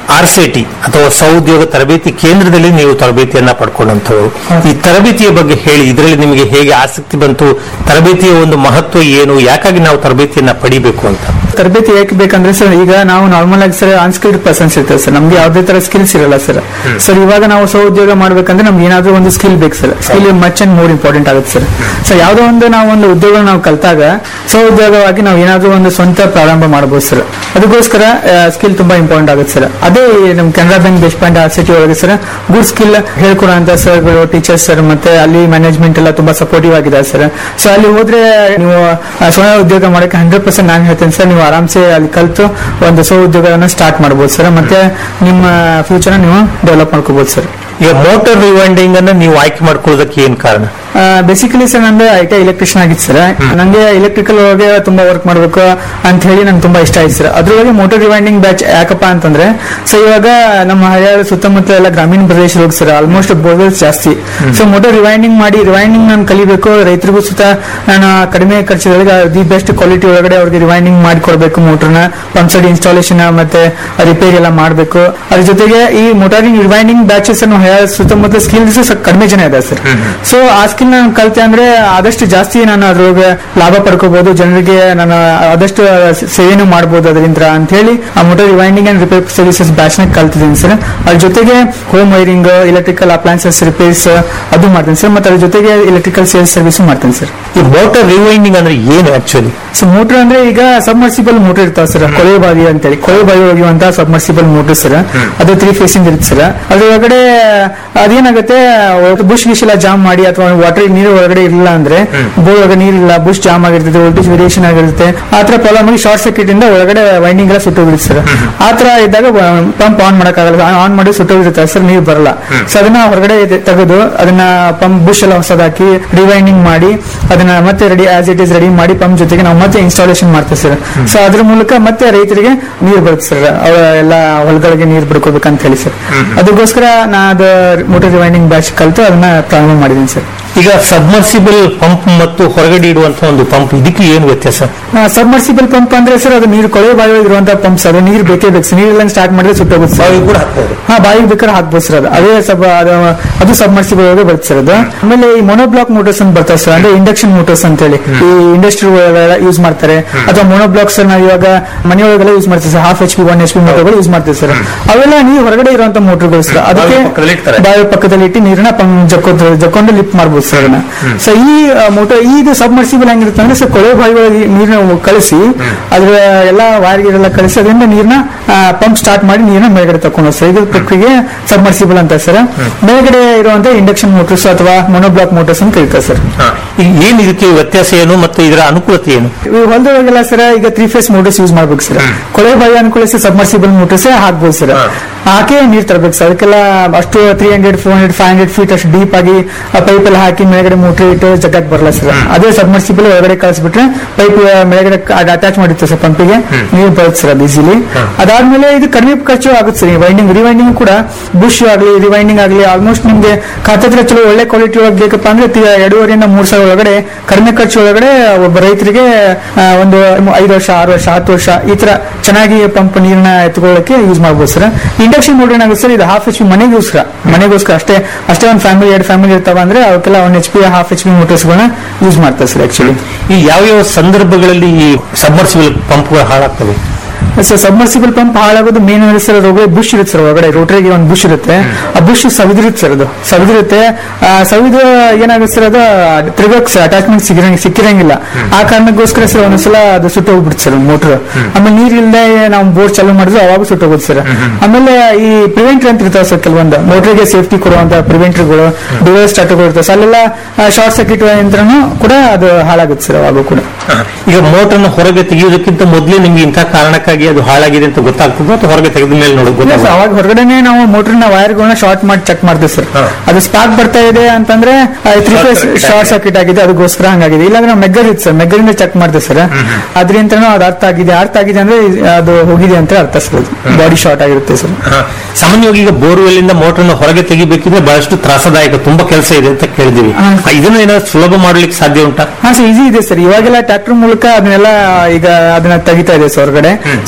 R C T ಅಥವಾ ಸಹೋದ್ಯೋಗ ತರಬೇತಿ ಕೇಂದ್ರದಲ್ಲಿ ನೀವು ತರಬೇತಿಯನ್ನ ಪಡ್ಕೊಂಡಂತವರು ಈ ತರಬೇತಿಯ ಬಗ್ಗೆ ಹೇಳಿ ಇದರಲ್ಲಿ ನಿಮಗೆ ಹೇಗೆ ಆಸಕ್ತಿ ಬಂತು ತರಬೇತಿಯ ಒಂದು ಮಹತ್ವ ಏನು ಯಾಕಾಗಿ ನಾವು ತರಬೇತಿಯನ್ನ ಪಡಿಬೇಕು ಅಂತ ತರಬೇತಿ ಯಾಕೆ ಬೇಕಂದ್ರೆ ಸರ್ ಈಗ ನಾವು ನಾರ್ಮಲ್ ಆಗಿ ಸರ್ ಅನ್ಸ್ಕಿಲ್ಡ್ ಪರ್ಸನ್ಸ್ ಇರ್ತೇವೆ ಸರ್ ನಮ್ಗೆ ಯಾವುದೇ ತರ ಸ್ಕಿಲ್ಸ್ ಇರಲ್ಲ ಸರ್ ಸರ್ ಇವಾಗ ನಾವು ಸ್ವಉದ್ಯೋಗ ಮಾಡ್ಬೇಕಂದ್ರೆ ನಮ್ಗೆ ಏನಾದ್ರೂ ಒಂದು ಸ್ಕಿಲ್ ಬೇಕು sir skill much and more important ಆಗುತ್ತೆ ಸರ್ ಸೊ ಯಾವುದೋ ಒಂದು ನಾವು ಒಂದು ಉದ್ಯೋಗ ನಾವು ಕಲ್ತಾಗ ಸ್ವಉದ್ಯೋಗವಾಗಿ ನಾವು ಏನಾದ್ರೂ ಒಂದು ಸ್ವಂತ ಪ್ರಾರಂಭ ಮಾಡಬಹುದು ಸರ್ ಅದಕ್ಕೋಸ್ಕರ ಸ್ಕಿಲ್ ತುಂಬಾ ಇಂಪಾರ್ಟೆಂಟ್ ಆಗುತ್ತೆ ಸರ್ ಅದೇ ನಮ್ Canara bank best point R SETI ಒಳಗೆ ಸರ್ ಗುಡ್ ಸ್ಕಿಲ್ ಹೇಳ್ಕೊಡುವಂತ ಸರ್ಗಳು ಟೀಚರ್ಸ್ ಸರ್ ಮತ್ತೆ ಅಲ್ಲಿ ಮ್ಯಾನೇಜ್ಮೆಂಟ್ ಎಲ್ಲ ತುಂಬಾ ಸಪೋರ್ಟಿವ್ ಆಗಿದ್ದಾರೆ ಸರ್ ಸೊ ಅಲ್ಲಿ ಹೋದ್ರೆ ನೀವು ಆ, ಸ್ವಯಂ ಉದ್ಯೋಗ ಮಾಡಕ್ಕೆ ಹಂಡ್ರೆಡ್ ಪರ್ಸೆಂಟ್ ನಾನು ಹೇಳ್ತೇನೆ ಸರ್ ನೀವು ಆರಾಮ್ಸೆ ಅಲ್ಲಿ ಕಲ್ತು ಒಂದು ಸ್ವ ಉದ್ಯೋಗವನ್ನು ಸ್ಟಾರ್ಟ್ ಮಾಡಬಹುದು ಸರ್ ಮತ್ತೆ ನಿಮ್ಮ ಫ್ಯೂಚರ್ ನೀವು ಡೆವಲಪ್ ಮಾಡ್ಕೋಬಹುದು ಸರ್ ಈಗ ಮೋಟಾರ್ ರಿವೈಂಡಿಂಗ್ ಅನ್ನ ನೀವು ಆಯ್ಕೆ ಮಾಡ್ಕೊಳ್ಳೋದಕ್ಕೆ ಏನ್ ಕಾರಣ ಬೇಸಿಕಲಿ ಸರ್ ನಂದು ಐ ಟಿ ಎಲೆಕ್ಟ್ರಿಷಿಯನ್ ಆಗಿತ್ತು ಸರ್ ನಂಗೆ ಎಲೆಕ್ಟ್ರಿಕಲ್ ಒಳಗೆ ತುಂಬಾ ವರ್ಕ್ ಮಾಡಬೇಕು ಅಂತ ಹೇಳಿ ನಂಗೆ ತುಂಬಾ ಇಷ್ಟ ಆಯ್ತು ಸರ್ ಅದ್ರೊಳಗೆ ಮೋಟರ್ ರಿವೈಂಡಿಂಗ್ ಬ್ಯಾಚ್ ಯಾಕಪ್ಪ ಅಂತಂದ್ರೆ ಸೊ ಇವಾಗ ನಮ್ಮ ಹಳ್ಳಿಯಾಳ ಸುತ್ತಮುತ್ತ ಎಲ್ಲ ಗ್ರಾಮೀಣ ಪ್ರದೇಶ ಹೋಗಿ ಸರ್ ಆಲ್ಮೋಸ್ಟ್ ಬೋರ್ವೆಲ್ಸ್ ಜಾಸ್ತಿ ಸೊ ಮೋಟರ್ ರಿವೈಂಡಿಂಗ್ ಮಾಡಿ ರಿವೈಂಡಿಂಗ್ ನಾನು ಕಲಿಬೇಕು ರೈತರಿಗೂ ಸುತ್ತ ನಾನು ಕಡಿಮೆ ಖರ್ಚಿದೊಳಗೆ ದಿ ಬೆಸ್ಟ್ ಕ್ವಾಲಿಟಿ ಒಳಗಡೆ ಅವ್ರಿಗೆ ರಿವೈಂಡಿಂಗ್ ಮಾಡಿ ಕೊಡಬೇಕು ಮೋಟರ್ನ ಪಂಪ್ ಸೈಡ್ ಇನ್ಸ್ಟಾಲೇಷನ್ ಮತ್ತೆ ರಿಪೇರಿ ಎಲ್ಲ ಮಾಡಬೇಕು ಅದ್ರ ಜೊತೆಗೆ ಈ ಮೋಟಾರಿಂಗ್ ರಿವೈಂಡಿಂಗ್ ಬ್ಯಾಚಸ್ ಅನ್ನು ಹಳ್ಳಿಯಾಳ ಸುತ್ತಮುತ್ತ ಸ್ಕಿಲ್ಸ್ ಕಡಿಮೆ ಜನ ಇದೆ ಸರ್ ಸೊ ಆ ಸ್ಕಿಲ್ ನಾನು ಕಲಿತೆ ಅಂದ್ರೆ ಆದಷ್ಟು ಜಾಸ್ತಿ ನಾನು ಅದ್ರೊಳಗೆ ಲಾಭ ಪಡ್ಕೋಬಹುದು ಜನರಿಗೆ ನಾನು ಆದಷ್ಟು ಸೇವೆನೂ ಮಾಡಬಹುದು ಅದರಿಂದ ಅಂತ ಹೇಳಿ ಆ motor rewinding and repair services batch ನ ಕಲ್ತಿದ್ದೀನಿ ಸರ್ ಅದ್ರ ಜೊತೆಗೆ home wiring electrical appliances repairs ಅದು ಮಾಡ್ತೀನಿ ಸರ್ ಮತ್ತೆ ಅದ್ರ ಜೊತೆಗೆ ಎಲೆಕ್ಟ್ರಿಕಲ್ ಸೇಲ್ಸ್ ಸರ್ವಿಸ್ ಮಾಡ್ತೀನಿ ಸರ್ ಈ ಮೋಟಾರ್ ರಿವೈಂಡಿಂಗ್ ಅಂದ್ರೆ ಏನು ಆಕ್ಚುಲಿ ಸೊ ಮೋಟರ್ ಅಂದ್ರೆ ಈಗ ಸಬ್ಮರ್ಸಿಬಲ್ ಮೋಟರ್ ಇರ್ತಾವ ಸರ್ ಕೊಳೆ ಬಾವಿ ಅಂತೇಳಿ ಕೊಳೆ ಬಾವಿ ಒಗೆಯುವಂತ ಸಬ್ಮರ್ಸಿಬಲ್ ಮೋಟರ್ ಸರ್ ಅದು ತ್ರೀ ಫೇಸಿಂಗ್ ಇರುತ್ತೆ ಸರ್ ಅದ್ರೊಳಗಡೆ ಅದೇನಾಗುತ್ತೆ ಬುಷ್ ಗಿಶ್ ಎಲ್ಲ ಜಾಮ್ ಮಾಡಿ ಅಥವಾ ವಾಟರ್ ನೀರು ಒಳಗಡೆ ಇಲ್ಲ ಅಂದ್ರೆ ಬೋರ್ ಒಳಗೆ ನೀರಿಲ್ಲ ಬುಷ್ ಜಾಮ್ ಆಗಿರ್ತದೆ ವೋಲ್ಟೇಜ್ ವೇರಿಯೇಷನ್ ಆಗಿರುತ್ತೆ ಆ ತರ ಪ್ರಾಬ್ಲಮ್ ಆಗಿ ಶಾರ್ಟ್ ಸರ್ಕ್ಯೂಟ್ ಇಂದ ಒಳಗಡೆ ವೈಂಡಿಂಗ್ ಎಲ್ಲ ಸುಟ್ಟೋಗಿರುತ್ತೆ ಸರ್ ಆ ತರ ಇದ್ದಾಗ ಪಂಪ್ ಆನ್ ಮಾಡಕ್ಕಾಗಲ್ಲ ಆನ್ ಮಾಡಿ ಸುಟ್ಟೋಗಿರುತ್ತೆ ಸರ್ ನೀರು ಬರಲ್ಲ ಸೊ ಅದನ್ನ ಹೊರಗಡೆ ಇದೆ- ತೆಗೆದು ಅದನ್ನ ಪಂಪ್ ಬುಷ್ ಎಲ್ಲ ಹೊಸದಾಕಿ ರಿವೈಂಡಿಂಗ್ ಮಾಡಿ ಅದನ್ನ ಮತ್ತೆ ready as it is ready ಮಾಡಿ ಪಂಪ್ ಜೊತೆಗೆ ನಾವು ಮತ್ತೆ ಇನ್ಸ್ಟಾಲೇಷನ್ ಮಾಡ್ತೇವೆ ಸರ್ ಸೊ ಅದ್ರ ಮೂಲಕ ಮತ್ತೆ ರೈತರಿಗೆ ನೀರು ಬರುತ್ತೆ ಸರ್ ಅವರ ಎಲ್ಲ ಹೊಲಗಳಿಗೆ ನೀರು ಬಿಡ್ಕೋಬೇಕಂತ ಹೇಳಿ ಸರ್ ಅದಕ್ಕೋಸ್ಕರ ನಾ ಅದು ಮೋಟರ್ ರಿವೈಂಡಿಂಗ್ ಬ್ಯಾಚ್ ಕಲ್ತು ಅದನ್ನ ಪ್ರಾರಂಭ ಮಾಡಿದ್ದೀನಿ ಸರ್ ಈಗ ಸಬ್ಮರ್ಸಿಬಲ್ ಪಂಪ್ ಮತ್ತು ಹೊರಗಡೆ ಇಡುವಂತ ಒಂದು ಪಂಪ್ ಇದಕ್ಕೆ ಏನು ವ್ಯತ್ಯಾಸ ಸಬ್ಮರ್ಸಿಬಲ್ ಪಂಪ್ ಅಂದ್ರೆ ಸರ್ ಅದು ನೀರು ಕೊಳೆ ಬಾವಿ ಇರುವಂತಹ ಪಂಪ್ ಸರ್ ಅದು ನೀರು ಬೇಕೇ ಬೇಕು ನೀರಿಲ್ಲ ಸ್ಟಾರ್ಟ್ ಮಾಡಿದ್ರೆ ಸುಟ್ಟೋಗುತ್ತೆ ಸರ್ ಕೂಡ ಹಾಕ್ಬೋದು ಹಾ ಬಾಯಿಗೆ ಬೇಕಾದ್ರೆ ಹಾಕ್ಬೋದು ಸರ್ ಅದು ಅದೇ ಸಬ್ ಅದು ಅದು ಸಬ್ಮರ್ಸಿಬಲ್ ಒಳಗೆ ಬರುತ್ತೆ ಸರ್ ಅದು ಆಮೇಲೆ ಈ ಮೊನೋಬ್ಲಾಕ್ ಮೋಟರ್ಸ್ ಅಂತ ಬರ್ತಾವೆ ಸರ್ ಅಂದ್ರೆ ಇಂಡಕ್ಷನ್ ಮೋಟರ್ಸ್ ಅಂತ ಹೇಳಿ ಈ ಇಂಡಸ್ಟ್ರಿ ಒಳಗೆಲ್ಲ ಯೂಸ್ ಮಾಡ್ತಾರೆ ಅಥವಾ ಮೊನೋಬ್ಲಾಕ್ಸ್ ನಾವು ಇವಾಗ ಮನೆಯೊಳಗೆಲ್ಲ ಯೂಸ್ ಮಾಡ್ತೀವಿ sir half H P one H P ಮೋಟರ್ಗಳು ಯೂಸ್ ಮಾಡ್ತೀವಿ ಸರ್ ಅವೆಲ್ಲ ನೀರು ಹೊರಗಡೆ ಇರುವಂತ ಮೋಟರ್ಗಳು ಸರ್ ಅದಕ್ಕೆ ಬಾವಿ ಪಕ್ಕದಲ್ಲಿ ಇಡ್ತಾರೆ. ಬಾವಿ ಪಕ್ಕದಲ್ಲಿ ಇಟ್ಟು ನೀರನ್ನ ಪಂಪ್ ಜಕ್ಕೋದು ಜಕ್ಕೊಂಡು ಲಿಫ್ಟ್ ಮಾಡ್ಬೋದು ಸರ್ ಅದನ್ನ ಸೊ ಈ ಮೋಟರ್ ಇದು ಸಬ್ಮರ್ಸಿಬಲ್ ಹೆಂಗಿರುತ್ತೆ ಅಂದ್ರೆ ಸರ್ ಕೊಳೆ ಬಾವಿ ಒಳಗೆ ನೀರನ್ನ ಕಳಿಸಿ ಅದ್ರ ಎಲ್ಲ ವಾರ್ಗಿರೆಲ್ಲ ಕಳಿಸಿ ಅದರಿಂದ ನೀರನ್ನ ಪಂಪ್ ಸ್ಟಾರ್ಟ್ ಮಾಡಿ ನೀರನ್ನ ಮೇಲ್ಗಡೆ ತಕೊಂಡು ಸರ್ ಇದು ಪ್ರಕ್ರಿಯೆ ಸಬ್ಮರ್ಸಿಬಲ್ ಅಂತ ಸರ್ ಮೇಲ್ಗಡೆ ಇರುವಂತ ಇಂಡಕ್ಷನ್ ಮೋಟರ್ಸ್ ಅಥವಾ ಮೊನೋಬ್ಲಾಕ್ ಮೋಟರ್ಸ್ ಅಂತ ಕರೀತಾರೆ ಸರ್ ಈಗ ಏನ್ ಇದಕ್ಕೆ ವ್ಯತ್ಯಾಸ ಏನು ಮತ್ತು ಇದರ ಅನುಕೂಲತೆ ಏನು ಈ ಹೊಲದೊಳಗೆಲ್ಲ ಸರ್ ಈಗ ತ್ರೀ ಫೇಸ್ ಮೋಟರ್ಸ್ ಯೂಸ್ ಮಾಡ್ಬೇಕು ಸರ್ ಕೊಳೆ ಬಾವಿ ಅನುಕೂಲಿಸಿ ಸಬ್ಮರ್ಸಿಬಲ್ ಮೋಟರ್ಸ್ ಹಾಕ್ಬೋದು ಸರ್ ಹಾಕಿ ನೀರ್ ತರಬೇಕು ಸರ್ ಅದಕ್ಕೆಲ್ಲ ಅಷ್ಟು three hundred four hundred five hundred feet ಅಷ್ಟು ಡೀಪ್ ಆಗಿ ಪೈಪ್ ಎಲ್ಲ ಹಾಕಿ ಮೇಲ್ಗಡೆ ಮೋಟರ್ ಇಟ್ಟು ಜಗಕ್ ಬರಲ್ಲ ಸರ್ ಅದೇ ಸಬ್ಮರ್ಸಿಬಲ್ ಒಳಗಡೆ ಕಳಿಸ್ಬಿಟ್ರೆ ಪೈಪ್ ಮೇಲ್ಗಡೆ ಅಟ್ಯಾಚ್ ಮಾಡಿರ್ತೀವಿ ಸರ್ ಪಂಪಿಗೆ ನೀರು ಬರುತ್ತೆ ಸರ್ ಅದು ಈಸಿಲಿ ಅದಾದ್ಮೇಲೆ ಇದು ಕಡಿಮೆ ಖರ್ಚು ಆಗುತ್ತೆ ಸರ್ ವೈಂಡಿಂಗ್ ರಿವೈಂಡಿಂಗ್ ಕೂಡ ಬುಷ್ ಆಗಲಿ ರಿವೈಂಡಿಂಗ್ ಆಗಲಿ ಆಲ್ಮೋಸ್ಟ್ ನಿಮ್ಗೆ ಖಾತೆ ಚಲೋ ಒಳ್ಳೆ ಕ್ವಾಲಿಟಿ ಒಳಗೆ ಬೇಕಪ್ಪ ಅಂದ್ರೆ ತಿ- ಎರಡೂವರೆಯಿಂದ ಮೂರ್ ಸಾವಿರ ಒಳಗಡೆ ಕಡಿಮೆ ಖರ್ಚು ಒಳಗಡೆ ಒಬ್ಬ ರೈತರಿಗೆ ಆ, ಒಂದು ಐದು ವರ್ಷ ಆರು ವರ್ಷ ಹತ್ತು ವರ್ಷ ಈ ತರ ಚೆನ್ನಾಗಿ ಪಂಪ್ ನೀರನ್ನ ಎತ್ಕೊಳ್ಳಕ್ಕೆ ಯೂಸ್ ಮಾಡ್ಬೋದು ಸರ್ ಇಂಡಕ್ಷನ್ ಮೋಟರ್ ಏನಾಗುತ್ತೆ ಸರ್ ಇದು ಹಾಫ್ ಎಚ್ ಪಿ ಮನೆಗೋಸ್ಕರ ಮನೆಗೋಸ್ಕರ ಅಷ್ಟೇ ಅಷ್ಟೇ ಒಂದು ಫ್ಯಾಮಿಲಿ ಎರಡು ಫ್ಯಾಮಿಲಿ ಇರ್ತಾವ ಅಂದ್ರೆ ಅವಕ್ಕೆಲ್ಲ one H P half H P ಮೋಟರ್ಸ್ಗಳನ್ನ ಯೂಸ್ ಮಾಡ್ತಾರೆ ಸರ್ ಆಕ್ಚುಲಿ ಈ ಯಾವ್ಯಾವ ಸಂದರ್ಭಗಳಲ್ಲಿ ಈ ಸಬ್ಮರ್ಸಿಬಲ್ ಪಂಪ್ಗಳು ಹಾಳಾಗ್ತವೆ ಸರ್ ಸಬ್ಮರ್ಸಿಬಲ್ ಪಂಪ್ ಹಾಳಾಗೋದು ಮೇನ್ ಅಂದ್ರೆ ಸರ್ ಅದ್ರೊಳಗೆ ಬುಷ್ ಇರುತ್ತೆ ಸರ್ ಒಳಗಡೆ ರೋಟರಿಗೆ ಒಂದು ಬುಷ್ ಇರುತ್ತೆ ಆ ಬುಷ್ ಸವಿದಿರುತ್ತೆ ಸರ್ ಅದು ಸವಿದಿರುತ್ತೆ ಆ ಸವಿದು ಏನಾಗುತ್ತೆ ಸರ್ ಅದು ತಿರ್ಗಕ್ ಸರ್ ಅಟ್ಯಾಚ್ಮೆಂಟ್ ಸಿಗಿರಂಗ್ ಸಿಕ್ಕಿರಂಗಿಲ್ಲ ಆ ಕಾರಣಕ್ಕೋಸ್ಕರ ಸರ್ ಒಂದೊಂದ್ಸಲ ಅದು ಸುಟ್ಟೋಗ್ಬಿಡುತ್ತೆ ಸರ್ ಮೋಟರ್ ಆಮೇಲೆ ನೀರ್ ಇಲ್ಲದೆ ನಾವು ಬೋರ್ ಚಾಲೂ ಮಾಡಿದ್ರೆ ಅವಾಗ ಸುಟ್ಟೋಗುತ್ತೆ ಸರ್ ಆಮೇಲೆ ಈ ಪ್ರಿವೆಂಟರ್ ಅಂತ ಇರ್ತಾವೆ ಸರ್ ಕೆಲವೊಂದು ಮೋಟರ್ಗೆ ಸೇಫ್ಟಿ ಕೊಡುವಂತ ಪ್ರಿವೆಂಟರ್ಗಳು ಡಿವೈಸ್ ಸ್ಟಾರ್ಟ್ಗಳು ಇರ್ತಾವೆ ಸೊ ಅಲ್ಲೆಲ್ಲ ಶಾರ್ಟ್ ಸರ್ಕ್ಯೂಟ್ ಯಂತ್ರನೂ ಕೂಡ ಅದು ಹಾಳಾಗುತ್ತೆ ಸರ್ ಅವಾಗ ಕೂಡ ಈಗ ಮೋಟರ್ನ ಹೊರಗೆ ತೆಗೆಯೋದಕ್ಕಿಂತ ಮೊದಲೇ ನಿಮ್ಗೆ ಇಂಥ ಕಾರಣಕ್ಕಾಗಿ ಅದು ಹಾಳಾಗಿದೆ ಅಂತ ಗೊತ್ತಾಗ್ತದೆ ಅಥವಾ ಹೊರಗೆ ತೆಗೆದ ಮೇಲೆ ನೋಡೋದು ಇಲ್ಲ ಸರ್, ಗೊತ್ತಾಗ ಅವಾಗ ಹೊರಗಡೆನೆ ನಾವು ಮೋಟರ್ನ ವೈರ್ಗಳನ್ನ ಶಾರ್ಟ್ ಮಾಡಿ ಚೆಕ್ ಮಾಡ್ತೀವಿ ಸರ್ ಅದು ಸ್ಪಾರ್ಕ್ ಬರ್ತಾ ಇದೆ ಅಂತಂದ್ರೆ ತ್ರೀ ಫೇಸ್ ಶಾರ್ಟ್ ಸರ್ಕ್ಯೂಟ್ ಆಗಿದೆ ಅದಕ್ಕೋಸ್ಕರ ಹಂಗಾಗಿದೆ ಇಲ್ಲಾಂದ್ರೆ ನಾವು ಮೆಗ್ಗರ್ ಇತ್ತು ಸರ್ ಮೆಗ್ಗರಿಂದ ಚೆಕ್ ಮಾಡ್ತೀವಿ ಸರ್ ಅದರಿಂದನೂ ಅದು ಅರ್ಥ ಆಗಿದೆ ಅರ್ಥ ಆಗಿದೆ ಅಂದ್ರೆ ಅದು ಹೋಗಿದೆ ಅಂತ ಅರ್ಥ ಸರ್ ಬಾಡಿ ಶಾರ್ಟ್ ಆಗಿರುತ್ತೆ ಸರ್ ಸಾಮಾನ್ಯವಾಗಿ ಈಗ ಬೋರ್ವೆಲ್ ಇಂದ ಮೋಟರ್ನ ಹೊರಗೆ ತೆಗಿಬೇಕಿದ್ರೆ ಬಹಳಷ್ಟು ತ್ರಾಸದಾಯಕ ತುಂಬಾ ಕೆಲಸ ಇದೆ ಅಂತ ಕೇಳಿದೀವಿ ಹಾ. ಇದನ್ನ ಏನಾದ್ರು ಸುಲಭ ಮಾಡ್ಲಿಕ್ಕೆ ಸಾಧ್ಯ ಉಂಟಾ ಹಾ ಸರ್ ಈಸಿ ಇದೆ ಸರ್ ಇವಾಗೆಲ್ಲ ಟ್ರಾಕ್ಟರ್ ಮೂಲಕ ಅದನ್ನೆಲ್ಲ ಈಗ ಅದನ್ನ ತೆಗಿತಾ ಇದೆ ಸರ್ ಹೊರಗಡೆ ಸೊ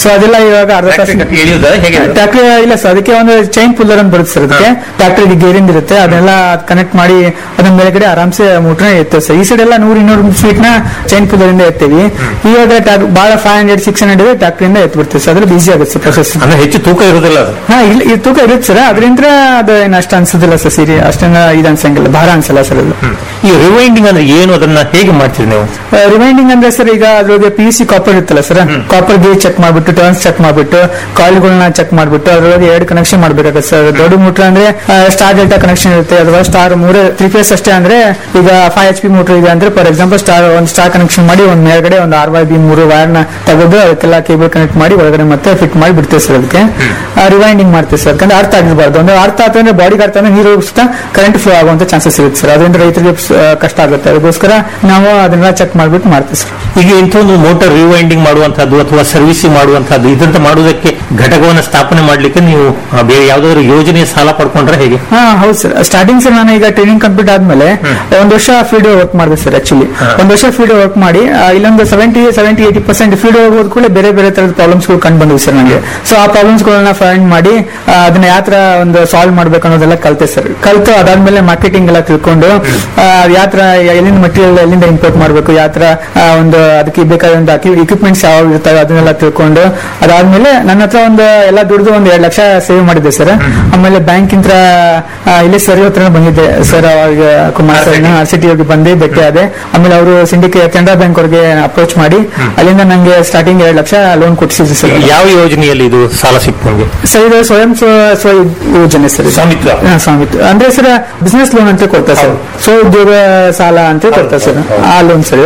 ಸೊ ಅದೆಲ್ಲ ಇವಾಗ ಅರ್ಧ ತಾಸು ಎಳೆಯುವುದಾ ಹೇಗೆ ಅದು? ಟ್ಯಾಕ್ಟ್ರಿ ಇಲ್ಲ ಸರ್ ಅದಕ್ಕೆ ಒಂದು ಚೈನ್ ಪುಲ್ಲರ್ ಅಂತ ಬರುತ್ತೆ ಸರ್ ಅದಕ್ಕೆ ಟ್ಯಾಕ್ಟ್ರಿಗೆ ಗೇರಿಂದ ಇರುತ್ತೆ ಅದನ್ನೆಲ್ಲ ಕನೆಕ್ಟ್ ಮಾಡಿ ಅದನ್ನ ಮೇಲ್ಗಡೆ ಆರಾಮ್ಸೆ ಮೂಟ್ರನ ಎತ್ತೆ ಸರ್ ಈ ಸೈಡ್ ಎಲ್ಲ ನೂರ್ ಇನ್ನೂರು ಫೀಟ್ ನ ಚೈನ್ ಪುಲ್ಲರ್ ಇಂದ ಎತ್ತೀವಿ ಇವಾಗ ಟ್ಯಾಕ್- ಬಹಳ ಫೈವ್ ಹಂಡ್ರೆಡ್ ಸಿಕ್ಸ್ ಹಂಡ್ರೆಡ್ ಟ್ಯಾಕ್ಟ್ರಿ ಇಂದ ಎತ್ ಬಿಡ್ತೀವಿ ಸರ್ ಅದ್ರಲ್ಲಿ ಈಸಿ ಆಗುತ್ತೆ ಪ್ರೊಸೆಸ್ ಅಂದ್ರೆ ಹೆಚ್ಚು ತೂಕ ಇರುವುದಿಲ್ಲ ಅದು ಹಾ ಇಲ್ಲ ಇದು ತೂಕ ಇರುತ್ತೆ ಸರ್ ಅದರಿಂದ ಅದು ಏನು ಅಷ್ಟು ಅನ್ಸೋದಿಲ್ಲ ಸರ್ ಸೀರೆ ಅಷ್ಟೇನ ಇದು ಅನ್ಸಂಗಿಲ್ಲ ಭಾರ ಅನ್ಸಲ್ಲ ಸರ್ ಅದು ಈ ರಿವೈಂಡಿಂಗ್ ಅಂದ್ರೆ ಏನು ಅದನ್ನ ಹೇಗೆ ಮಾಡ್ತೀರಿ ನೀವು ರಿವೈಂಡಿಂಗ್ ಅಂದ್ರೆ ಸರ್ ಈಗ ಅದ್ರೊಳಗೆ ಪಿ ಸಿ ಕಾಪರ್ ಇರುತ್ತಲ್ಲ ಸರ್ ಕಾಪರ್ ಗೇಜ್ ಚೆಕ್ ಮಾಡ್ಬಿಟ್ಟು ಟರ್ನ್ಸ್ ಚೆಕ್ ಮಾಡ್ಬಿಟ್ಟು ಕಾಯಿಲ್ಗಳನ್ನ ಚೆಕ್ ಮಾಡ್ಬಿಟ್ಟು ಅದ್ರೊಳಗೆ ಎರಡು ಕನೆಕ್ಷನ್ ಮಾಡ್ಬೇಕಾಗುತ್ತೆ ಸರ್ ದೊಡ್ಡ ಮೋಟರ್ ಅಂದ್ರೆ ಸ್ಟಾರ್ ಡೆಲ್ಟಾ ಕನೆಕ್ಷನ್ ಇರುತ್ತೆ ಅಥವಾ ಸ್ಟಾರ್ ಮೂರೇ ತ್ರೀ ಫೇಸ್ ಅಷ್ಟೇ ಅಂದ್ರೆ ಈಗ ಫೈವ್ ಎಚ್ ಪಿ ಮೋಟರ್ ಇದೆ ಅಂದ್ರೆ ಫಾರ್ ಎಕ್ಸಾಂಪಲ್ ಸ್ಟಾರ್ ಒಂದು ಸ್ಟಾರ್ ಕನೆಕ್ಷನ್ ಮಾಡಿ ಒಂದ್ ಮೇಲ್ಗಡೆ ಒಂದು ಆರ್ ವೈ ಬಿ ಮೂರು ವೈರ್ ನ ತೆಗೆದು ಅದಕ್ಕೆಲ್ಲ ಕೇಬಲ್ ಕನೆಕ್ಟ್ ಮಾಡಿ ಒಳಗಡೆ ಮತ್ತೆ ಫಿಟ್ ಮಾಡಿ ಬಿಡ್ತೇವೆ ಸರ್ ಅದಕ್ಕೆ ರಿವೈಂಡಿಂಗ್ ಮಾಡ್ತೇವೆ ಸರ್ ಯಾಕಂದ್ರೆ ಅರ್ಥ ಆಗಿರ್ಬಾರ್ದು ಅಂದ್ರೆ ಅರ್ಥ ಆತ ಅಂದ್ರೆ ಬಾಡಿಗೆ ಅರ್ಥ ಅಂದ್ರೆ ನೀರು ಸುತ್ತ ಕರೆಂಟ್ ಫ್ಲೋ ಆಗುವಂತ ಚಾನ್ಸಸ್ ಇರುತ್ತೆ ಸರ್ ಅದರಿಂದ ರೈತರಿಗೆ ಸ- ಕಷ್ಟ ಆಗುತ್ತೆ ಅದಕ್ಕೋಸ್ಕರ ನಾವು ಅದನ್ನೆಲ್ಲ ಚೆಕ್ ಮಾಡ್ಬಿಟ್ಟು ಮಾಡ್ತೀವಿ ಸರ್ ಈಗ ಇಂಥ ಒಂದು ಮೋಟಾರ್ ರಿವೈಂಡಿಂಗ್ ಮಾಡುವಂತಹದ್ದು ಅಥವಾ ಸರ್ವಿಸಿಂಗ್ ಮಾಡುವಂತಹದ್ದು ಇದಂತ ಮಾಡುವುದಕ್ಕೆ ಘಟಕವನ್ನು ಸ್ಥಾಪನೆ ಮಾಡ್ಲಿಕ್ಕೆ ನೀವು ಆ, ಬೇರೆ ಯಾವ್ದಾದ್ರು ಯೋಜನೆ ಸಾಲ ಪಡ್ಕೊಂಡ್ರೆ ಹೇಗೆ ಹಾ ಹೌದು ಸರ್ ಸ್ಟಾರ್ಟಿಂಗ್ ಸರ್ ನಾನು ಈಗ ಟ್ರೈನಿಂಗ್ ಕಂಪ್ಲೀಟ್ ಆದ್ಮೇಲೆ ಒಂದ್ ವರ್ಷ ಫೀಲ್ಡ್ ವರ್ಕ್ ಮಾಡಿದೆ ಸರ್ ಆಕ್ಚುಲಿ ಒಂದ್ ವರ್ಷ ಫೀಲ್ಡ್ ವರ್ಕ್ ಮಾಡಿ ಆ, ಇಲ್ಲೊಂದು seventy seventy eighty percent field ಹೋದ ಕೂಡ ಬೇರೆ ಬೇರೆ ತರದ ಪ್ರಾಬ್ಲಮ್ಸ್ ಗಳು ಕಂಡು ಬಂದವು ಸರ್ ನನಗೆ ಸೊ ಆ ಪ್ರಾಬ್ಲಮ್ಸ್ ಗಳನ್ನ ಫೈಂಡ್ ಮಾಡಿ ಆ, ಅದನ್ನ ಯಾವ ತರ ಒಂದು ಸಾಲ್ವ್ ಮಾಡ್ಬೇಕು ಅನ್ನೋದೆಲ್ಲ ಕಲ್ತೆ ಸರ್ ಕಲ್ತು ಅದಾದ್ಮೇಲೆ ಮಾರ್ಕೆಟಿಂಗ್ ಎಲ್ಲ ತಿಳ್ಕೊಂಡು ಯಾವ ತರ ಎಲ್ಲಿಂದ ಮಟೀರಿಯಲ್ ಎಲ್ಲಿಂದ ಇಂಪೋರ್ಟ್ ಮಾಡಬೇಕು ಯಾವ ತರ ಆ, ಒಂದು ಅದಕ್ಕೆ ಬೇಕಾದಂತ ಇಕ್ವಿಪ್ಮೆಂಟ್ಸ್ ಯಾವ ಇರ್ತವೆ ಅದನ್ನೆಲ್ಲ ತಿಳ್ಕೊಂಡು ಅದಾದ್ಮೇಲೆ ನನ್ನ ಹತ್ರ ಒಂದು ಎಲ್ಲ ದುಡ್ದು ಒಂದು ಎರಡು ಲಕ್ಷ ಸೇವ್ ಮಾಡಿದ್ದೆ ಸರ್ ಆಮೇಲೆ ಬ್ಯಾಂಕ್ ಇಂತ್ರ ಆ, ಇಲ್ಲೇ ಸರ್ ಹತ್ರ ಬಂದಿದ್ದೆ ಸರ್ ಅವಾಗ Kumar sir R C T ಹೋಗಿ ಬಂದು ಭೇಟಿ ಆದೆ ಆಮೇಲೆ ಅವರು ಸಿಂಡಿಕೇಟ್ ಕೆನರಾ ಬ್ಯಾಂಕ್ ಅವ್ರಿಗೆ ಅಪ್ರೋಚ್ ಮಾಡಿ ಅಲ್ಲಿಂದ ನಂಗೆ ಸ್ಟಾರ್ಟಿಂಗ್ ಎರಡು ಲಕ್ಷ ಲೋನ್ ಕೊಟ್ಟಿಸಿದ್ರು ಸರ್ ಯಾವ ಯೋಜನೆಯಲ್ಲಿ ಇದು ಸಾಲ ಸಿಕ್ತು ನಿಮಗೆ ಸರ್ ಇದು ಸ್ವಯಂ ಸ್ವ- ಸ್ವ ಯೋಜನೆ ಸರ್ ಇದು. ಸ್ವಾಮಿತ್ವ. ಹಾ, ಸ್ವಾಮಿತ್ವ ಅಂದ್ರೆ ಸರ್ ಬಿಸ್ನೆಸ್ ಲೋನ್ ಅಂತ ಕೊಡ್ತಾರೆ ಸರ್ ಸ್ವ ಉದ್ಯೋಗ ಸಾಲ ಅಂತ ಕೊಡ್ತಾರೆ ಸರ್ ಆ ಲೋನ್ ಸರ್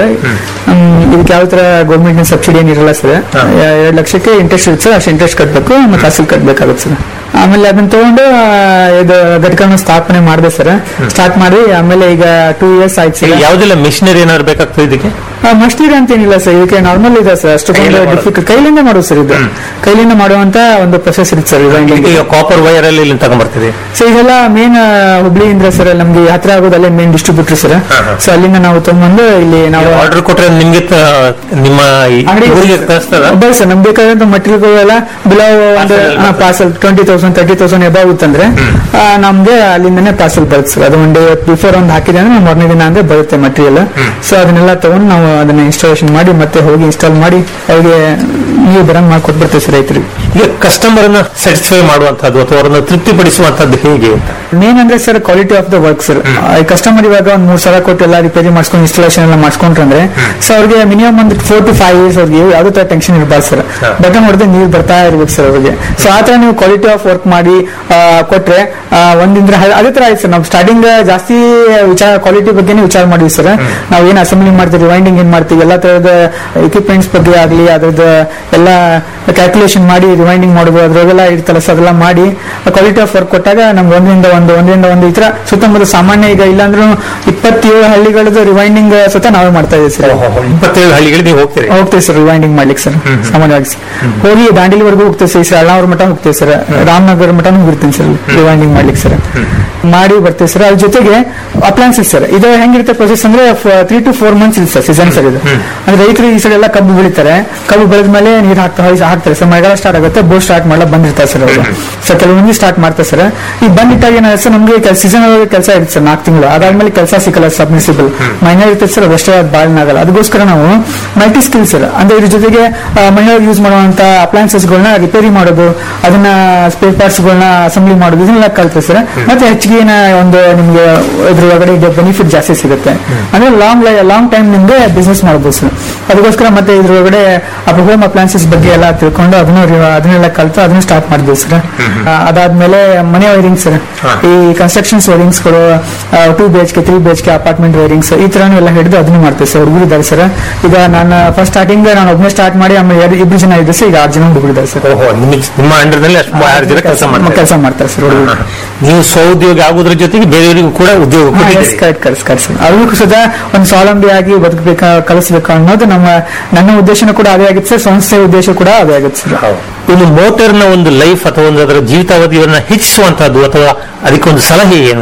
ಇದಕ್ಕೆ ಯಾವ ತರ ಗೌರ್ಮೆಂಟ್ ಸಬ್ಸಿಡಿ ಏನಿರಲ್ಲ ಸರ್ ಎರಡು ಲಕ್ಷಕ್ಕೆ ಇಂಟ್ರೆಸ್ಟ್ ಇರುತ್ತೆ ಸರ್ ಅಷ್ಟು ಇಂಟ್ರೆಸ್ಟ್ ಕಟ್ಟಬೇಕು ಮತ್ತೆ ಅಸಲ್ ಕಟ್ಟಬೇಕಾಗುತ್ತೆ ಸರ್ ಆಮೇಲೆ ಅದನ್ನ ತಗೊಂಡು ಆ, ಇದು ಘಟಕನ ಸ್ಥಾಪನೆ ಮಾಡಿದೆ ಸರ್ ಸ್ಟಾರ್ಟ್ ಮಾಡಿ ಆಮೇಲೆ ಈಗ ಟೂ ಇಯರ್ಸ್ ಆಯ್ತು ಈಗ ಸರ್ ಯಾವ್ದೆಲ್ಲ ಮಿಷನರಿ ಏನಾದ್ರು ಬೇಕಾಗ್ತದೆ ಇದಕ್ಕೆ ಮಸ್ಟಿರ್ ಅಂತ ಏನಿಲ್ಲ ಸರ್ ಇದಕ್ಕೆ ನಾರ್ಮಲ್ ಇದೆ ಸರ್ ಅಷ್ಟೊಂದು ಕೈಯಲ್ಲೇ ಮಾಡೋದು. ಡಿಫಿಕಲ್ಟ್ ಕೈಲಿಂದ ಮಾಡೋದು ಸರ್ ಇದು ಕೈಲಿಂದ ಮಾಡುವಂತ ಒಂದು ಪ್ರೊಸೆಸ್ ಇರುತ್ತೆ ಸರ್ ಇದು ಈಗ ಕಾಪರ್ ವೈರ್ ಅಲ್ಲಿ ಇಲ್ಲಿ ತಗೊಂಡ್ಬರ್ತೀವಿ ಸೊ ಇದೆಲ್ಲ ಮೇನ್ ಹುಬ್ಳಿಯಿಂದ ಸರ್ ನಮ್ಗೆ ಹತ್ರ ಆಗೋದಲ್ಲೇ ಮೇನ್ ಡಿಸ್ಟ್ರಿಬ್ಯೂಟರ್ ಸರ್ ಸೊ ಅಲ್ಲಿಂದ ನಾವು ತಗೊಂಡ್ಬಂದು ಇಲ್ಲಿ ನಾವು ಆರ್ಡರ್ ಕೊಟ್ರೆ ನಿಮ್ಗೆ ತ- ನಿಮ್ಮ ಈ ಅಂಗಡಿ ಊರಿಗೆ ಕಳಿಸ್ತದ ಬರೀ ಸರ್ ನಮ್ಗೆ ಬೇಕಾದಂತ ಮಟೀರಿಯಲ್ ಎಲ್ಲ ಬಿಲೋ ಒಂದು Parcel parcel twenty thousand thirty thousand above ಇತ್ತಂದ್ರೆ ಆ, ನಮ್ಗೆ ಅಲ್ಲಿಂದನೇ ಪಾರ್ಸಲ್ ಬರುತ್ತೆ ಸರ್ ಅದು ಒನ್ ಡೇ ಬಿಫೋರ್ ಒಂದು ಹಾಕಿದೆ ಅಂದ್ರೆ ನಮ್ಮ ಮೊದಲನೇ ದಿನ ಅಂದ್ರೆ ಬರುತ್ತೆ ಮಟೀರಿಯಲ್ ಸೊ ಅದನ್ನೆಲ್ಲ ತಗೊಂಡು ನಾವು ಅದನ್ನ ಇನ್ಸ್ಟಾಲೇಷನ್ ಮಾಡಿ ಮತ್ತೆ ಹೋಗಿ ಇನ್ಸ್ಟಾಲ್ ಮಾಡಿ ಅವ್ರಿಗೆ ನೀವು ಬರಂಗ್ ಮಾಡ್ಕೊಟ್ಬಿಡ್ತೇವೆ ಸರ್ ರೈತರಿಗೆ ಈಗ ಕಸ್ಟಮರ್ ಅನ್ನ ಸ್ಯಾಟಿಸ್ಫೈ ಮಾಡುವಂತಹದ್ದು ಅಥವಾ ಅವರನ್ನು ತೃಪ್ತಿಪಡಿಸುವಂತಹದ್ದು ಹೇಗೆ ಅಂತ ಮೇನ್ ಅಂದ್ರೆ sir quality of the work sir customer ಇವಾಗ ಒಂದ್ ಮೂರ್ ಸಾವಿರ ಕೊಟ್ಟು ಎಲ್ಲ ರಿಪೇರಿ ಮಾಡ್ಸ್ಕೊಂಡು ಇನ್ಸ್ಟಾಲೇಷನ್ ಎಲ್ಲ ಮಾಡ್ಸ್ಕೊಂಡ್ರೆ ಸೊ ಅವ್ರಿಗೆ ಮಿನಿಮಮ್ ಒಂದು ಫೋರ್ ಟು ಫೈವ್ ಇಯರ್ಸ್ ಅವ್ರಿಗೆ ಯಾವ್ದೇ ತರ ಟೆನ್ಷನ್ ಇರಬಾರ್ದು ಸರ್ ಬಟನ್ ಹೊಡೆದು ನೀರು ಬರ್ತಾ ಇರ್ಬೇಕು ಸರ್ ಅವ್ರಿಗೆ ಸೊ ಆ ತರ ನೀವು ಕ್ವಾಲಿಟಿ ಆಫ್ ವರ್ಕ್ ಮಾಡಿ ಆ, ಕೊಟ್ರೆ ಆ, ಒಂದಿಂದ ಹ- ಅದೇ ತರ ಆಯ್ತು ಸರ್ ನಾವು ಸ್ಟಾರ್ಟಿಂಗ್ ಜಾಸ್ತಿ ವಿಚಾರ ಕ್ವಾಲಿಟಿ ಬಗ್ಗೆನೇ ವಿಚಾರ ಮಾಡಿದ್ವಿ ಸರ್ ನಾವು ಏನ್ ಅಸೆಂಬ್ಲಿ ಮಾಡ್ತೀವಿ ರಿವೈಂಡಿಂಗ್ ಏನ್ ಮಾಡ್ತೀವಿ ಎಲ್ಲಾ ತರದ ಎಕ್ವಿಪ್ಮೆಂಟ್ಸ್ ಬಗ್ಗೆ ಆಗ್ಲಿ ಅದ್ರದ್ದು ಎಲ್ಲ ಕ್ಯಾಲ್ಕುಲೇಷನ್ ಮಾಡಿ ರಿವೈಂಡಿಂಗ್ ಮಾಡೋದು ಅದ್ರೊಳಗೆಲ್ಲ ಇರ್ತಲ್ಲ ಸರ್ ಅದೆಲ್ಲ ಮಾಡಿ ಕ್ವಾಲಿಟಿ ಆಫ್ ವರ್ಕ್ ಕೊಟ್ಟಾಗ ನಮ್ಗೆ ಒಂದರಿಂದ ಒಂದು ಒಂದರಿಂದ ಒಂದು ಈ ತರ ಸುತ್ತಮುತ್ತ ಸಾಮಾನ್ಯ ಈಗ ಇಲ್ಲಾಂದ್ರೂ ಇಪ್ಪತ್ತೇಳು ಹಳ್ಳಿಗಳದ್ದು ರಿವೈಂಡಿಂಗ್ ಸ್ವತಃ ನಾವೇ ಮಾಡ್ತಾ ಇದೀವಿ ಸರ್ ಇಪ್ಪತ್ತೇಳು ಹಳ್ಳಿಗಳಿಗೆ ನೀವು ಹೋಗ್ತೀರಿ ಹೋಗ್ತೇವೆ ಸರ್ ರಿವೈಂಡಿಂಗ್ ಮಾಡ್ಲಿಕ್ಕೆ ಸರ್ ಸಾಮಾನ್ಯವಾಗಿ ಸರ್. ಹೋಗಿ ದಾಂಡೇಲಿವರೆಗೂ ಹೋಗ್ತೇವೆ ಸರ್ ಅಳ್ಳಾವ್ರ ಮಠ ಹೋಗ್ತೇವೆ ಸರ್ ರಾಮನಗರ ಮಠ ಹೋಗಿರ್ತೀನಿ ಸರ್ ರಿವೈಂಡಿಂಗ್ ಮಾಡ್ಲಿಕ್ಕೆ ಸರ್ ಮಾಡಿ ಬರ್ತೇವೆ ಸರ್ ಅದ್ರ ಜೊತೆಗೆ ಅಪ್ಲಾನ್ಸಸ್ ಸರ್ ಇದು ಹೆಂಗಿರುತ್ತೆ ಪ್ರೊಸೆಸ್ ಅಂದ್ರೆ ತ್ರೀ ಟು ಫೋರ್ ಮಂತ್ಸ್ ಇರುತ್ತೆ ಸರ್ ಸೀಸನ್ ಸರ್ ಇದು ಅಂದ್ರೆ ರೈತರು ಈ ಸಲ ಎಲ್ಲ ಕಬ್ಬು ಬೆಳಿತಾರೆ ಕಬ್ಬು ಬೆಳೆದ ಮೇಲೆ ನೀರು ಹಾಕ್ತಾ ಹೋಗಿ ಹಾಕ್ತಾರೆ ಸರ್ ಮಳೆಗಾಲ ಸ್ಟಾರ್ಟ್ ಆಗುತ್ತೆ ಬೋರ್ ಸ್ಟಾರ್ಟ್ ಮಾಡಲ್ಲ ಬಂದಿರ್ತಾರೆ ಸರ್ ಅವರು ಸರ್ ಕೆಲವೊಂದು ಸ್ಟಾರ್ಟ್ ಮಾಡ್ತಾರೆ ಸರ್ ಈ ಬಂದಿಟ್ಟಾಗ ಏನಾಗುತ್ತೆ ಸರ್ ನಮಗೆ ಸೀಸನ್ ಕೆಲಸ ಇರುತ್ತೆ ಸರ್ ನಾಲ್ಕು ತಿಂಗಳು ಅದಾದ್ಮೇಲೆ ಕೆಲಸ ಸಿಕ್ಕಲ್ಲ ಸಬ್ಮಿಸಿಬಲ್ ಮೈನರ್ ಇರ್ತದೆ ಸರ್ ಅದಷ್ಟೇ ಬಾಳ್ನಾಗಲ್ಲ ಅದಕ್ಕೋಸ್ಕರ ನಾವು ಮಲ್ಟಿ ಸ್ಕಿಲ್ ಸರ್ ಅಂದ್ರೆ ಇದ್ರ ಜೊತೆಗೆ ಮಹಿಳೆಯರು ಯೂಸ್ ಮಾಡುವಂತ ಅಪ್ಲಯನ್ಸಸ್ ಗಳನ್ನ ರಿಪೇರಿ ಮಾಡೋದು ಅದನ್ನ ಸ್ಪೇರ್ ಪಾರ್ಟ್ಸ್ ಗಳನ್ನ ಅಸೆಂಬ್ಲಿ ಮಾಡೋದು ಇದನ್ನೆಲ್ಲ ಕಲ್ತೆ ಸರ್ ಮತ್ತೆ ಹೆಚ್ಚಿಗೆ ಏನ ಒಂದು ನಿಮ್ಗೆ ಇದ್ರ ಒಳಗಡೆ ಬೆನಿಫಿಟ್ ಜಾಸ್ತಿ ಸಿಗುತ್ತೆ ಅಂದ್ರೆ ಲಾಂಗ್ ಲಾಂಗ್ ಟೈಮ್ ನಿಮ್ಗೆ ಬಿಸ್ನೆಸ್ ಮಾಡಬಹುದು ಸರ್ ಅದಕ್ಕೋಸ್ಕರ ಮತ್ತೆ ಇದ್ರ ಒಳಗಡೆ ಹೋಮ್ ಅಪ್ಲಯನ್ಸಸ್ ಬಗ್ಗೆ ಎಲ್ಲ ತಿಳ್ಕೊಂಡು ಅದನ್ನು ರಿ- ಅದನ್ನೆಲ್ಲ ಕಲ್ತು ಅದನ್ನ ಸ್ಟಾರ್ಟ್ ಮಾಡಿದ್ವಿ ಸರ್ ಆ, ಅದಾದ್ಮೇಲೆ ಮನೆ ವೈರಿಂಗ್ ಸರ್ ಈ ಕನ್ಸ್ಟ್ರಕ್ಷನ್ಸ್ ವೈರಿಂಗ್ಸ್ ಗಳು two B H K three B H K apartment wirings ಈ ತರನು ಎಲ್ಲ ಹಿಡಿದು ಅದನ್ನು ಮಾಡ್ತೇವೆ ಸರ್ ಹುಡುಗರು ಇದ್ದಾರೆ ಸರ್ ಈಗ ನಾನು ಫಸ್ಟ್ ಸ್ಟಾರ್ಟಿಂಗ್ ನಾನು ಒಬ್ಬನೇ ಸ್ಟಾರ್ಟ್ ಮಾಡಿ ಆಮೇಲೆ ಎರಡು ಇಬ್ರು ಜನ ಇದ್ದಾರೆ ಸರ್ ಈಗ ಆರು ಜನ ಹುಡುಗರು ಇದ್ದಾರೆ ಸರ್ ಓಹೋ ನಿಮಗೆ ನಿಮ್ಮ ಅಂಡರ್ನಲ್ಲಿ ಅಷ್ಟು ಆರು ಜನ ಕೆಲಸ ಮಾಡ್ತಾರೆ ಕೆಲಸ ಮಾಡ್ತಾರೆ ಸರ್ ಹುಡುಗರು ನೀವು ಸ್ವಉದ್ಯೋಗ ಆಗೋದ್ರ ಜೊತೆಗೆ ಬೇರೆಯವರಿಗೂ ಕೂಡ ಉದ್ಯೋಗ ಕೊಟ್ಟಿದ್ದೀರಿ. ಕರೆಕ್ಟ್ ಕರೆಕ್ಟ್ ಕರೆಕ್ಟ್ ಸರ್ ಅವ್ರಿಗೂ ಸದಾ ಒಂದು ಸ್ವಾವಲಂಬಿಯಾಗಿ ಬದುಕಬೇಕಾ ಕಲಿಸ್ಬೇಕು ಅನ್ನೋದು ನಮ್ಮ ನನ್ನ ಉದ್ದೇಶನೂ ಕೂಡ ಅದೇ ಆಗಿತ್ತು ಸರ್ ಸಂಸ್ಥೆ ಉದ್ದೇಶ ಕೂಡ ಅದೇ ಆಗುತ್ತೆ ಸರ್ ಇನ್ನು ಮೋಟರ್ನ ಒಂದು ಲೈಫ್ ಅಥವಾ ಒಂದು ಅದರ ಜೀವಿತಾವಧಿಯನ್ನ ಹೆಚ್ಚಿಸುವಂತಹದ್ದು ಅಥವಾ ಅದಕ್ಕೊಂದು ಸಲಹೆ ಏನು ನಿಮ್ದು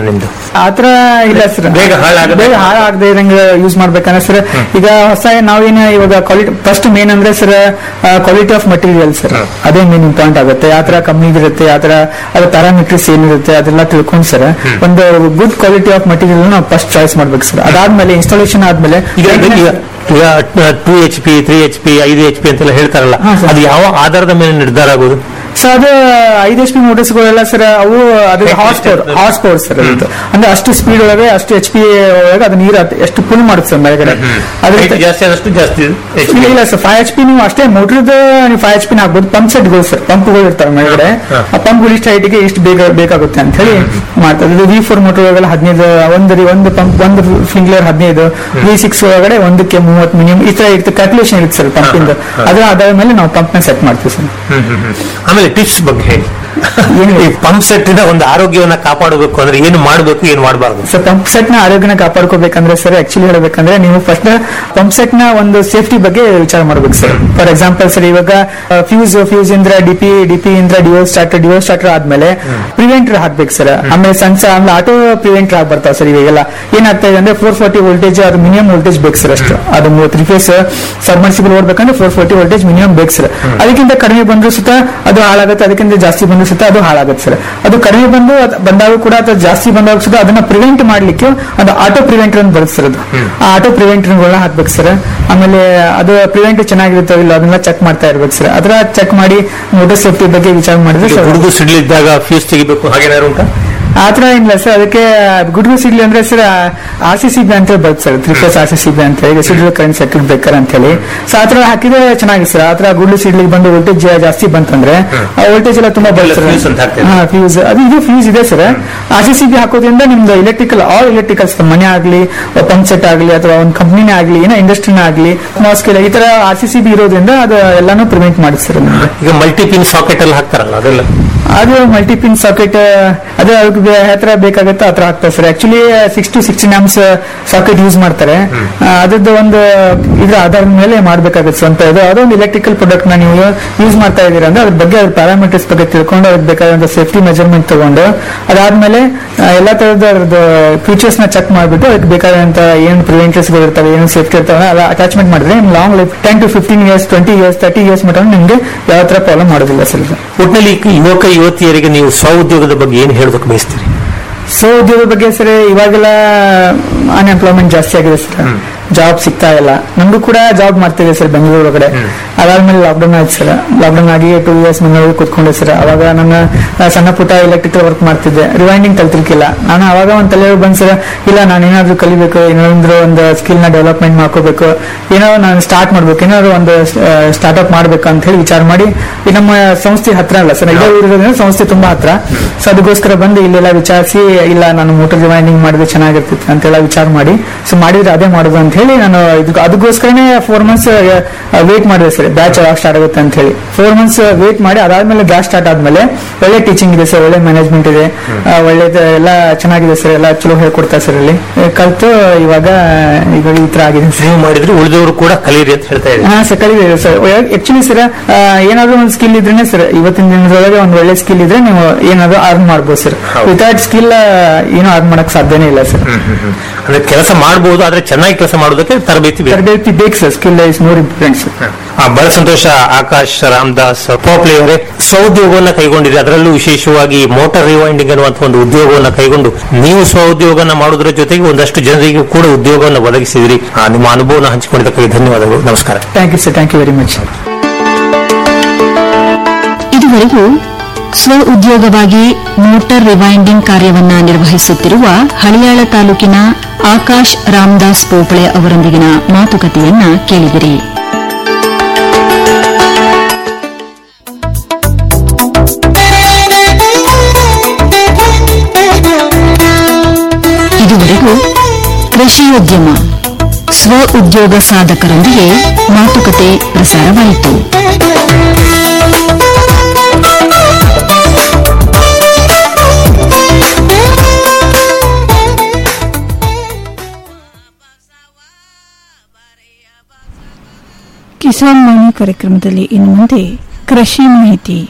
ಆತರ ಇಲ್ಲ ಸರ್ ಬೇಗ ಹಾಳಾಗದೆ- ಬೇಗ ಹಾಳಾಗದೆ ಇರಂಗೆ ಯೂಸ್ ಮಾಡ್ಬೇಕಂದ್ರೆ ಸರ್ ಈಗ ಹೊಸ ನಾವೇನು ಇವಾಗ ಕ್ವಾಲಿಟಿ ಫಸ್ಟ್ ಮೇನ್ ಅಂದ್ರೆ sir quality of material sir ಅದೇ ಮೇನ್ ಇಂಪಾರ್ಟೆಂಟ್ ಆಗುತ್ತೆ ಯಾವ ತರ ಕಂಪ್ನಿ ಇರುತ್ತೆ ಯಾವ ತರ ಅದ್ರ ಪ್ಯಾರಾಮೀಟರ್ಸ್ ಏನಿರುತ್ತೆ ಅದೆಲ್ಲ ತಿಳ್ಕೊಂಡು ಸರ್ ಒಂದು ಗುಡ್ ಕ್ವಾಲಿಟಿ ಆಫ್ ಮಟೀರಿಯಲ್ ನಾವು ಫಸ್ಟ್ ಚಾಯ್ಸ್ ಮಾಡ್ಬೇಕು ಸರ್ ಅದಾದ್ಮೇಲೆ ಇನ್ಸ್ಟಾಲೇಷನ್ ಆದ್ಮೇಲೆ ಈಗ ಈಗ ಈಗ two H P three H P ಐದು ಎಚ್ ಪಿ ಅಂತೆಲ್ಲ ಹೇಳ್ತಾರಲ್ಲ ಹಾ, ಸರ್. ಅದು ಯಾವ ಆಧಾರದ ಮೇಲೆ ನಿರ್ಧಾರ ಆಗೋದು ಸೊ ಅದು ಐದು ಎಚ್ ಪಿ ಮೋಟರ್ಸ್ಗಳೆಲ್ಲ ಸರ್ ಅವು ಅದು horse power horse power sir ಅದು ಅಂದ್ರೆ ಅಷ್ಟು ಸ್ಪೀಡ್ ಒಳಗೆ ಅಷ್ಟು ಎಚ್ ಪಿ ಒಳಗೆ ಅದು ನೀರು ಅದ್- ಎಷ್ಟು ಪುಲ್ ಮಾಡುತ್ತೆ ಸರ್ ಮೇಲ್ಗಡೆ ಅದ್ರ Height ಜಾಸ್ತಿ ಆದಷ್ಟು ಜಾಸ್ತಿ HP. ಇಲ್ಲ ಇಲ್ಲ ಸರ್ ಫೈವ್ ಎಚ್ ಪಿ ನೀವು ಅಷ್ಟೇ ಮೋಟರ್ದ ನೀವು ಫೈವ್ ಎಚ್ ಪಿ ಹಾಕ್ಬೋದು ಪಂಪ್ ಸೆಟ್ಗಳು ಸರ್ ಪಂಪ್ಗಳು ಇರ್ತಾವೆ ಮೇಲ್ಗಡೆ ಹಾ. ಆ ಪಂಪ್ಗಳು ಇಷ್ಟು ಹೈಟ್ಗೆ ಇಷ್ಟು ಬೇಗ ಬೇಕಾಗುತ್ತೆ ಅಂತ ಹೇಳಿ ಮಾಡ್ತಾರೆ ಇದು ವಿ ಫೋರ್ ಮೋಟರ್ ಒಳಗೆಲ್ಲ ಹದಿನೈದು ಒಂದು ರಿ- ಒಂದು ಪಂಪ್ ಒಂದು ಫಿಂಗ್ಲರ್ ಹದಿನೈದು ವಿ ಸಿಕ್ಸ್ ಒಳಗಡೆ ಒಂದಕ್ಕೆ ಮೂವತ್ತು ಮಿನಿಮಮ್ ಈ ತರ ಇರುತ್ತೆ ಕ್ಯಾಲ್ಕುಲೇಷನ್ ಇರುತ್ತೆ ಸರ್ ಪಂಪಿಂದ ಅದರ ಆಧಾರದ ಮೇಲೆ ನಾವು ಪಂಪ್ ನ ಸೆಟ್ ಮಾಡ್ತೀವಿ ಸರ್ ಹ್ಮ್, ಹ್ಮ್, ಹ್ಮ್. ಆಮೇಲೆ ಟಿಪ್ಸ್ ಬಗ್ಗೆ ಹೇಳಿ ಏನು ಈ ಪಂಪ್ ಸೆಟ್ ನ ಒಂದು ಆರೋಗ್ಯವನ್ನ ಕಾಪಾಡಬೇಕು ಅಂದ್ರೆ ಏನು ಮಾಡಬೇಕು ಏನು ಮಾಡಬಾರ್ದು ಸೊ ಪಂಪ್ ಸೆಟ್ ನ ಆರೋಗ್ಯನ ಕಾಪಾಡ್ಕೋಬೇಕಂದ್ರೆ ಸರ್ ಆಕ್ಚುಲಿ ಹೇಳ್ಬೇಕಂದ್ರೆ ನೀವು ಫಸ್ಟ್ ಪಂಪ್ ಸೆಟ್ ನ ಒಂದು ಸೇಫ್ಟಿ ಬಗ್ಗೆ ವಿಚಾರ ಮಾಡ್ಬೇಕು ಸರ್ ಫಾರ್ ಎಕ್ಸಾಂಪಲ್ ಸರ್ ಇವಾಗ ಫ್ಯೂಸ್ ಫ್ಯೂಸ್ ಇಂದ್ರ ಡಿಪಿ ಡಿಪಿ ಇಂದ್ರ ಡಿವೋ ಸ್ಟಾರ್ಟರ್ ಡಿವೋ ಸ್ಟಾರ್ಟರ್ ಆದ್ಮೇಲೆ ಪ್ರಿವೆಂಟರ್ ಹಾಕ್ಬೇಕು ಸರ್ ಆಮೇಲೆ ಸಣ್ಣ ಆಮೇಲೆ ಆಟೋ ಪ್ರಿವೆಂಟರ್ ಆಗಿ ಬರ್ತಾವ ಸರ್ ಇವಾಗೆಲ್ಲ ಏನಾಗ್ತಾ ಇದೆ ಅಂದ್ರೆ ಫೋರ್ ಫೋರ್ಟಿ ವೋಲ್ಟೇಜ್ ಅದು ಮಿನಿಮಮ್ ವೋಲ್ಟೇಜ್ ಬೇಕು ಸರ್ ಅಷ್ಟು ಅದು ತ್ರೀ ಫೇಸ್ ಸಬ್ಮರ್ಸಿಬಲ್ ಓಡ್ಬೇಕಂದ್ರೆ ಫೋರ್ ಫೋರ್ಟಿ ವೋಲ್ಟೇಜ್ ಮಿನಿಮಮ್ ಬೇಕು ಸರ್ ಅದಕ್ಕಿಂತ ಕಡಿಮೆ ಬಂದ್ರು ಸುತ್ತ ಅದು ಹಾಳಾಗುತ್ತೆ ಅದಕ್ಕಿಂತ ಜಾಸ್ತಿ ಬಂದ್ರು ಸುತ್ತ ಅದು ಹಾಳಾಗುತ್ತೆ ಸರ್ ಅದು ಕಡಿಮೆ ಬಂದು ಅದ್ ಬಂದಾಗ ಕೂಡ ಅದು ಜಾಸ್ತಿ ಬಂದಾಗ ಸುತ್ತ ಅದನ್ನ ಪ್ರಿವೆಂಟ್ ಮಾಡ್ಲಿಕ್ಕೆ ಅದು ಆಟೋ ಪ್ರಿವೆಂಟರ್ ಅಂತ ಬರುತ್ತೆ ಸರ್ ಅದು ಆ ಆಟೋ ಪ್ರಿವೆಂಟರ್ಗಳನ್ನ ಹಾಕ್ಬೇಕು ಸರ್ ಆಮೇಲೆ ಅದು ಪ್ರಿವೆಂಟ್ ಚೆನ್ನಾಗಿರುತ್ತೋ ಇಲ್ಲ ಅದನ್ನ ಚೆಕ್ ಮಾಡ್ತಾ ಇರ್ಬೇಕು ಸರ್ ಅದರ ಚೆಕ್ ಮಾಡಿ ಮೋಟರ್ ಸೇಫ್ಟಿ ಬಗ್ಗೆ ವಿಚಾರ ಮಾಡಿದ್ರೆ ಸರ್ ಹುಡುಗ ಸಿಡ್ಲಿದ್ದಾಗ ಫ್ಯೂಸ್ ತೆಗಿಬೇಕು ಹಾಗೇನಾದ್ರು ಉಂಟಾ ಆತರ ಏನಿಲ್ಲ ಸರ್ ಅದಕ್ಕೆ ಗುಡ್ಗು ಸಿಗ್ಲಿ ಅಂದ್ರೆ sir R C C B ಅಂತ ಬರುತ್ತೆ sir three plus R C C B ಅಂತ ಹೇಳಿ ಸಿಡ್ಲು ಕರೆಂಟ್ ಸರ್ಕ್ಯೂಟ್ ಬ್ರೇಕರ್ ಅಂತ ಹೇಳಿ ಸೊ ಆತರ ಹಾಕಿದ್ರೆ ಚೆನ್ನಾಗಿದೆ ಸರ್ ಆತರ ಗುಡ್ಲು ಸಿಡ್ಲಿಗೆ ಬಂದು ವೋಲ್ಟೇಜ್ ಜಾಸ್ತಿ ಬಂತಂದ್ರೆ ಆ ವೋಲ್ಟೇಜ್ ಎಲ್ಲ ತುಂಬಾ ಎಲ್ಲ ಬರುತ್ತೆ fuse ಅಂತ ಹಾಕ್ತಾರೆ. ಹಾ ಫ್ಯೂಸ್ ಅದು ಇದು ಫ್ಯೂಸ್ ಇದೆ sir R C C B ಹಾಕೋದ್ರಿಂದ ನಿಮ್ದು ಎಲೆಕ್ಟ್ರಿಕಲ್ ಆಲ್ ಎಲೆಕ್ಟ್ರಿಕಲ್ಸ್ ಮನೆ ಆಗ್ಲಿ ಪಂಪ್ ಸೆಟ್ ಆಗ್ಲಿ ಅಥವಾ ಒಂದು ಕಂಪ್ನಿನೇ ಆಗ್ಲಿ ಏನೋ ಇಂಡಸ್ಟ್ರಿನೇ ಆಗ್ಲಿ ಸ್ಕೇಲ್ ಈ ತರ ಆರ್ ಸಿ ಸಿ ಬಿ ಇರೋದ್ರಿಂದ ಅದು ಎಲ್ಲಾನು ಪ್ರಿವೆಂಟ್ ಮಾಡುತ್ತೆ ಸರ್ ನಿಮ್ಗೆ ಈಗ ಮಲ್ಟಿಪಿನ್ ಸಾಕೆಟ್ ಅಲ್ಲಿ ಹಾಕ್ತಾರಲ್ಲ ಅದೆಲ್ಲ ಅದು ಮಲ್ಟಿಪಿನ್ ಸಾಕೆಟ್ ಅದು ಅದಕ್ಕೆ ಬೇ- ಯಾವ ತರ ಬೇಕಾಗುತ್ತೆ ಆ ತರ ಆಗ್ತದೆ sir actually six to sixteen amps socket use ಮಾಡ್ತಾರೆ ಆ, ಅದ್ರದ್ದು ಒಂದು ಇದ್ರ ಆಧಾರದ ಮೇಲೆ ಮಾಡ್ಬೇಕಾಗುತ್ತೆ ಸ್ವಂತ ಇದು ಅದೊಂದು ಒಂದು ಎಲೆಕ್ಟ್ರಿಕಲ್ ಪ್ರಾಡಕ್ಟ್ ನ ನೀವು ಯೂಸ್ ಮಾಡ್ತಾ ಇದ್ದೀರಾ ಅಂದ್ರೆ ಅದ್ರ ಬಗ್ಗೆ ಅದ್ರ ಪ್ಯಾರಾಮೀಟರ್ಸ್ ಬಗ್ಗೆ ತಿಳ್ಕೊಂಡು ಅದಕ್ಕೆ ಬೇಕಾದಂತ ಸೇಫ್ಟಿ ಮೆಜರ್ಮೆಂಟ್ ತಗೊಂಡು ಅದಾದ್ಮೇಲೆ ಆ, ಎಲ್ಲಾ ತರದ ಅದ್ರದ್ದು ಫೀಚರ್ಸ್ ನ ಚೆಕ್ ಮಾಡ್ಬಿಟ್ಟು ಅದಕ್ಕೆ ಬೇಕಾದಂತ ಏನು ಪ್ರಿವೆಂಟರ್ಸ್ ಇರ್ತವೆ ಏನು ಸೇಫ್ಟಿ ಇರ್ತವೆ ಅಲ್ಲ ಅಟ್ಯಾಚ್ಮೆಂಟ್ ಮಾಡಿದ್ರೆ long life ten to fifteen years twenty years thirty years ಮಟ್ಟ ನಿಮ್ಗೆ ಯಾವ ತರ ಪ್ರಾಬ್ಲಮ್ ಮಾಡೋದಿಲ್ಲ ಸರ್ ಇದು. ಒಟ್ಟಿನಲ್ಲಿ ಯುವಕ ಯುವತಿಯರಿಗೆ ನೀವು ಸ್ವಉದ್ಯೋಗದ ಬಗ್ಗೆ ಏನು ಹೇಳೋದಕ್ಕೆ ಬಯಸ್ತೀರಿ ಸೊ ಉದ್ಯೋಗ ಬಗ್ಗೆ ಸರ್ ಇವಾಗೆಲ್ಲ ಅನ್ಎಂಪ್ಲಾಯ್ಮೆಂಟ್ ಜಾಸ್ತಿ ಆಗಿದೆ ಸರ್ ಜಾಬ್ ಸಿಗ್ತಾ ಇಲ್ಲ ನಮಗೂ ಕೂಡ ಜಾಬ್ ಮಾಡ್ತಿದೆ ಸರ್ ಬೆಂಗಳೂರು ಒಳಗಡೆ ಅದಾದ್ಮೇಲೆ ಲಾಕ್ಡೌನ್ ಆಯ್ತು ಸರ್ ಲಾಕ್ಡೌನ್ ಆಗಿ ಟೂ ಇಯರ್ಸ್ ಮನೆಯೊಳಗೆ ಕೂತ್ಕೊಂಡೆ ಸರ್ ಅವಾಗ ನನ್ನ ಆ, ಸಣ್ಣ ಪುಟ್ಟ ಎಲೆಕ್ಟ್ರಿಕಲ್ ವರ್ಕ್ ಮಾಡ್ತಿದ್ದೆ ರಿವೈಂಡಿಂಗ್ ಕಲ್ತಿರ್ಕಿಲ್ಲ ನಾನು ಅವಾಗ ಒಂದು ತಲೆ ಬಂದ್ ಸರ್ ಇಲ್ಲ ನಾನು ಏನಾದ್ರು ಕಲಿಬೇಕು ಏನಾದ್ರು ಒಂದು ಸ್ಕಿಲ್ ನ ಡೆವಲಪ್ಮೆಂಟ್ ಮಾಡ್ಕೋಬೇಕು ಏನೋ ನಾನು ಸ್ಟಾರ್ಟ್ ಮಾಡ್ಬೇಕು ಏನಾದ್ರು ಒಂದು ಸ್ಟಾರ್ಟ್ಅಪ್ ಮಾಡ್ಬೇಕು ಅಂತ ಹೇಳಿ ವಿಚಾರ ಮಾಡಿ ಈ ನಮ್ಮ ಸಂಸ್ಥೆ ಹತ್ರ ಅಲ್ಲ ಸರ್ ಇದೇ ಊರಿರೋದ್ರಿಂದ ಸಂಸ್ಥೆ ತುಂಬಾ ಹತ್ರ ಸೊ ಅದಕ್ಕೋಸ್ಕರ ಬಂದು ಇಲ್ಲೆಲ್ಲ ವಿಚಾರಿಸಿ ಇಲ್ಲ ನಾನು ಮೋಟರ್ ರಿವೈಂಡಿಂಗ್ ಮಾಡಿದ್ರೆ ಚೆನ್ನಾಗಿರ್ತಿತ್ತು ಅಂತೆಲ್ಲ ವಿಚಾರ ಮಾಡಿ ಸೊ ಮಾಡಿದ್ರೆ ಅದೇ ಮಾಡೋದು ಅಂತ ಹೇಳಿ ನಾನು ಇದಕ್ಕೆ ಅದಕ್ಕೋಸ್ಕರನೇ ಫೋರ್ ಮಂತ್ಸ್ ವೇಟ್ ಮಾಡಿದೆ ಸರ್ ಬ್ಯಾಚ್ ಯಾವಾಗ ಸ್ಟಾರ್ಟ್ ಆಗುತ್ತೆ ಅಂತ ಹೇಳಿ ಫೋರ್ ಮಂತ್ಸ್ ವೇಟ್ ಮಾಡಿ ಅದಾದ್ಮೇಲೆ ಬ್ಯಾಚ್ ಸ್ಟಾರ್ಟ್ ಆದ್ಮೇಲೆ ಒಳ್ಳೆ ಟೀಚಿಂಗ್ ಇದೆ ಸರ್ ಒಳ್ಳೆ ಮ್ಯಾನೇಜ್ಮೆಂಟ್ ಇದೆ ಆ, ಒಳ್ಳೆದು ಎಲ್ಲ ಚೆನ್ನಾಗಿದೆ ಸರ್ ಎಲ್ಲ ಚಲೋ ಹೇಳ್ಕೊಡ್ತಾರೆ ಸರ್ ಇಲ್ಲಿ ಕಲ್ತು ಇವಾಗ ಇವಾಗ ಈ ತರ ಆಗಿದೆ ಸರ್ ನೀವು ಮಾಡಿದ್ರೆ ಉಳಿದವರು ಕೂಡ ಕಲೀರಿ ಅಂತ ಹೇಳ್ತಾ ಇದ್ದೀರಿ ಹಾ ಸರ್ ಕಲಿದೆ ಸರ್ ಆಕ್ಚುಲಿ ಸರ್ ಏನಾದ್ರು ಒಂದು ಸ್ಕಿಲ್ ಇದ್ರೇನೆ ಸರ್ ಇವತ್ತಿನ ದಿನದೊಳಗೆ ಒಂದು ಒಳ್ಳೆ ಸ್ಕಿಲ್ ಇದ್ರೆ ನೀವು ಏನಾದ್ರು ಅರ್ನ್ ಮಾಡ್ಬೋದು ಸರ್ ಹೌದು. ವಿತೌಟ್ ಸ್ಕಿಲ್ ಏನೂ ಅರ್ನ್ ಮಾಡಕ್ ಸಾಧ್ಯನೇ ಇಲ್ಲ ಸರ್ ಅಂದ್ರೆ ಕೆಲಸ ಮಾಡಬಹುದು ಆದ್ರೆ ಚೆನ್ನಾಗಿ ಕೆಲಸ ಮಾಡೋದಕ್ಕೆ ತರಬೇತಿ ಬೇಕು ತರಬೇತಿ ಬೇಕು sir skill is more important sir ಆ, ಬಹಳ ಸಂತೋಷ ಆಕಾಶ್ ರಾಮದಾಸ್ ಪೋಪ್ಲೆ ಅವರೇ ಸ್ವಉದ್ಯೋಗವನ್ನ ಕೈಗೊಂಡಿದೆ ಅದರಲ್ಲೂ ವಿಶೇಷವಾಗಿ ಮೋಟಾರ್ ರಿವೈಂಡಿಂಗ್ ಅನ್ನುವಂಥ ಒಂದು ಉದ್ಯೋಗವನ್ನ ಕೈಗೊಂಡು ನೀವು ಸ್ವಉದ್ಯೋಗನ ಮಾಡೋದ್ರ ಜೊತೆಗೆ ಒಂದಷ್ಟು ಜನರಿಗೆ ಕೂಡ ಉದ್ಯೋಗವನ್ನು ಒದಗಿಸಿದಿರಿ ಆ, ನಿಮ್ಮ ಅನುಭವನ ಹಂಚಿಕೊಂಡಿದ್ದಕ್ಕಾಗಿ ಧನ್ಯವಾದಗಳು ನಮಸ್ಕಾರ thank you sir thank you very much ಇದುವರೆಗೂ ಸ್ವ ಉದ್ಯೋಗವಾಗಿ ಮೋಟಾರ್ ರಿವೈಂಡಿಂಗ್ ಕಾರ್ಯವನ್ನ ನಿರ್ವಹಿಸುತ್ತಿರುವ ಹಳಿಯಾಳ ತಾಲೂಕಿನ ಆಕಾಶ್ ರಾಮದಾಸ್ ಪೋಪಳೆ ಅವರೊಂದಿಗಿನ ಮಾತುಕತೆಯನ್ನ ಕೇಳಿದಿರಿ ಇದುವರೆಗೂ ಕೃಷಿಯೋದ್ಯಮ ಸ್ವ ಉದ್ಯೋಗ ಸಾಧಕರೊಂದಿಗೆ ಮಾತುಕತೆ ಪ್ರಸಾರವಾಯಿತು ಕಿಸಾನ್ ವಾಣಿ ಕಾರ್ಯಕ್ರಮದಲ್ಲಿ ಇನ್ನು ಮುಂದೆ ಕೃಷಿ ಮಾಹಿತಿ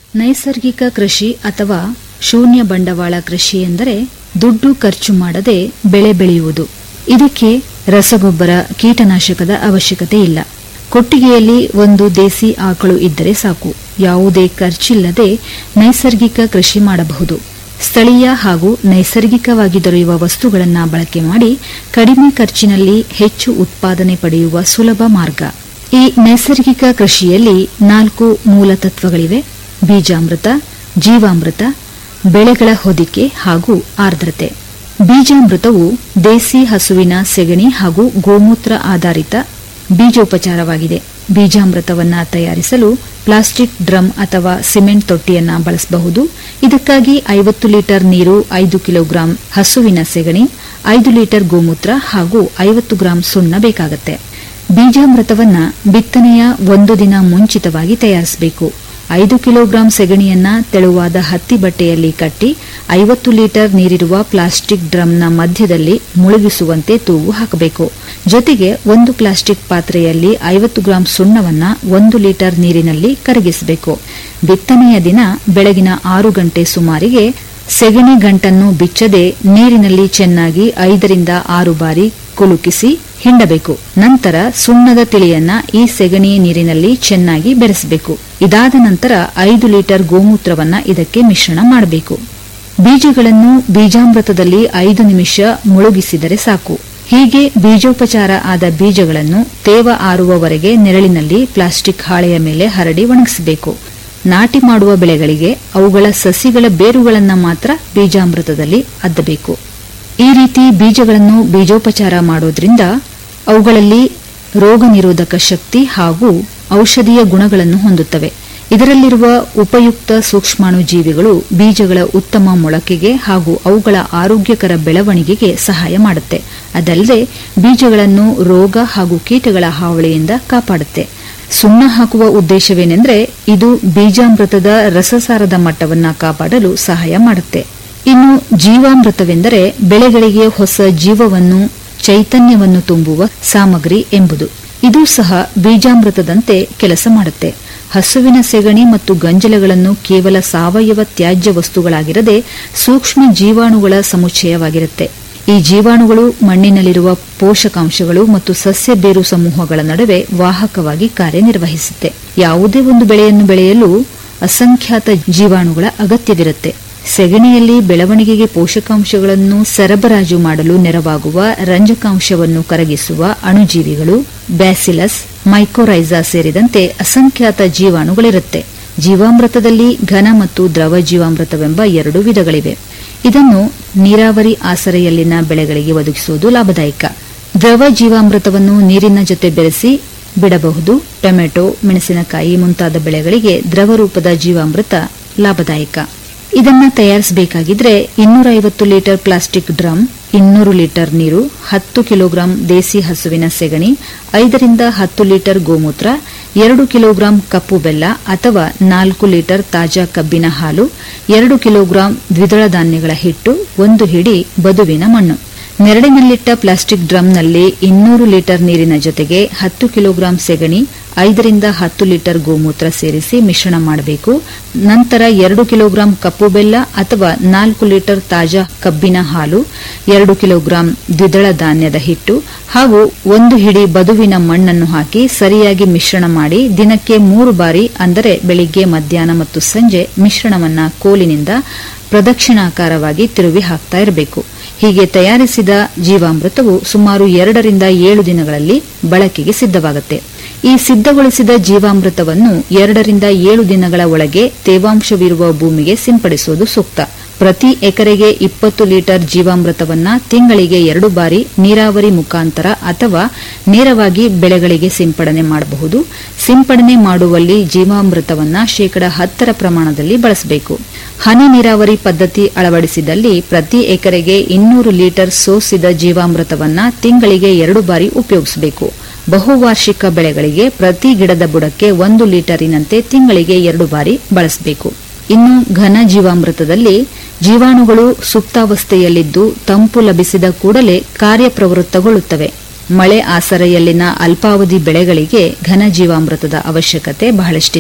ನೈಸರ್ಗಿಕ ಕೃಷಿ ಅಥವಾ ಶೂನ್ಯ ಬಂಡವಾಳ ಕೃಷಿ ಎಂದರೆ ದುಡ್ಡು ಖರ್ಚು ಮಾಡದೆ ಬೆಳೆ ಬೆಳೆಯುವುದು ಇದಕ್ಕೆ ರಸಗೊಬ್ಬರ ಕೀಟನಾಶಕದ ಅವಶ್ಯಕತೆ ಇಲ್ಲ ಕೊಟ್ಟಿಗೆಯಲ್ಲಿ ಒಂದು ದೇಸಿ ಆಕಳು ಇದ್ದರೆ ಸಾಕು ಯಾವುದೇ ಖರ್ಚಿಲ್ಲದೆ ನೈಸರ್ಗಿಕ ಕೃಷಿ ಮಾಡಬಹುದು ಸ್ಥಳೀಯ ಹಾಗೂ ನೈಸರ್ಗಿಕವಾಗಿ ದೊರೆಯುವ ವಸ್ತುಗಳನ್ನು ಬಳಕೆ ಮಾಡಿ ಕಡಿಮೆ ಖರ್ಚಿನಲ್ಲಿ ಹೆಚ್ಚು ಉತ್ಪಾದನೆ ಪಡೆಯುವ ಸುಲಭ ಮಾರ್ಗ ಈ ನೈಸರ್ಗಿಕ ಕೃಷಿಯಲ್ಲಿ ನಾಲ್ಕು ಮೂಲ ತತ್ವಗಳಿವೆ ಬೀಜಾಮೃತ ಜೀವಾಮೃತ ಬೆಳೆಗಳ ಹೊದಿಕೆ ಹಾಗೂ ಆರ್ದ್ರತೆ ಬೀಜಾಮೃತವು ದೇಸಿ ಹಸುವಿನ ಸೆಗಣಿ ಹಾಗೂ ಗೋಮೂತ್ರ ಆಧಾರಿತ ಬೀಜೋಪಚಾರವಾಗಿದೆ ಬೀಜಾಮೃತವನ್ನ ತಯಾರಿಸಲು ಪ್ಲಾಸ್ಟಿಕ್ ಡ್ರಮ್ ಅಥವಾ ಸಿಮೆಂಟ್ ತೊಟ್ಟಿಯನ್ನ ಬಳಸಬಹುದು ಇದಕ್ಕಾಗಿ ಐವತ್ತು ಲೀಟರ್ ನೀರು ಐದು ಕಿಲೋಗ್ರಾಂ ಹಸುವಿನ ಸೆಗಣಿ ಐದು ಲೀಟರ್ ಗೋಮೂತ್ರ ಹಾಗೂ ಐವತ್ತು ಗ್ರಾಂ ಸುಣ್ಣ ಬೇಕಾಗುತ್ತೆ ಬೀಜಾಮೃತವನ್ನ ಬಿತ್ತನೆಯ ಒಂದು ದಿನ ಮುಂಚಿತವಾಗಿ ತಯಾರಿಸಬೇಕು ಐದು ಕಿಲೋಗ್ರಾಂ ಸೆಗಣಿಯನ್ನ ತೆಳುವಾದ ಹತ್ತಿ ಬಟ್ಟೆಯಲ್ಲಿ ಕಟ್ಟಿ ಐವತ್ತು ಲೀಟರ್ ನೀರಿರುವ ಪ್ಲಾಸ್ಟಿಕ್ ಡ್ರಮ್ನ ಮಧ್ಯದಲ್ಲಿ ಮುಳುಗಿಸುವಂತೆ ತೂಗು ಹಾಕಬೇಕು ಜೊತೆಗೆ ಒಂದು ಪ್ಲಾಸ್ಟಿಕ್ ಪಾತ್ರೆಯಲ್ಲಿ ಐವತ್ತು ಗ್ರಾಂ ಸುಣ್ಣವನ್ನ ಒಂದು ಲೀಟರ್ ನೀರಿನಲ್ಲಿ ಕರಗಿಸಬೇಕು ಬಿತ್ತನೆಯ ದಿನ ಬೆಳಗಿನ ಆರು ಗಂಟೆ ಸುಮಾರಿಗೆ ಸೆಗಣಿ ಗಂಟನ್ನು ಬಿಚ್ಚದೆ ನೀರಿನಲ್ಲಿ ಚೆನ್ನಾಗಿ ಐದರಿಂದ ಆರು ಬಾರಿ ಕುಲುಕಿಸಿ ಹಿಂಡಬೇಕು ನಂತರ ಸುಣ್ಣದ ತಿಳಿಯನ್ನ ಈ ಸೆಗಣಿ ನೀರಿನಲ್ಲಿ ಚೆನ್ನಾಗಿ ಬೆರೆಸಬೇಕು ಇದಾದ ನಂತರ ಐದು ಲೀಟರ್ ಗೋಮೂತ್ರವನ್ನ ಇದಕ್ಕೆ ಮಿಶ್ರಣ ಮಾಡಬೇಕು ಬೀಜಗಳನ್ನು ಬೀಜಾಮೃತದಲ್ಲಿ ಐದು ನಿಮಿಷ ಮುಳುಗಿಸಿದರೆ ಸಾಕು ಹೀಗೆ ಬೀಜೋಪಚಾರ ಆದ ಬೀಜಗಳನ್ನು ತೇವ ಆರುವವರೆಗೆ ನೆರಳಿನಲ್ಲಿ ಪ್ಲಾಸ್ಟಿಕ್ ಹಾಳೆಯ ಮೇಲೆ ಹರಡಿ ಒಣಗಿಸಬೇಕು ನಾಟಿ ಮಾಡುವ ಬೆಳೆಗಳಿಗೆ ಅವುಗಳ ಸಸಿಗಳ ಬೇರುಗಳನ್ನು ಮಾತ್ರ ಬೀಜಾಮೃತದಲ್ಲಿ ಅದ್ದಬೇಕು ಈ ರೀತಿ ಬೀಜಗಳನ್ನು ಬೀಜೋಪಚಾರ ಮಾಡೋದ್ರಿಂದ ಅವುಗಳಲ್ಲಿ ರೋಗ ನಿರೋಧಕ ಶಕ್ತಿ ಹಾಗೂ ಔಷಧೀಯ ಗುಣಗಳನ್ನು ಹೊಂದುತ್ತವೆ ಇದರಲ್ಲಿರುವ ಉಪಯುಕ್ತ ಸೂಕ್ಷ್ಮಾಣು ಜೀವಿಗಳು ಬೀಜಗಳ ಉತ್ತಮ ಮೊಳಕೆಗೆ ಹಾಗೂ ಅವುಗಳ ಆರೋಗ್ಯಕರ ಬೆಳವಣಿಗೆಗೆ ಸಹಾಯ ಮಾಡುತ್ತೆ ಅದಲ್ಲದೆ ಬೀಜಗಳನ್ನು ರೋಗ ಹಾಗೂ ಕೀಟಗಳ ಹಾವಳಿಯಿಂದ ಕಾಪಾಡುತ್ತೆ ಸುಣ್ಣ ಹಾಕುವ ಉದ್ದೇಶವೇನೆಂದರೆ ಇದು ಬೀಜಾಮೃತದ ರಸಸಾರದ ಮಟ್ಟವನ್ನು ಕಾಪಾಡಲು ಸಹಾಯ ಮಾಡುತ್ತೆ ಇನ್ನು ಜೀವಾಮೃತವೆಂದರೆ ಬೆಳೆಗಳಿಗೆ ಹೊಸ ಜೀವವನ್ನು ಚೈತನ್ಯವನ್ನು ತುಂಬುವ ಸಾಮಗ್ರಿ ಎಂಬುದು ಇದು ಸಹ ಬೀಜಾಮೃತದಂತೆ ಕೆಲಸ ಮಾಡುತ್ತೆ ಹಸುವಿನ ಸೆಗಣಿ ಮತ್ತು ಗಂಜಲಗಳನ್ನು ಕೇವಲ ಸಾವಯವ ತ್ಯಾಜ್ಯ ವಸ್ತುಗಳಾಗಿರದೆ ಸೂಕ್ಷ್ಮ ಜೀವಾಣುಗಳ ಸಮುಚ್ಚಯವಾಗಿರುತ್ತೆ ಈ ಜೀವಾಣುಗಳು ಮಣ್ಣಿನಲ್ಲಿರುವ ಪೋಷಕಾಂಶಗಳು ಮತ್ತು ಸಸ್ಯ ಬೇರು ಸಮೂಹಗಳ ನಡುವೆ ವಾಹಕವಾಗಿ ಕಾರ್ಯನಿರ್ವಹಿಸುತ್ತೆ ಯಾವುದೇ ಒಂದು ಬೆಳೆಯನ್ನು ಬೆಳೆಯಲು ಅಸಂಖ್ಯಾತ ಜೀವಾಣುಗಳ ಅಗತ್ಯವಿರುತ್ತೆ ಸೆಗಣಿಯಲ್ಲಿ ಬೆಳವಣಿಗೆಗೆ ಪೋಷಕಾಂಶಗಳನ್ನು ಸರಬರಾಜು ಮಾಡಲು ನೆರವಾಗುವ ರಂಜಕಾಂಶವನ್ನು ಕರಗಿಸುವ ಅಣುಜೀವಿಗಳು ಬ್ಯಾಸಿಲಸ್ ಮೈಕೋರೈಸಾ ಸೇರಿದಂತೆ ಅಸಂಖ್ಯಾತ ಜೀವಾಣುಗಳಿರುತ್ತೆ ಜೀವಾಮೃತದಲ್ಲಿ ಘನ ಮತ್ತು ದ್ರವ ಜೀವಾಮೃತವೆಂಬ ಎರಡು ವಿಧಗಳಿವೆ ಇದನ್ನು ನೀರಾವರಿ ಆಸರೆಯಲ್ಲಿನ ಬೆಳೆಗಳಿಗೆ ಒದಗಿಸುವುದು ಲಾಭದಾಯಕ ದ್ರವ ಜೀವಾಮೃತವನ್ನು ನೀರಿನ ಜೊತೆ ಬೆರೆಸಿ ಬಿಡಬಹುದು ಟೊಮೆಟೊ ಮೆಣಸಿನಕಾಯಿ ಮುಂತಾದ ಬೆಳೆಗಳಿಗೆ ದ್ರವ ರೂಪದ ಜೀವಾಮೃತ ಲಾಭದಾಯಕ ಇದನ್ನ ತಯಾರಿಸಬೇಕಾಗಿದ್ರೆ ಇನ್ನೂರ ಐವತ್ತು ಲೀಟರ್ ಪ್ಲಾಸ್ಟಿಕ್ ಡ್ರಮ್ ಇನ್ನೂರು ಲೀಟರ್ ನೀರು ಹತ್ತು ಕಿಲೋಗ್ರಾಂ ದೇಸಿ ಹಸುವಿನ ಸೆಗಣಿ ಐದರಿಂದ ಹತ್ತು ಲೀಟರ್ ಗೋಮೂತ್ರ ಎರಡು ಕಿಲೋಗ್ರಾಂ ಕಪ್ಪು ಬೆಲ್ಲ ಅಥವಾ ನಾಲ್ಕು ಲೀಟರ್ ತಾಜಾ ಕಬ್ಬಿನ ಹಾಲು ಎರಡು ಕಿಲೋಗ್ರಾಂ ದ್ವಿದಳ ಧಾನ್ಯಗಳ ಹಿಟ್ಟು ಒಂದು ಹಿಡಿ ಬದುವಿನ ಮಣ್ಣು ನೆರಳಿನಲ್ಲಿಟ್ಟ ಪ್ಲಾಸ್ಟಿಕ್ ಡ್ರಮ್ನಲ್ಲಿ ಇನ್ನೂರು ಲೀಟರ್ ನೀರಿನ ಜೊತೆಗೆ ಹತ್ತು ಕಿಲೋಗ್ರಾಂ ಸೆಗಣಿ ಐದರಿಂದ ಹತ್ತು ಲೀಟರ್ ಗೋಮೂತ್ರ ಸೇರಿಸಿ ಮಿಶ್ರಣ ಮಾಡಬೇಕು ನಂತರ ಎರಡು ಕಿಲೋಗ್ರಾಂ ಕಪ್ಪು ಬೆಲ್ಲ ಅಥವಾ ನಾಲ್ಕು ಲೀಟರ್ ತಾಜಾ ಕಬ್ಬಿನ ಹಾಲು ಎರಡು ಕಿಲೋಗ್ರಾಂ ದ್ವಿದಳ ಧಾನ್ಯದ ಹಿಟ್ಟು ಹಾಗೂ ಒಂದು ಹಿಡಿ ಬದುವಿನ ಮಣ್ಣನ್ನು ಹಾಕಿ ಸರಿಯಾಗಿ ಮಿಶ್ರಣ ಮಾಡಿ ದಿನಕ್ಕೆ ಮೂರು ಬಾರಿ ಅಂದರೆ ಬೆಳಿಗ್ಗೆ ಮಧ್ಯಾಹ್ನ ಮತ್ತು ಸಂಜೆ ಮಿಶ್ರಣವನ್ನ ಕೋಲಿನಿಂದ ಪ್ರದಕ್ಷಿಣಾಕಾರವಾಗಿ ತಿರುವಿ ಹಾಕ್ತಾ ಇರಬೇಕು ಹೀಗೆ ತಯಾರಿಸಿದ ಜೀವಾಮೃತವು ಸುಮಾರು ಎರಡರಿಂದ ಏಳು ದಿನಗಳಲ್ಲಿ ಬಳಕೆಗೆ ಸಿದ್ಧವಾಗುತ್ತೆ ಈ ಸಿದ್ಧಗೊಳಿಸಿದ ಜೀವಾಮೃತವನ್ನು ಎರಡರಿಂದ ಏಳು ದಿನಗಳ ಒಳಗೆ ತೇವಾಂಶವಿರುವ ಭೂಮಿಗೆ ಸಿಂಪಡಿಸುವುದು ಸೂಕ್ತ ಪ್ರತಿ ಎಕರೆಗೆ ಇಪ್ಪತ್ತು ಲೀಟರ್ ಜೀವಾಮೃತವನ್ನ ತಿಂಗಳಿಗೆ ಎರಡು ಬಾರಿ ನೀರಾವರಿ ಮುಖಾಂತರ ಅಥವಾ ನೇರವಾಗಿ ಬೆಳೆಗಳಿಗೆ ಸಿಂಪಡಣೆ ಮಾಡಬಹುದು ಸಿಂಪಡಣೆ ಮಾಡುವಲ್ಲಿ ಜೀವಾಮೃತವನ್ನ ಶೇಕಡ ಹತ್ತರ ಪ್ರಮಾಣದಲ್ಲಿ ಬಳಸಬೇಕು ಹನಿ ನೀರಾವರಿ ಪದ್ಧತಿ ಅಳವಡಿಸಿದಲ್ಲಿ ಪ್ರತಿ ಎಕರೆಗೆ ಇನ್ನೂರು ಲೀಟರ್ ಸೋಸಿದ ಜೀವಾಮೃತವನ್ನ ತಿಂಗಳಿಗೆ ಎರಡು ಬಾರಿ ಉಪಯೋಗಿಸಬೇಕು ಬಹುವಾರ್ಷಿಕ ಬೆಳೆಗಳಿಗೆ ಪ್ರತಿ ಗಿಡದ ಬುಡಕ್ಕೆ ಒಂದು ಲೀಟರಿನಂತೆ ತಿಂಗಳಿಗೆ ಎರಡು ಬಾರಿ ಬಳಸಬೇಕು ಇನ್ನು ಘನ ಜೀವಾಮೃತದಲ್ಲಿ ಜೀವಾಣುಗಳು ಸುಪ್ತಾವಸ್ಥೆಯಲ್ಲಿದ್ದು ತಂಪು ಲಭಿಸಿದ ಕೂಡಲೇ ಕಾರ್ಯಪ್ರವೃತ್ತಗೊಳ್ಳುತ್ತವೆ ಮಳೆ ಆಸರೆಯಲ್ಲಿನ ಅಲ್ಪಾವಧಿ ಬೆಳೆಗಳಿಗೆ ಘನ ಜೀವಾಮೃತದ ಅವಶ್ಯಕತೆ ಬಹಳಷ್ಟಿದೆ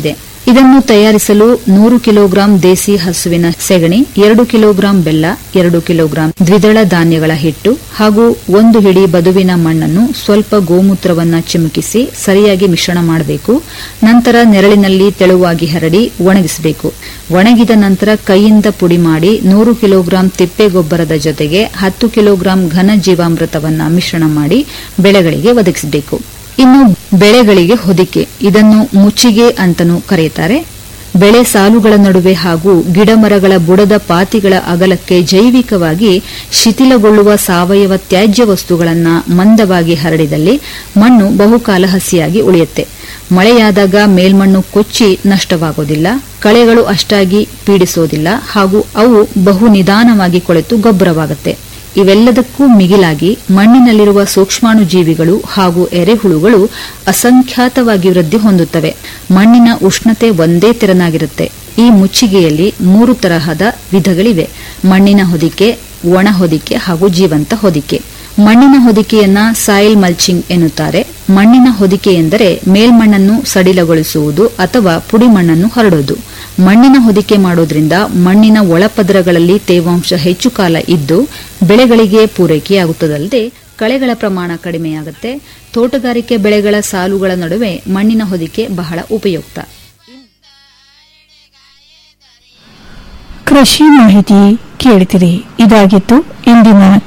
ಇದನ್ನು ತಯಾರಿಸಲು ನೂರು ಕಿಲೋಗ್ರಾಂ ದೇಸಿ ಹಸುವಿನ ಸೆಗಣಿ ಎರಡು ಕಿಲೋಗ್ರಾಂ ಬೆಲ್ಲ ಎರಡು ಕಿಲೋಗ್ರಾಂ ದ್ವಿದಳ ಧಾನ್ಯಗಳ ಹಿಟ್ಟು ಹಾಗೂ ಒಂದು ಹಿಡಿ ಬದುವಿನ ಮಣ್ಣನ್ನು ಸ್ವಲ್ಪ ಗೋಮೂತ್ರವನ್ನ ಚಿಮುಕಿಸಿ ಸರಿಯಾಗಿ ಮಿಶ್ರಣ ಮಾಡಬೇಕು ನಂತರ ನೆರಳಿನಲ್ಲಿ ತೆಳುವಾಗಿ ಹರಡಿ ಒಣಗಿಸಬೇಕು ಒಣಗಿದ ನಂತರ ಕೈಯಿಂದ ಪುಡಿ ಮಾಡಿ ನೂರು ಕಿಲೋಗ್ರಾಂ ತಿಪ್ಪೆ ಗೊಬ್ಬರದ ಜೊತೆಗೆ ಹತ್ತು ಕಿಲೋಗ್ರಾಂ ಘನ ಜೀವಾಮೃತವನ್ನ ಮಿಶ್ರಣ ಮಾಡಿ ಬೆಳೆಗಳಿಗೆ ಒದಗಿಸಬೇಕು ಇನ್ನು ಬೆಳೆಗಳಿಗೆ ಹೊದಿಕೆ ಇದನ್ನು ಮುಚ್ಚಿಗೆ ಅಂತನೂ ಕರೆಯುತ್ತಾರೆ ಬೆಳೆ ಸಾಲುಗಳ ನಡುವೆ ಹಾಗೂ ಗಿಡಮರಗಳ ಬುಡದ ಪಾತಿಗಳ ಅಗಲಕ್ಕೆ ಜೈವಿಕವಾಗಿ ಶಿಥಿಲಗೊಳ್ಳುವ ಸಾವಯವ ತ್ಯಾಜ್ಯ ವಸ್ತುಗಳನ್ನು ಮಂದವಾಗಿ ಹರಡಿದಲ್ಲಿ ಮಣ್ಣು ಬಹುಕಾಲ ಹಸಿಯಾಗಿ ಉಳಿಯುತ್ತೆ ಮಳೆಯಾದಾಗ ಮೇಲ್ಮಣ್ಣು ಕೊಚ್ಚಿ ನಷ್ಟವಾಗೋದಿಲ್ಲ ಕಳೆಗಳು ಅಷ್ಟಾಗಿ ಪೀಡಿಸೋದಿಲ್ಲ ಹಾಗೂ ಅವು ಬಹು ನಿಧಾನವಾಗಿ ಕೊಳೆತು ಗೊಬ್ಬರವಾಗುತ್ತೆ ಇವೆಲ್ಲದಕ್ಕೂ ಮಿಗಿಲಾಗಿ ಮಣ್ಣಿನಲ್ಲಿರುವ ಸೂಕ್ಷ್ಮಾಣು ಜೀವಿಗಳು ಹಾಗೂ ಎರೆಹುಳುಗಳು ಅಸಂಖ್ಯಾತವಾಗಿ ವೃದ್ಧಿ ಹೊಂದುತ್ತವೆ ಮಣ್ಣಿನ ಉಷ್ಣತೆ ಒಂದೇ ತೆರನಾಗಿರುತ್ತೆ ಈ ಮುಚ್ಚಿಗೆಯಲ್ಲಿ ಮೂರು ತರಹದ ವಿಧಗಳಿವೆ ಮಣ್ಣಿನ ಹೊದಿಕೆ ಒಣ ಹೊದಿಕೆ ಹಾಗೂ ಜೀವಂತ ಹೊದಿಕೆ ಮಣ್ಣಿನ ಹೊದಿಕೆಯನ್ನ ಸಾಯಿಲ್ ಮಲ್ಚಿಂಗ್ ಎನ್ನುತ್ತಾರೆ ಮಣ್ಣಿನ ಹೊದಿಕೆ ಎಂದರೆ ಮೇಲ್ಮಣ್ಣನ್ನು ಸಡಿಲಗೊಳಿಸುವುದು ಅಥವಾ ಪುಡಿ ಮಣ್ಣನ್ನು ಹರಡೋದು ಮಣ್ಣಿನ ಹೊದಿಕೆ ಮಾಡೋದ್ರಿಂದ ಮಣ್ಣಿನ ಒಳಪದರಗಳಲ್ಲಿ ತೇವಾಂಶ ಹೆಚ್ಚು ಕಾಲ ಇದ್ದು ಬೆಳೆಗಳಿಗೆ ಪೂರೈಕೆಯಾಗುತ್ತದಲ್ಲದೆ ಕಳೆಗಳ ಪ್ರಮಾಣ ಕಡಿಮೆಯಾಗುತ್ತೆ ತೋಟಗಾರಿಕೆ ಬೆಳೆಗಳ ಸಾಲುಗಳ ನಡುವೆ ಮಣ್ಣಿನ ಹೊದಿಕೆ ಬಹಳ ಉಪಯುಕ್ತ ಕೃಷಿ ಮಾಹಿತಿ ಕೇಳ್ತಿರಿ ಇದಾಗಿತ್ತು ಇಂದಿನ